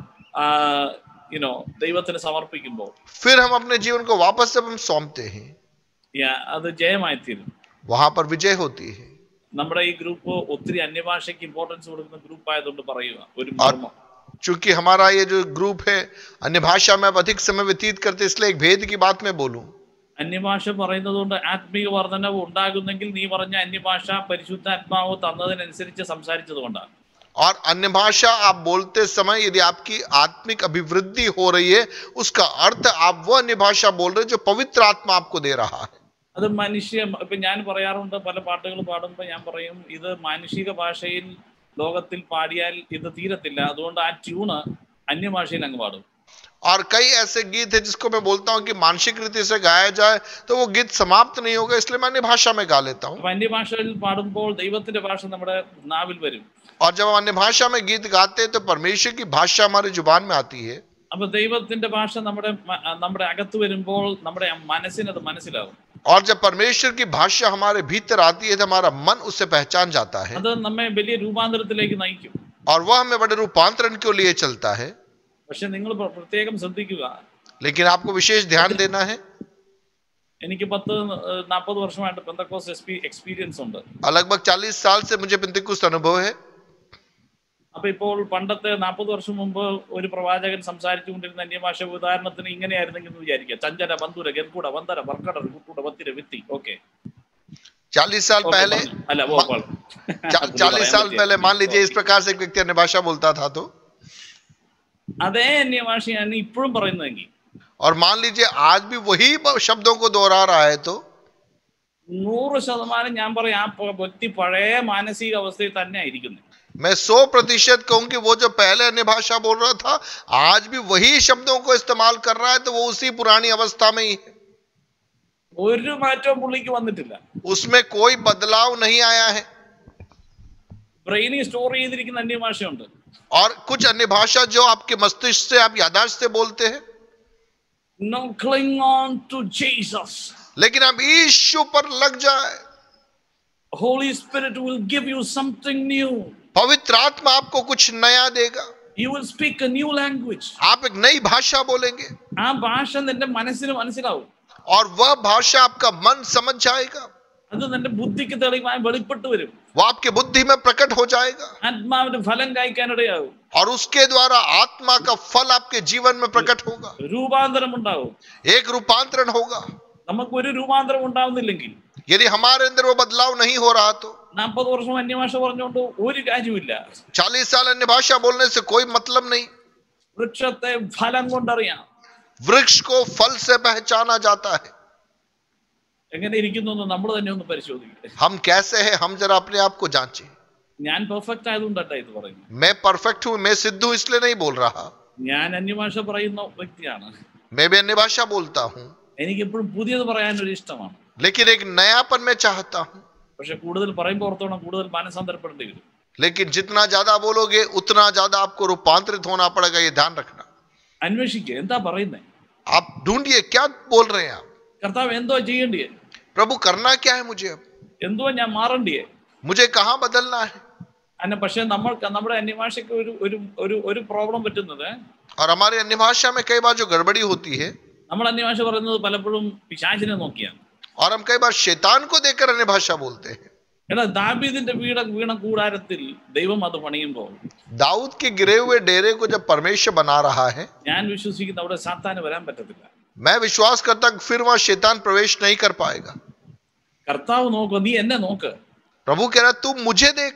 യുനോ ദൈവത്തിന് സമർപ്പിക്കുമ്പോൾ फिर हम अपने जीवन को वापस जब हम सौंपते हैं yeah, അത് ജയമായി തീരും वहां पर विजय होती है നമ്മുടെ ഈ ഗ്രൂപ്പ് ഒത്തിരി അന്യഭാഷയ്ക്ക് ഇമ്പോർട്ടൻസ് കൊടുക്കുന്ന ഗ്രൂപ്പ് ആയതുകൊണ്ട് പറയുക ഒരു മർമ്മം चूंकि हमारा ये जो ग्रुप है अन्य भाषा में अब अधिक समय व्यतीत करते इसलिए एक भेद की बात मैं बोलूं അന്യഭാഷ പറയുന്നത് കൊണ്ട് ആത്മീക വർധനവ് ഉണ്ടാകുന്നെങ്കിൽ നീ പറഞ്ഞ അന്യഭാഷ പരിശുദ്ധാത്മാവ് തന്നതിനനുസരിച്ച് സംസാരിച്ചത് കൊണ്ടാണ് और अन्य भाषा आप बोलते समय यदि आपकी आत्मिक अभिवृद्धि हो रही है उसका अर्थ आप वो अन्य भाषा बोल रहे हैं जो पवित्र आत्मा आपको दे रहा है അത് മനുഷ്യ ഇപ്പൊ ഞാൻ പറയാറുണ്ട് പല പാട്ടുകൾ പാടുമ്പോൾ ഞാൻ പറയും ഇത് മാനുഷിക ഭാഷയിൽ ലോകത്തിൽ പാടിയാൽ ഇത് തീരത്തില്ല അതുകൊണ്ട് ആ ട്യൂണ് അന്യഭാഷയിൽ അങ്ങ് പാടും और कई ऐसे गीत है जिसको मैं बोलता हूँ कि मानसिक रीति से गाया जाए तो वो गीत समाप्त नहीं होगा इसलिए मैं अन्य भाषा में गा लेता हूँ അപ്പൊ അന്യഭാഷയിൽ പാടുമ്പോൾ ദൈവത്തിന്റെ ഭാഷ നമ്മുടെ നാവിൽ വരും और जब हम अन्य भाषा में गीत गाते हैं तो परमेश्वर की भाषा हमारी जुबान में आती है അപ്പൊ ദൈവത്തിന്റെ ഭാഷ നമ്മുടെ മ- നമ്മുടെ അകത്ത് വരുമ്പോൾ നമ്മുടെ മനസ്സിന് അത് മനസ്സിലാവും और जब परमेश्वर की भाषा हमारे भीतर आती है तो हमारा मन उससे पहचान जाता है അത് നമ്മെ വലിയ രൂപാന്തരത്തിലേക്ക് നയിക്കും और वह हमें बड़े रूपांतरण के लिए चलता है പക്ഷെ നിങ്ങൾ പ്ര- പ്രത്യേകം ശ്രദ്ധിക്കുക लेकिन आपको विशेष ध्यान देना है എനിക്ക് പത്ത് നാൽപ്പത് വർഷമായിട്ട് പെന്തക്കോസ് എക്സ്പീരിയൻസ് ഉണ്ട് और लगभग चालीस साल से मुझे पिंतिकुस्त अनुभव है അപ്പൊ ഇപ്പോൾ പണ്ടത്തെ നാൽപ്പത് വർഷം മുമ്പ് ഒരു പ്രവാചകൻ സംസാരിച്ചുകൊണ്ടിരുന്ന അന്യഭാഷ ഉദാഹരണത്തിന് ഇങ്ങനെയായിരുന്നെങ്കിൽ എന്ന് വിചാരിക്കുക ചഞ്ചല ബന്ധുര ഗർക്കൂട വന്തര വർക്കട കുട്ടൂട വത്തിര വിത്തി ഓക്കെ चालीस साल पहले അല്ല ഓ मा- चा- चालीस साल पहले मान लीजिए इस प्रकार से एक व्यक्ति अन्य भाषा बोलता था तो അതേ അന്യഭാഷയാണ് ഇപ്പോഴും പറയുന്നതെങ്കിൽ और मान लीजिए आज भी वही ब- शब्दों को दोहरा रहा है तो നൂറ് ശതമാനം ഞാൻ പറയാം ആ പ- വ്യക്തി പഴയ മാനസിക അവസ്ഥയിൽ തന്നെ ആയിരിക്കുന്നത് मैं सौ प्रतिशत कहूं कि वो जो पहले अन्य भाषा बोल रहा था आज भी वही शब्दों को इस्तेमाल कर रहा है तो वो उसी पुरानी अवस्था में ही है ഒരു മാറ്റവും പുള്ളിക്ക് വന്നിട്ടില്ല उसमें कोई बदलाव नहीं आया है ബ്രെയിനിൽ സ്റ്റോർ ചെയ്തിരിക്കുന്ന അന്യഭാഷയുണ്ട് और कुछ अन्य भाषा जो आपके मस्तिष्क से आप यादाश्त से बोलते हैं No cling on to Jesus. लेकिन आप ईशु पर लग जाए Holy Spirit will give you something new. पवित्र आत्मा आपको कुछ नया देगा You will speak a new language. आप एक नई भाषा बोलेंगे ആ ഭാഷ നിന്റെ മനസ്സിന് മനസ്സിലാവും और वह भाषा आपका मन समझ जाएगा അത് നിന്റെ ബുദ്ധിക്ക് തെളിവായി വെളിപ്പെട്ട് വരും वो आपके बुद्धि में प्रकट हो जाएगा ആത്മാവിന്റെ ഫലം കായ്ക്കാനിടയാകും और उसके द्वारा आत्मा का फल आपके जीवन में प्रकट होगा രൂപാന്തരം ഉണ്ടാവും एक रूपांतरण होगा നമുക്ക് ഒരു രൂപാന്തരം ഉണ്ടാവുന്നില്ലെങ്കിൽ यदि हमारे अंदर वो बदलाव नहीं हो रहा तो നാൽപ്പത് വർഷം അന്യഭാഷ പറഞ്ഞുകൊണ്ട് ഒരു കാര്യമില്ല चालीस साल अन्य भाषा बोलने से कोई मतलब नहीं വൃക്ഷത്തെ ഫലം കൊണ്ടറിയാം वृक्ष को फल से पहचाना जाता है എങ്ങനെ ഇരിക്കുന്നു എന്ന് നമ്മൾ തന്നെ ഒന്ന് പരിശോധിക്കട്ടെ हम कैसे हैं हम जरा अपने आप को जांचें ഞാൻ പെർഫെക്റ്റ് ആയതുകൊണ്ടല്ല ഇത് പറയുന്നത് मैं परफेक्ट हूं मैं सिद्ध हूं इसलिए नहीं बोल रहा ഞാൻ അന്യഭാഷ പറയുന്ന വ്യക്തിയാണ് मैं भी अन्य भाषा बोलता हूं എനിക്ക് എപ്പോഴും പുതിയത് പറയാനൊരു ഇഷ്ടമാണ് लेकिन एक नयापन मैं चाहता हूं പക്ഷെ കൂടുതൽ പറയുമ്പോൾ ഓർത്തോണം കൂടുതൽ മാനസാന്തരപ്പെടേണ്ടി വരും लेकिन जितना ज्यादा बोलोगे उतना ज्यादा आपको रूपांतरित होना पड़ेगा ये ध्यान रखना അന്വേഷിക്കുക എന്താ പറയുന്നേ आप ढूंढिए क्या बोल रहे हैं आप കർത്താവ് എന്തോ ചെയ്യേണ്ടിയേ प्रभु करना क्या है मुझे अब എന്തോ ഞാൻ മാറണ്ടിയേ मुझे कहाँ बदलना है അല്ല പക്ഷെ നമ്മൾ നമ്മുടെ അന്യഭാഷയ്ക്ക് ഒരു ഒരു ഒരു ഒരു പ്രോബ്ലം പറ്റുന്നത് और हमारी अन्य भाषा में कई बार जो गड़बड़ी होती है നമ്മൾ അന്യഭാഷ പറയുന്നത് പലപ്പോഴും പിശാചിനെ നോക്കിയാണ് और हम कई बार शैतान को देखकर अन्य भाषा बोलते हैं എടാ ദാബീദിന്റെ വീട വീണ കൂടാരത്തിൽ ദൈവം അത് പണിയുമ്പോൾ दाऊद के गिरे हुए डेरे को जब परमेश्वर बना रहा है ഞാൻ വിശ്വസിക്കുന്ന അവിടെ സാത്താന് വരാൻ പറ്റത്തില്ല मैं विश्वास करता हूं फिर वहां शैतान प्रवेश नहीं कर पाएगा കർത്താവ് നോക്കുക നീ എന്നെ നോക്ക് प्रभु कह रहा तू मुझे देख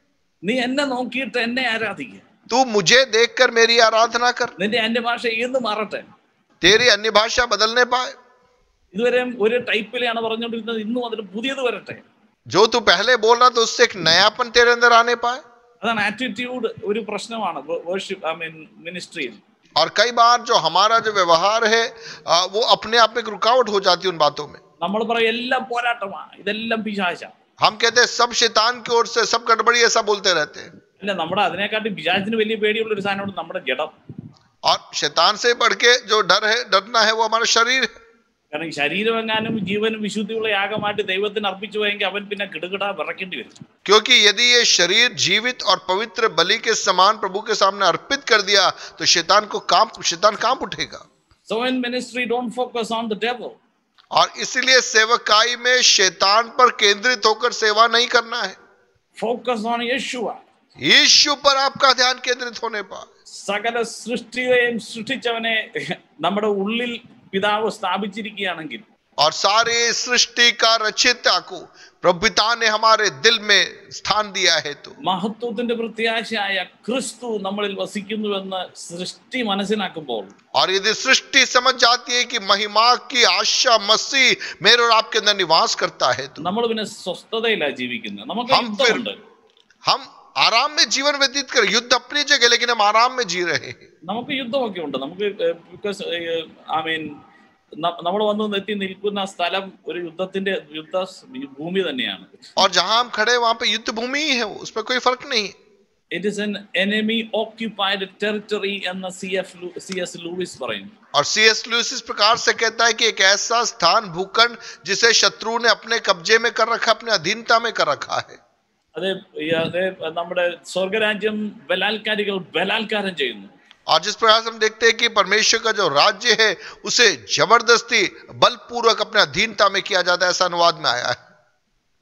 നീ എന്നെ നോക്കിയിട്ട് എന്നെ ആരാധിക്കുക तू मुझे देखकर मेरी आराधना कर നിന്റെ അന്യഭാഷ ഏത് മാറട്ടെ तेरी अन्य भाषा बदलने पाए ഇതുവരെ ഒരു ടൈപ്പിലാണ് പറഞ്ഞുകൊണ്ടിരുന്നത് ഇന്നും അതിന് പുതിയത് വരട്ടെ जो तू पहले बोल रहा था उससे एक नयापन तेरे अंदर आने पाए അതാണ് ആറ്റിറ്റ്യൂഡ് ഒരു പ്രശ്നമാണ് വേർഷിപ്പ് ഐ മീൻ മിനിസ്ട്രിയിൽ और कई बार जो हमारा जो व्यवहार है आ, वो अपने आप में एक रुकावट हो जाती है उन बातों में നമ്മൾ പറയും എല്ലാം പോരാട്ടമാണ് ഇതെല്ലാം പിശാച हम कहते हैं सब शैतान की ओर से सब गड़बड़ी ऐसा बोलते रहते हैं അല്ല നമ്മുടെ അതിനെക്കാട്ടി പിശാചിന് വലിയ പേടിയുള്ള ഒരു സാധനമാണ് നമ്മുടെ ജഡം और शैतान से बढ़ के जो डर है डरना है वो हमारा शरीर है കാരണം ഈ ശരീരം എങ്ങാനും ജീവനും വിശുദ്ധിയുള്ള യാഗമായിട്ട് ദൈവത്തിന് അർപ്പിച്ചു പോയെങ്കിൽ അവൻ പിന്നെ കിടുകിട വിറക്കേണ്ടി വരും क्योंकि यदि ये शरीर जीवित और पवित्र बलि के समान प्रभु के सामने अर्पित कर दिया तो शैतान को काम शैतान काम उठेगा so in ministry don't focus on the devil और इसीलिए सेवकाई में शैतान पर केंद्रित होकर सेवा नहीं करना है ഫോക്കസ് ഓൺ യേശുവ यीशु पर आपका ध्यान केंद्रित होने पर സകല സൃഷ്ടിയെയും സൃഷ്ടിച്ചവനെ നമ്മുടെ ഉള്ളിൽ പിതാവ് സ്ഥാപിച്ചിരിക്കുകയാണെങ്കിൽ और सारे सृष्टि का रचिता को प्रभु पिता ने हमारे दिल में स्थान दिया है तो മഹത്വത്തിന്റെ പ്രത്യാശയായ ക്രിസ്തു നമ്മളിൽ വസിക്കുന്നുവെന്ന് സൃഷ്ടി മനസ്സിലാക്കുമ്പോൾ और यदि सृष्टि समझ जाती है कि महिमा की आशा मसीह मेरे और आपके अंदर निवास करता है तो നമ്മൾ പിന്നെ സ്വസ്ഥതയിലാണ് ജീവിക്കുന്നത് നമുക്ക് हम फिर യുദ്ധമുണ്ട് हम आराम में जीवन व्यतीत कर युद्ध अपनी जगह लेकिन हम आराम में जी रहे हैं നമുക്ക് യുദ്ധമൊക്കെ ഉണ്ട് നമുക്ക് ബിക്കോസ് ഐ മീൻ നമ്മൾ വന്ന് എത്തി നിൽക്കുന്ന സ്ഥലം ഒരു യുദ്ധത്തിന്റെ യുദ്ധ ഭൂമി തന്നെയാണ് और जहां हम खड़े हैं, वहां पे युद्ध भूमि ही है वो, उसमें कोई फर्क नहीं है it is an enemy occupied territory എന്ന C F C S Lewis പറയും और सी एस लुइस इस प्रकार से कहता है कि एक ऐसा स्थान भूखंड जिसे शत्रु ने अपने कब्जे में कर रखा अपने अधीनता में कर रखा है അത് ഈ അത് നമ്മുടെ സ്വർഗരാജ്യം ബലാത്കാരികൾ ബലാത്കാരം ചെയ്യുന്നു और जिस प्रकार से हम देखते हैं कि परमेश्वर का जो राज्य है उसे जबरदस्ती बलपूर्वक अपने अधीनता में किया जाता है ऐसा अनुवाद में आया है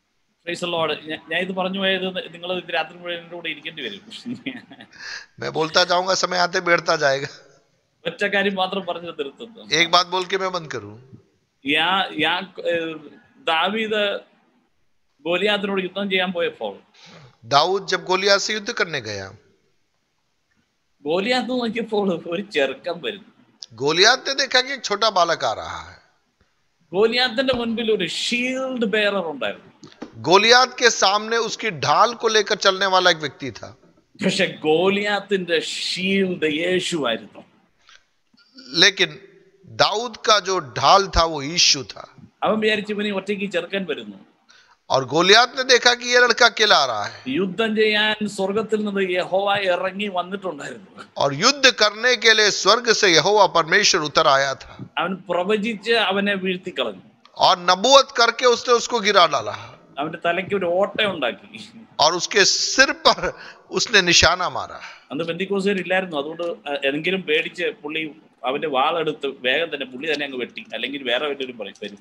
Praise the Lord. ഞാൻ ഞാൻ ഇത് പറഞ്ഞു പോയത് നിങ്ങൾ ഇത് രാത്രി മുഴുവൻ എൻ്റെ കൂടെ ഇരിക്കേണ്ടി വരും मैं बोलता जाऊंगा समय आते बैठता जाएगा ഒറ്റ കാര്യം മാത്രം പറഞ്ഞു നിർത്തുന്നു एक बात बोल के मैं बंद करूं യാ യാ ഏഹ്, ദാവീദ് ഗോലിയാത്തിനോട് യുദ്ധം ചെയ്യാൻ പോയപ്പോൾ दाऊद जब गोलियात से युद्ध करने गया ഗോലിയാത്ത് നോക്കിയപ്പോൾ ഒരു ചെറുക്കം വരുന്നു गोलियात ने देखा कि एक छोटा बालक आ रहा है ഗോലിയാത്തിന്റെ മുൻപിൽ ഒരു ഷീൽഡ് ബെയറർ ഉണ്ടായിരുന്നു गोलियात के सामने उसकी ढाल को लेकर चलने वाला एक व्यक्ति था പക്ഷെ ഗോലിയാത്തിന്റെ ഷീൽഡ് യേശുവായിരുന്നു लेकिन दाऊद का जो ढाल था वो यीशु था അവൻ വിചാരിച്ചു ഇവന് ഒറ്റയ്ക്ക് ചെറുക്കൻ വരുന്നു और गोलियात ने देखा कि ये लड़का अकेला आ रहा है യുദ്ധം ചെയ്യാൻ സ്വർഗത്തിൽ നിന്ന് യഹോവ ഇറങ്ങി വന്നിട്ടുണ്ടായിരുന്നു और युद्ध करने के लिए स्वर्ग से यहोवा परमेश्वर उतर आया था അവൻ പ്രവചിച്ച് അവനെ വീഴ്ത്തി കളഞ്ഞു और नबूवत करके उसने उसको गिरा डाला അവന്റെ തലയ്ക്ക് ഒരു ഓട്ട ഉണ്ടാക്കി और उसके सिर पर उसने निशाना मारा അന്ന് ബന്ധിക്കോസുകാർ ഇല്ലായിരുന്നു അതുകൊണ്ട് അഹ് എന്തെങ്കിലും പേടിച്ച് പുള്ളി അവന്റെ വാളെടുത്ത് വേഗം തന്നെ പുള്ളി തന്നെ അങ്ങ് വെട്ടി അല്ലെങ്കിൽ വേറെ വല്ലവരും പറയും വരും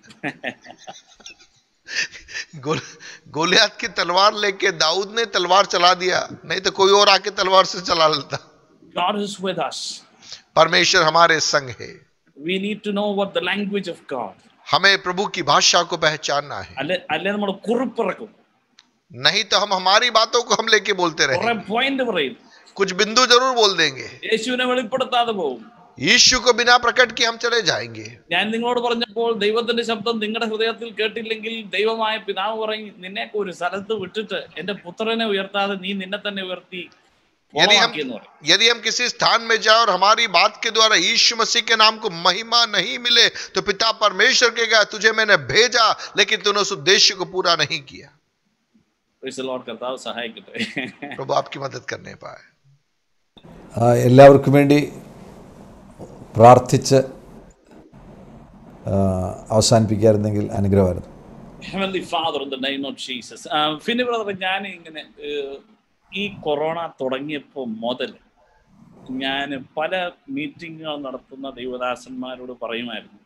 गोल, गोलियात की तलवार लेके दाऊद ने तलवार चला दिया नहीं तो कोई और आके तलवार से चला लेता God is with us. परमेश्वर हमारे संग है We need to know what the language of God. हमें प्रभु की भाषा को पहचानना है അല്ലെ അല്ലെ നമ്മൾ കുറിപ്പിറക്കും नहीं तो हम हमारी बातों को हम लेके बोलते കുറെ रहेंगे പോയിന്റ് പറയും कुछ बिंदु जरूर बोल देंगे യേശുവിനെ വെളിപ്പെടുത്താതെ പോകും यीशु को बिना प्रकट किए हम चले जाएंगे ഞാൻ നിങ്ങളോട് പറഞ്ഞപ്പോൾ ദൈവത്തിന്റെ ശബ്ദം നിങ്ങളുടെ ഹൃദയത്തിൽ കേട്ടില്ലെങ്കിൽ ദൈവമായ പിതാവ് പറയും നിന്നെ ഒരു സ്ഥലത്ത് വിട്ടിട്ട് എന്റെ പുത്രനെ ഉയർത്താതെ നീ നിന്നെ തന്നെ ഉയർത്തി यदि हम പോവാക്കിയെന്ന് പറയും यदि हम किसी स्थान में जाए और हमारी बात के द्वारा यीशु मसीह के नाम को महिमा नहीं मिले तो पिता परमेश्वर कहेगा तुझे मैंने भेजा लेकिन तूने उस उद्देश्य को पूरा नहीं किया Praise the Lord, കർത്താവ് സഹായിക്കട്ടെ प्रभु आपकी मदद कर नहीं पाए ആ, എല്ലാവർക്കും വേണ്ടി പ്രാർത്ഥിച്ച് ആ, അവസാനിപ്പിക്കാമായിരുന്നെങ്കിൽ അനുഗ്രഹമായിരുന്നു Heavenly Father, in the name of Jesus. Uh, Fini brother ഞാൻ ഇങ്ങനെ ഏഹ്, ഈ കൊറോണ തുടങ്ങിയപ്പോൾ മുതൽ ഞാൻ പല മീറ്റിങ്ങുകൾ നടത്തുന്ന ദൈവദാസന്മാരോട് പറയുമായിരുന്നു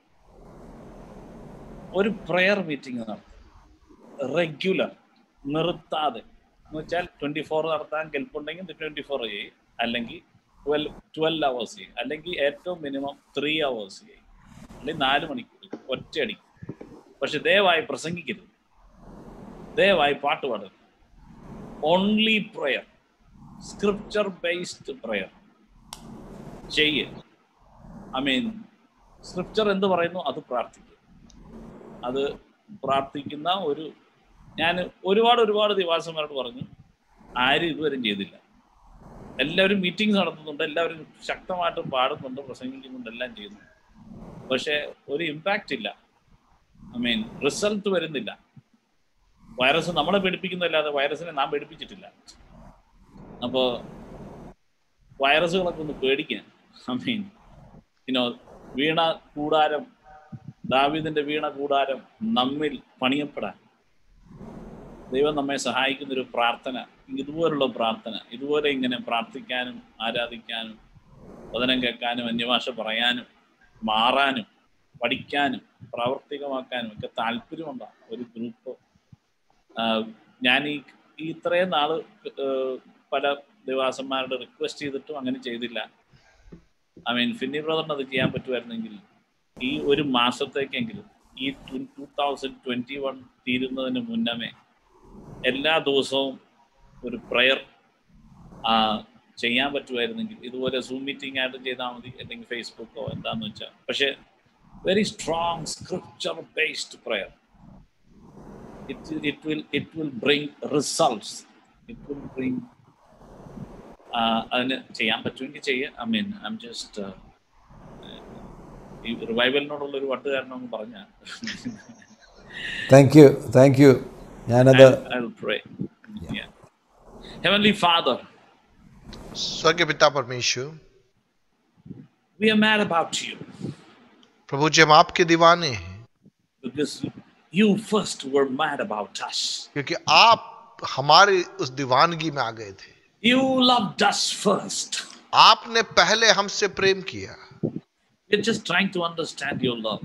ഒരു പ്രെയർ മീറ്റിംഗ് നടത്തും റെഗുലർ നിർത്താതെ എന്ന് വെച്ചാൽ ട്വന്റി ഫോർ നടത്താൻ കെൽപ്പുണ്ടെങ്കിൽ ട്വന്റി ഫോർ ചെയ്യും അല്ലെങ്കിൽ ട്വൽവ് ട്വൽവ് അവേഴ്സ് ചെയ്യും അല്ലെങ്കിൽ ഏറ്റവും മിനിമം ത്രീ അവേഴ്സ് ചെയ്യും അല്ലെങ്കിൽ നാല് മണിക്കൂർ ഒറ്റയടിക്ക് പക്ഷെ ദയവായി പ്രസംഗിക്കരുത് ദയവായി പാട്ട് പാടരുത് only prayer scripture based prayer ചെയ്യ് ഐ മീൻ സ്ക്രിപ്ചർ എന്ത് പറയുന്നു അത് പ്രാർത്ഥിക്കുക അത് പ്രാർത്ഥിക്കുന്ന ഒരു ഞാൻ ഒരുപാട് ഒരുപാട് ദിവാസന്മാരോട് പറഞ്ഞു ആരും ഇതുവരെ ചെയ്തില്ല എല്ലാവരും മീറ്റിംഗ്സ് നടത്തുന്നുണ്ട് എല്ലാവരും ശക്തമായിട്ട് പാടുന്നുണ്ട് പ്രസംഗിക്കുന്നുണ്ട് എല്ലാം ചെയ്യുന്നു പക്ഷേ ഒരു ഇമ്പാക്റ്റ് ഇല്ല ഐ മീൻ റിസൾട്ട് വരുന്നില്ല വൈറസ് നമ്മളെ പേടിപ്പിക്കുന്നതല്ലാതെ വൈറസിനെ നാം പേടിപ്പിച്ചിട്ടില്ല അപ്പോൾ വൈറസുകളൊക്കെ ഒന്ന് പേടിക്കാൻ ഐ മീൻ ഇനോ വീണ കൂടാരം ദാവീദിന്റെ വീണ കൂടാരം നമ്മിൽ പണിയപ്പെടാൻ ദൈവം നമ്മെ സഹായിക്കുന്ന ഒരു പ്രാർത്ഥന ഇതുപോലുള്ള പ്രാർത്ഥന ഇതുപോലെ ഇങ്ങനെ പ്രാർത്ഥിക്കാനും ആരാധിക്കാനും വചനം കേൾക്കാനും അന്യഭാഷ പറയാനും മാറാനും പഠിക്കാനും പ്രാവർത്തികമാക്കാനും ഒക്കെ താല്പര്യമുണ്ടാകും ഒരു ഗ്രൂപ്പ് ഞാൻ ഈ ഈ ഇത്രയും നാള് ഏഹ്, പല ദേവാസന്മാരുടെ റിക്വസ്റ്റ് ചെയ്തിട്ടും അങ്ങനെ ചെയ്തില്ല ഐ മീൻ ഫിന്നി ബ്രദറിന് അത് ചെയ്യാൻ പറ്റുമായിരുന്നെങ്കിൽ ഈ ഒരു മാസത്തേക്കെങ്കിലും ഈ ടൂ തൗസൻഡ് ട്വന്റി വൺ തീരുന്നതിന് മുന്നമേ എല്ലാ ദിവസവും ഒരു പ്രയർ ചെയ്യാൻ പറ്റുമായിരുന്നെങ്കിൽ ഇതുപോലെ സൂം മീറ്റിംഗ് ആയിട്ട് ചെയ്താൽ മതി അല്ലെങ്കിൽ ഫേസ്ബുക്കോ എന്താന്ന് വെച്ചാൽ പക്ഷേ very strong scripture based prayer it it will it will bring results it will bring അതിന് ചെയ്യാൻ പറ്റുമെങ്കിൽ ചെയ്യുക I mean I am just ഈ റിവൈവലിനോടുള്ള ഒരു വട്ടുകാരനൊന്ന് പറഞ്ഞ താങ്ക് യു താങ്ക് യു ഞാനത് I'll pray. Yeah. Heavenly Father, स्वर्ग पिता परमेश्वर we are mad about you प्रभु जी हम आपके दीवाने हैं because you first were mad about us. क्योंकि आप हमारे उस दीवानगी में आ गए थे You loved us first. आपने पहले हमसे प्रेम किया We're just trying to understand your love.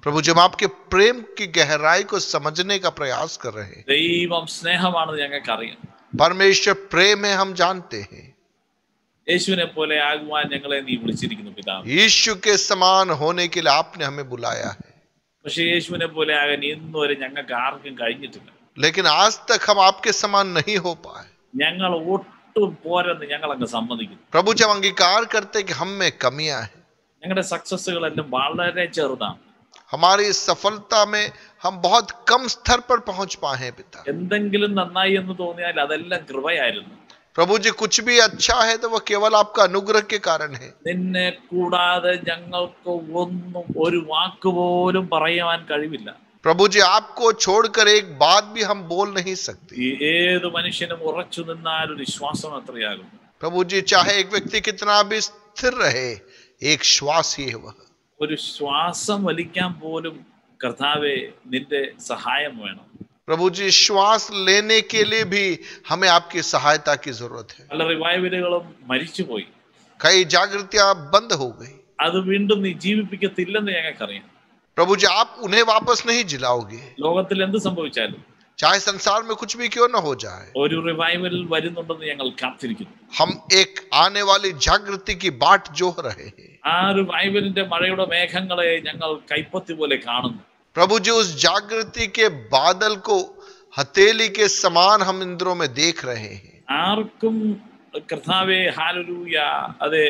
प्रभु जब आपके प्रेम की गहराई को समझने का प्रयास कर रहे हैं ദൈവം സ്നേഹമാണെന്ന് ഞങ്ങൾക്ക് അറിയാം परमेश्वर प्रेम है हम जानते हैं യേശുവിനെ പോലെ ആകുവാൻ ഞങ്ങളെ നീ വിളിച്ചിരിക്കുന്നു പിതാവ് यीशु के समान होने के लिए आपने हमें बुलाया है പക്ഷെ യേശുവിനെ പോലെ ആകാൻ ഇന്ന് വരെ ഞങ്ങൾക്ക് ആർക്കും കഴിഞ്ഞിട്ടില്ല लेकिन आज तक हम आपके समान नहीं हो पाए ഞങ്ങൾ ഒട്ടും പോരെന്ന് ഞങ്ങൾ അങ്ങ് സമ്മതിക്കുന്നു प्रभु जब अंगीकार करते कि हम में कमियां हैं ഞങ്ങളുടെ സക്സസ്സുകളെല്ലാം വളരെ ചെറുതാണ് हमारी इस सफलता में हम बहुत कम स्तर पर पहुंच पाए हैं पिता എന്തെങ്കിലും നന്നായി എന്ന് തോന്നിയാൽ അതെല്ലാം കൃപയായിരുന്നു प्रभु जी कुछ भी अच्छा है तो वह केवल आपका अनुग्रह के कारण है നിന്നെ കൂടാതെ ഞങ്ങൾക്ക് ഒന്നും ഒരു വാക്ക് പോലും പറയുവാൻ കഴിവില്ല प्रभु जी आपको छोड़कर एक बात भी हम बोल नहीं सकते ഈ ഏത് മനുഷ്യനും ഉറച്ചു നിന്നാൽ ഒരു വിശ്വാസം അത്രയാകുന്നു प्रभु जी चाहे एक व्यक्ति कितना भी स्थिर रहे एक श्वास ही है वह ഒരു ശ്വാസം വലിക്കാൻ പോലും കർത്താവെ നിന്റെ സഹായം വേണം प्रभु जी श्वास लेने के लिए भी हमें आपकी सहायता की जरूरत है പല റിവൈവലുകളും മരിച്ചുപോയി कई जागृतियां बंद हो गई അത് വീണ്ടും നീ ജീവിപ്പിക്കത്തില്ലെന്ന് ഞങ്ങൾക്കറിയാം प्रभु जी आप उन्हें वापस नहीं जिलाओगे ലോകത്തിൽ എന്ത് സംഭവിച്ചാലും चाहे संसार में कुछ भी क्यों न हो जाए ഒരു റിവൈവൽ വരുന്നുണ്ടെന്ന് ഞങ്ങൾ കാത്തിരിക്കുന്നു हम एक आने वाली जागृति की बाट जोह रहे हैं ആ റിവൈവലിന്റെ മഴയുടെ മേഘങ്ങളെ ഞങ്ങൾ കൈപ്പത്തി പോലെ കാണുന്നു प्रभु जी उस जागृति के बादल को हथेली के समान हम इंद्रों में देख रहे हैं ആർക്കും കർത്താവെ ഹാലലൂയ അതെ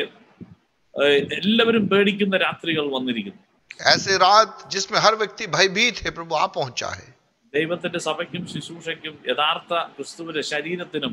ഏഹ്, എല്ലാവരും പേടിക്കുന്ന രാത്രികൾ വന്നിരിക്കുന്നു ऐसे रात जिसमें हर व्यक्ति भयभीत है प्रभु आ पहुंचा है ദൈവത്തിന്റെ സഭയ്ക്കും ശുശ്രൂഷയ്ക്കും യഥാർത്ഥ ക്രിസ്തുവിന്റെ ശരീരത്തിനും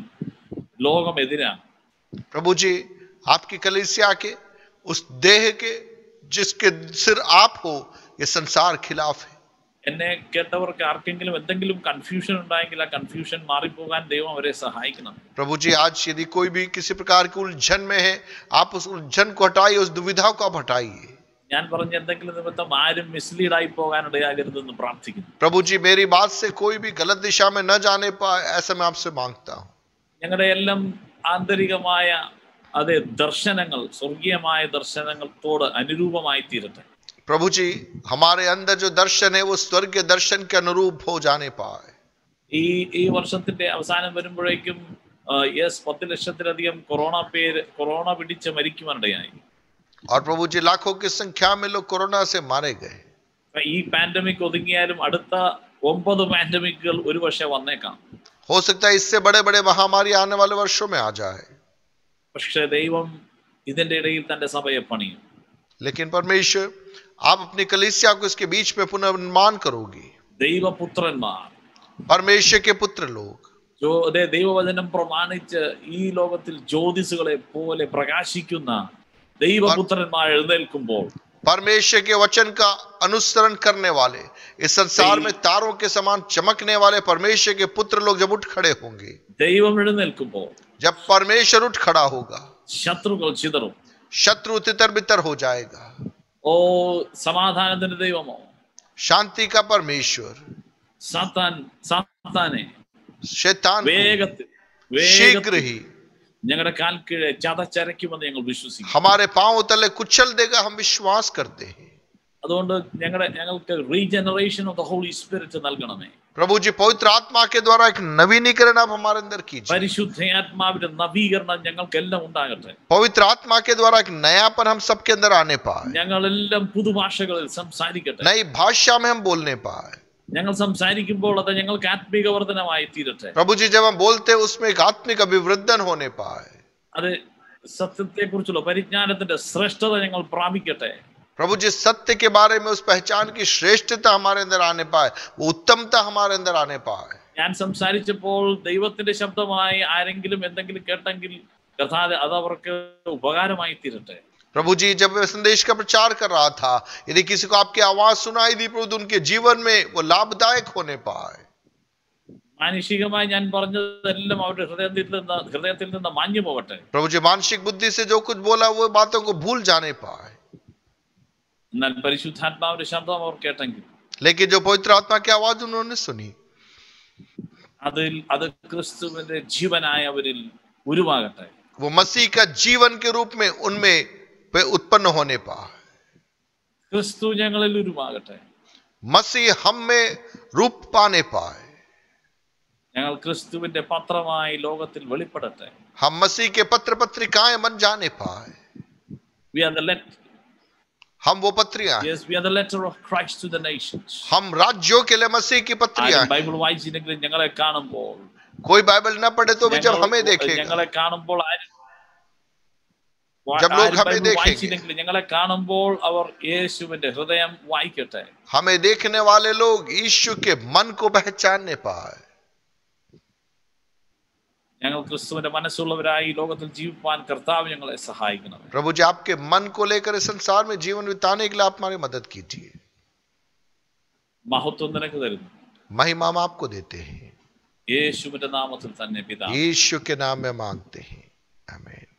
ലോകം എതിരാണ് प्रभु जी आपकी कलिसिया के उस देह के जिसके सिर आप हो ये संसार खिलाफ है എന്നെ കേട്ടവർക്ക് ആർക്കെങ്കിലും എന്തെങ്കിലും കൺഫ്യൂഷൻ ഉണ്ടായെങ്കിൽ ആ കൺഫ്യൂഷൻ മാറിപ്പോകാൻ ദൈവം അവരെ സഹായിക്കണം प्रभु जी आज यदि कोई भी किसी प्रकार की उलझन में है आप उस उलझन को हटाइए उस दुविधा को आप हटाइए ഞാൻ പറഞ്ഞ എന്തെങ്കിലും നിമിത്തം ആരും മിസ്ലീഡ് ആയി പോകാൻ ഇടയാകരുതെന്ന് പ്രാർത്ഥിക്കുന്നു प्रभु जी मेरी बात से कोई भी गलत दिशा में न जाने पाए ऐसा मैं आपसे मांगता हूँ ഞങ്ങളുടെ എല്ലാം ആന്തരികമായ അതെ ദർശനങ്ങൾ സ്വർഗീയമായ ദർശനങ്ങളോട് അനുരൂപമായി തീരട്ടെ प्रभु जी हमारे अंदर जो दर्शन है वो स्वर्गीय दर्शन के अनुरूप हो जाने पाए ഈ ഈ വർഷത്തിന്റെ അവസാനം വരുമ്പോഴേക്കും യെസ് പത്ത് ലക്ഷത്തിലധികം കൊറോണ പേര് കൊറോണ പിടിച്ച് മരിക്കുവാനിടയായി और प्रभु जी लाखों की संख्या में लोग कोरोना से मारे गए അപ്പൊ ഈ പാൻഡമിക് ഒതുങ്ങിയാലും അടുത്ത ഒമ്പത് പാൻഡമിക്കുകൾ ഒരു പക്ഷെ വന്നേക്കാം हो सकता है इससे बड़े बड़े महामारी आने वाले वर्षों में आ जाए പക്ഷെ ദൈവം ഇതിന്റെ ഇടയിൽ തന്റെ സഭയെ പണിയും लेकिन परमेश्वर आप अपनी कलिसिया को इसके बीच में पुनर्निर्माण करोगी ദൈവപുത്രന്മാർ परमेश्वर के पुत्र लोग ജോ അതെ ദൈവവചനം പ്രമാണിച്ച് ഈ ലോകത്തിൽ ജ്യോതിസുകളെ പോലെ പ്രകാശിക്കുന്ന ദൈവപുത്രന്മാർ എഴുന്നേൽക്കുമ്പോൾ परमेश्वर के वचन का अनुसरण करने वाले इस संसार में तारों के समान चमकने वाले परमेश्वर के पुत्र लोग जब उठ खड़े होंगे ദൈവം എഴുന്നേൽക്കുമ്പോൾ जब परमेश्वर उठ खड़ा होगा ശത്രുക്കൾ ചിതറും शत्रु तितर बितर हो जाएगा ഓ സമാധാനത്തിന്റെ ദൈവമോ शांति का परमेश्वर സാത്താൻ സാത്താനെ शैतान को വേഗത്തിൽ शीघ्र വേഗത്തിൽ ही ഞങ്ങളുടെ കാൽ കീഴെ ചതച്ചരയ്ക്കുമെന്ന് ഞങ്ങൾ വിശ്വസിക്കും हमारे पांव तले कुचल देगा हम विश्वास करते हैं അതുകൊണ്ട് ഞങ്ങളുടെ ഞങ്ങൾക്ക് regeneration of the Holy Spirit നൽകണമേ प्रभु जी पवित्र आत्मा के द्वारा एक नवीनीकरण आप हमारे अंदर कीजिए പരിശുദ്ധാത്മാവിന്റെ നവീകരണം ഞങ്ങൾക്കെല്ലാം ഉണ്ടാകട്ടെ पवित्र आत्मा के द्वारा एक नयापन हम सबके अंदर आने पाए ഞങ്ങളെല്ലാം പുതുഭാഷകളിൽ സംസാരിക്കട്ടെ नई भाषा में हम बोलने पाए ഞങ്ങൾ സംസാരിക്കുമ്പോൾ അത് ഞങ്ങൾക്ക് ആത്മീക വർധനമായി തീരട്ടെ प्रभु जी जब हम बोलते हैं उसमें एक आत्मिक अभिवृद्धन होने पाए അത് സത്യത്തെക്കുറിച്ചുള്ള പരിജ്ഞാനത്തിന്റെ ശ്രേഷ്ഠത ഞങ്ങൾ പ്രാപിക്കട്ടെ प्रभु जी सत्य के बारे में उस पहचान की श्रेष्ठता हमारे अंदर आने पाए वो उत्तमता हमारे अंदर आने पाए ഞാൻ സംസാരിച്ചപ്പോൾ ദൈവത്തിന്റെ ശബ്ദമായി ആരെങ്കിലും എന്തെങ്കിലും കേട്ടെങ്കിൽ കഥാതെ അത് അവർക്ക് ഉപകാരമായി തീരട്ടെ प्रभु जी जब मैं संदेश का प्रचार कर रहा था यदि किसी को आपकी आवाज सुनाई दी प्रभु तो उनके जीवन में वो लाभदायक होने पाए മാനുഷികമായി ഞാൻ പറഞ്ഞതെല്ലാം അവരുടെ ഹൃദയത്തിൽ നിന്ന് ഹൃദയത്തിൽ നിന്ന് മാഞ്ഞു പോകട്ടെ प्रभु जी मानसिक बुद्धि से जो कुछ बोला वो बातों को भूल जाने पाए എന്നാൽ പരിശുദ്ധാത്മാവിന്റെ ശബ്ദം അവർ കേട്ടെങ്കിൽ लेकिन जो पवित्र आत्मा की आवाज उन्होंने सुनी അതിൽ അത് ക്രിസ്തുവിന്റെ ജീവനായ അവരിൽ ഉരുവാകട്ടെ वो मसीह का जीवन के रूप में उनमें पे उत्पन्न होने पाए ക്രിസ്തു ഞങ്ങളിൽ ഉരുവാകട്ടെ मसीह हम में रूप पाने पाए ഞങ്ങൾ ക്രിസ്തുവിന്റെ പത്രമായി ലോകത്തിൽ വെളിപ്പെടട്ടെ हम मसीह के पत्र पत्रिकाएं बन जाने पाए വി ആർ ദ ലെറ്റ് हम वो पत्रियां हैं। Yes we are the letter of Christ to the nations हम राज्यों के लिए मसीह की पत्रियां हैं। ബൈബിൾ വായിച്ചില്ലെങ്കിലും ഞങ്ങളെ കാണുമ്പോൾ कोई बाइबल न पढ़े तो भी जब ഞങ്ങൾ- हमें देखेगा ഞങ്ങളെ കാണുമ്പോൾ ആരും जब लोग ആരും हमें ബൈബിൾ देखेंगे। വായിച്ചില്ലെങ്കിലും ഞങ്ങളെ കാണുമ്പോൾ അവർ യേശുവിന്റെ ഹൃദയം വായിക്കട്ടെ हमें देखने वाले लोग यीशु के मन को पहचानने पाए ഞങ്ങൾ ക്രിസ്തുവിന്റെ മനസ്സുള്ളവരായി ഈ ലോകത്തിൽ ജീവിപ്പാൻ കർത്താവ് ഞങ്ങളെ സഹായിക്കണം प्रभु जी आपके मन को लेकर इस संसार में जीवन बिताने के लिए आप हमारी मदद कीजिए മഹത്വം നിനക്ക് തരുന്നു महिमा हम आपको देते हैं യേശുവിന്റെ നാമത്തിൽ തന്നെ പിതാവ് यीशु के नाम में मांगते हैं आमीन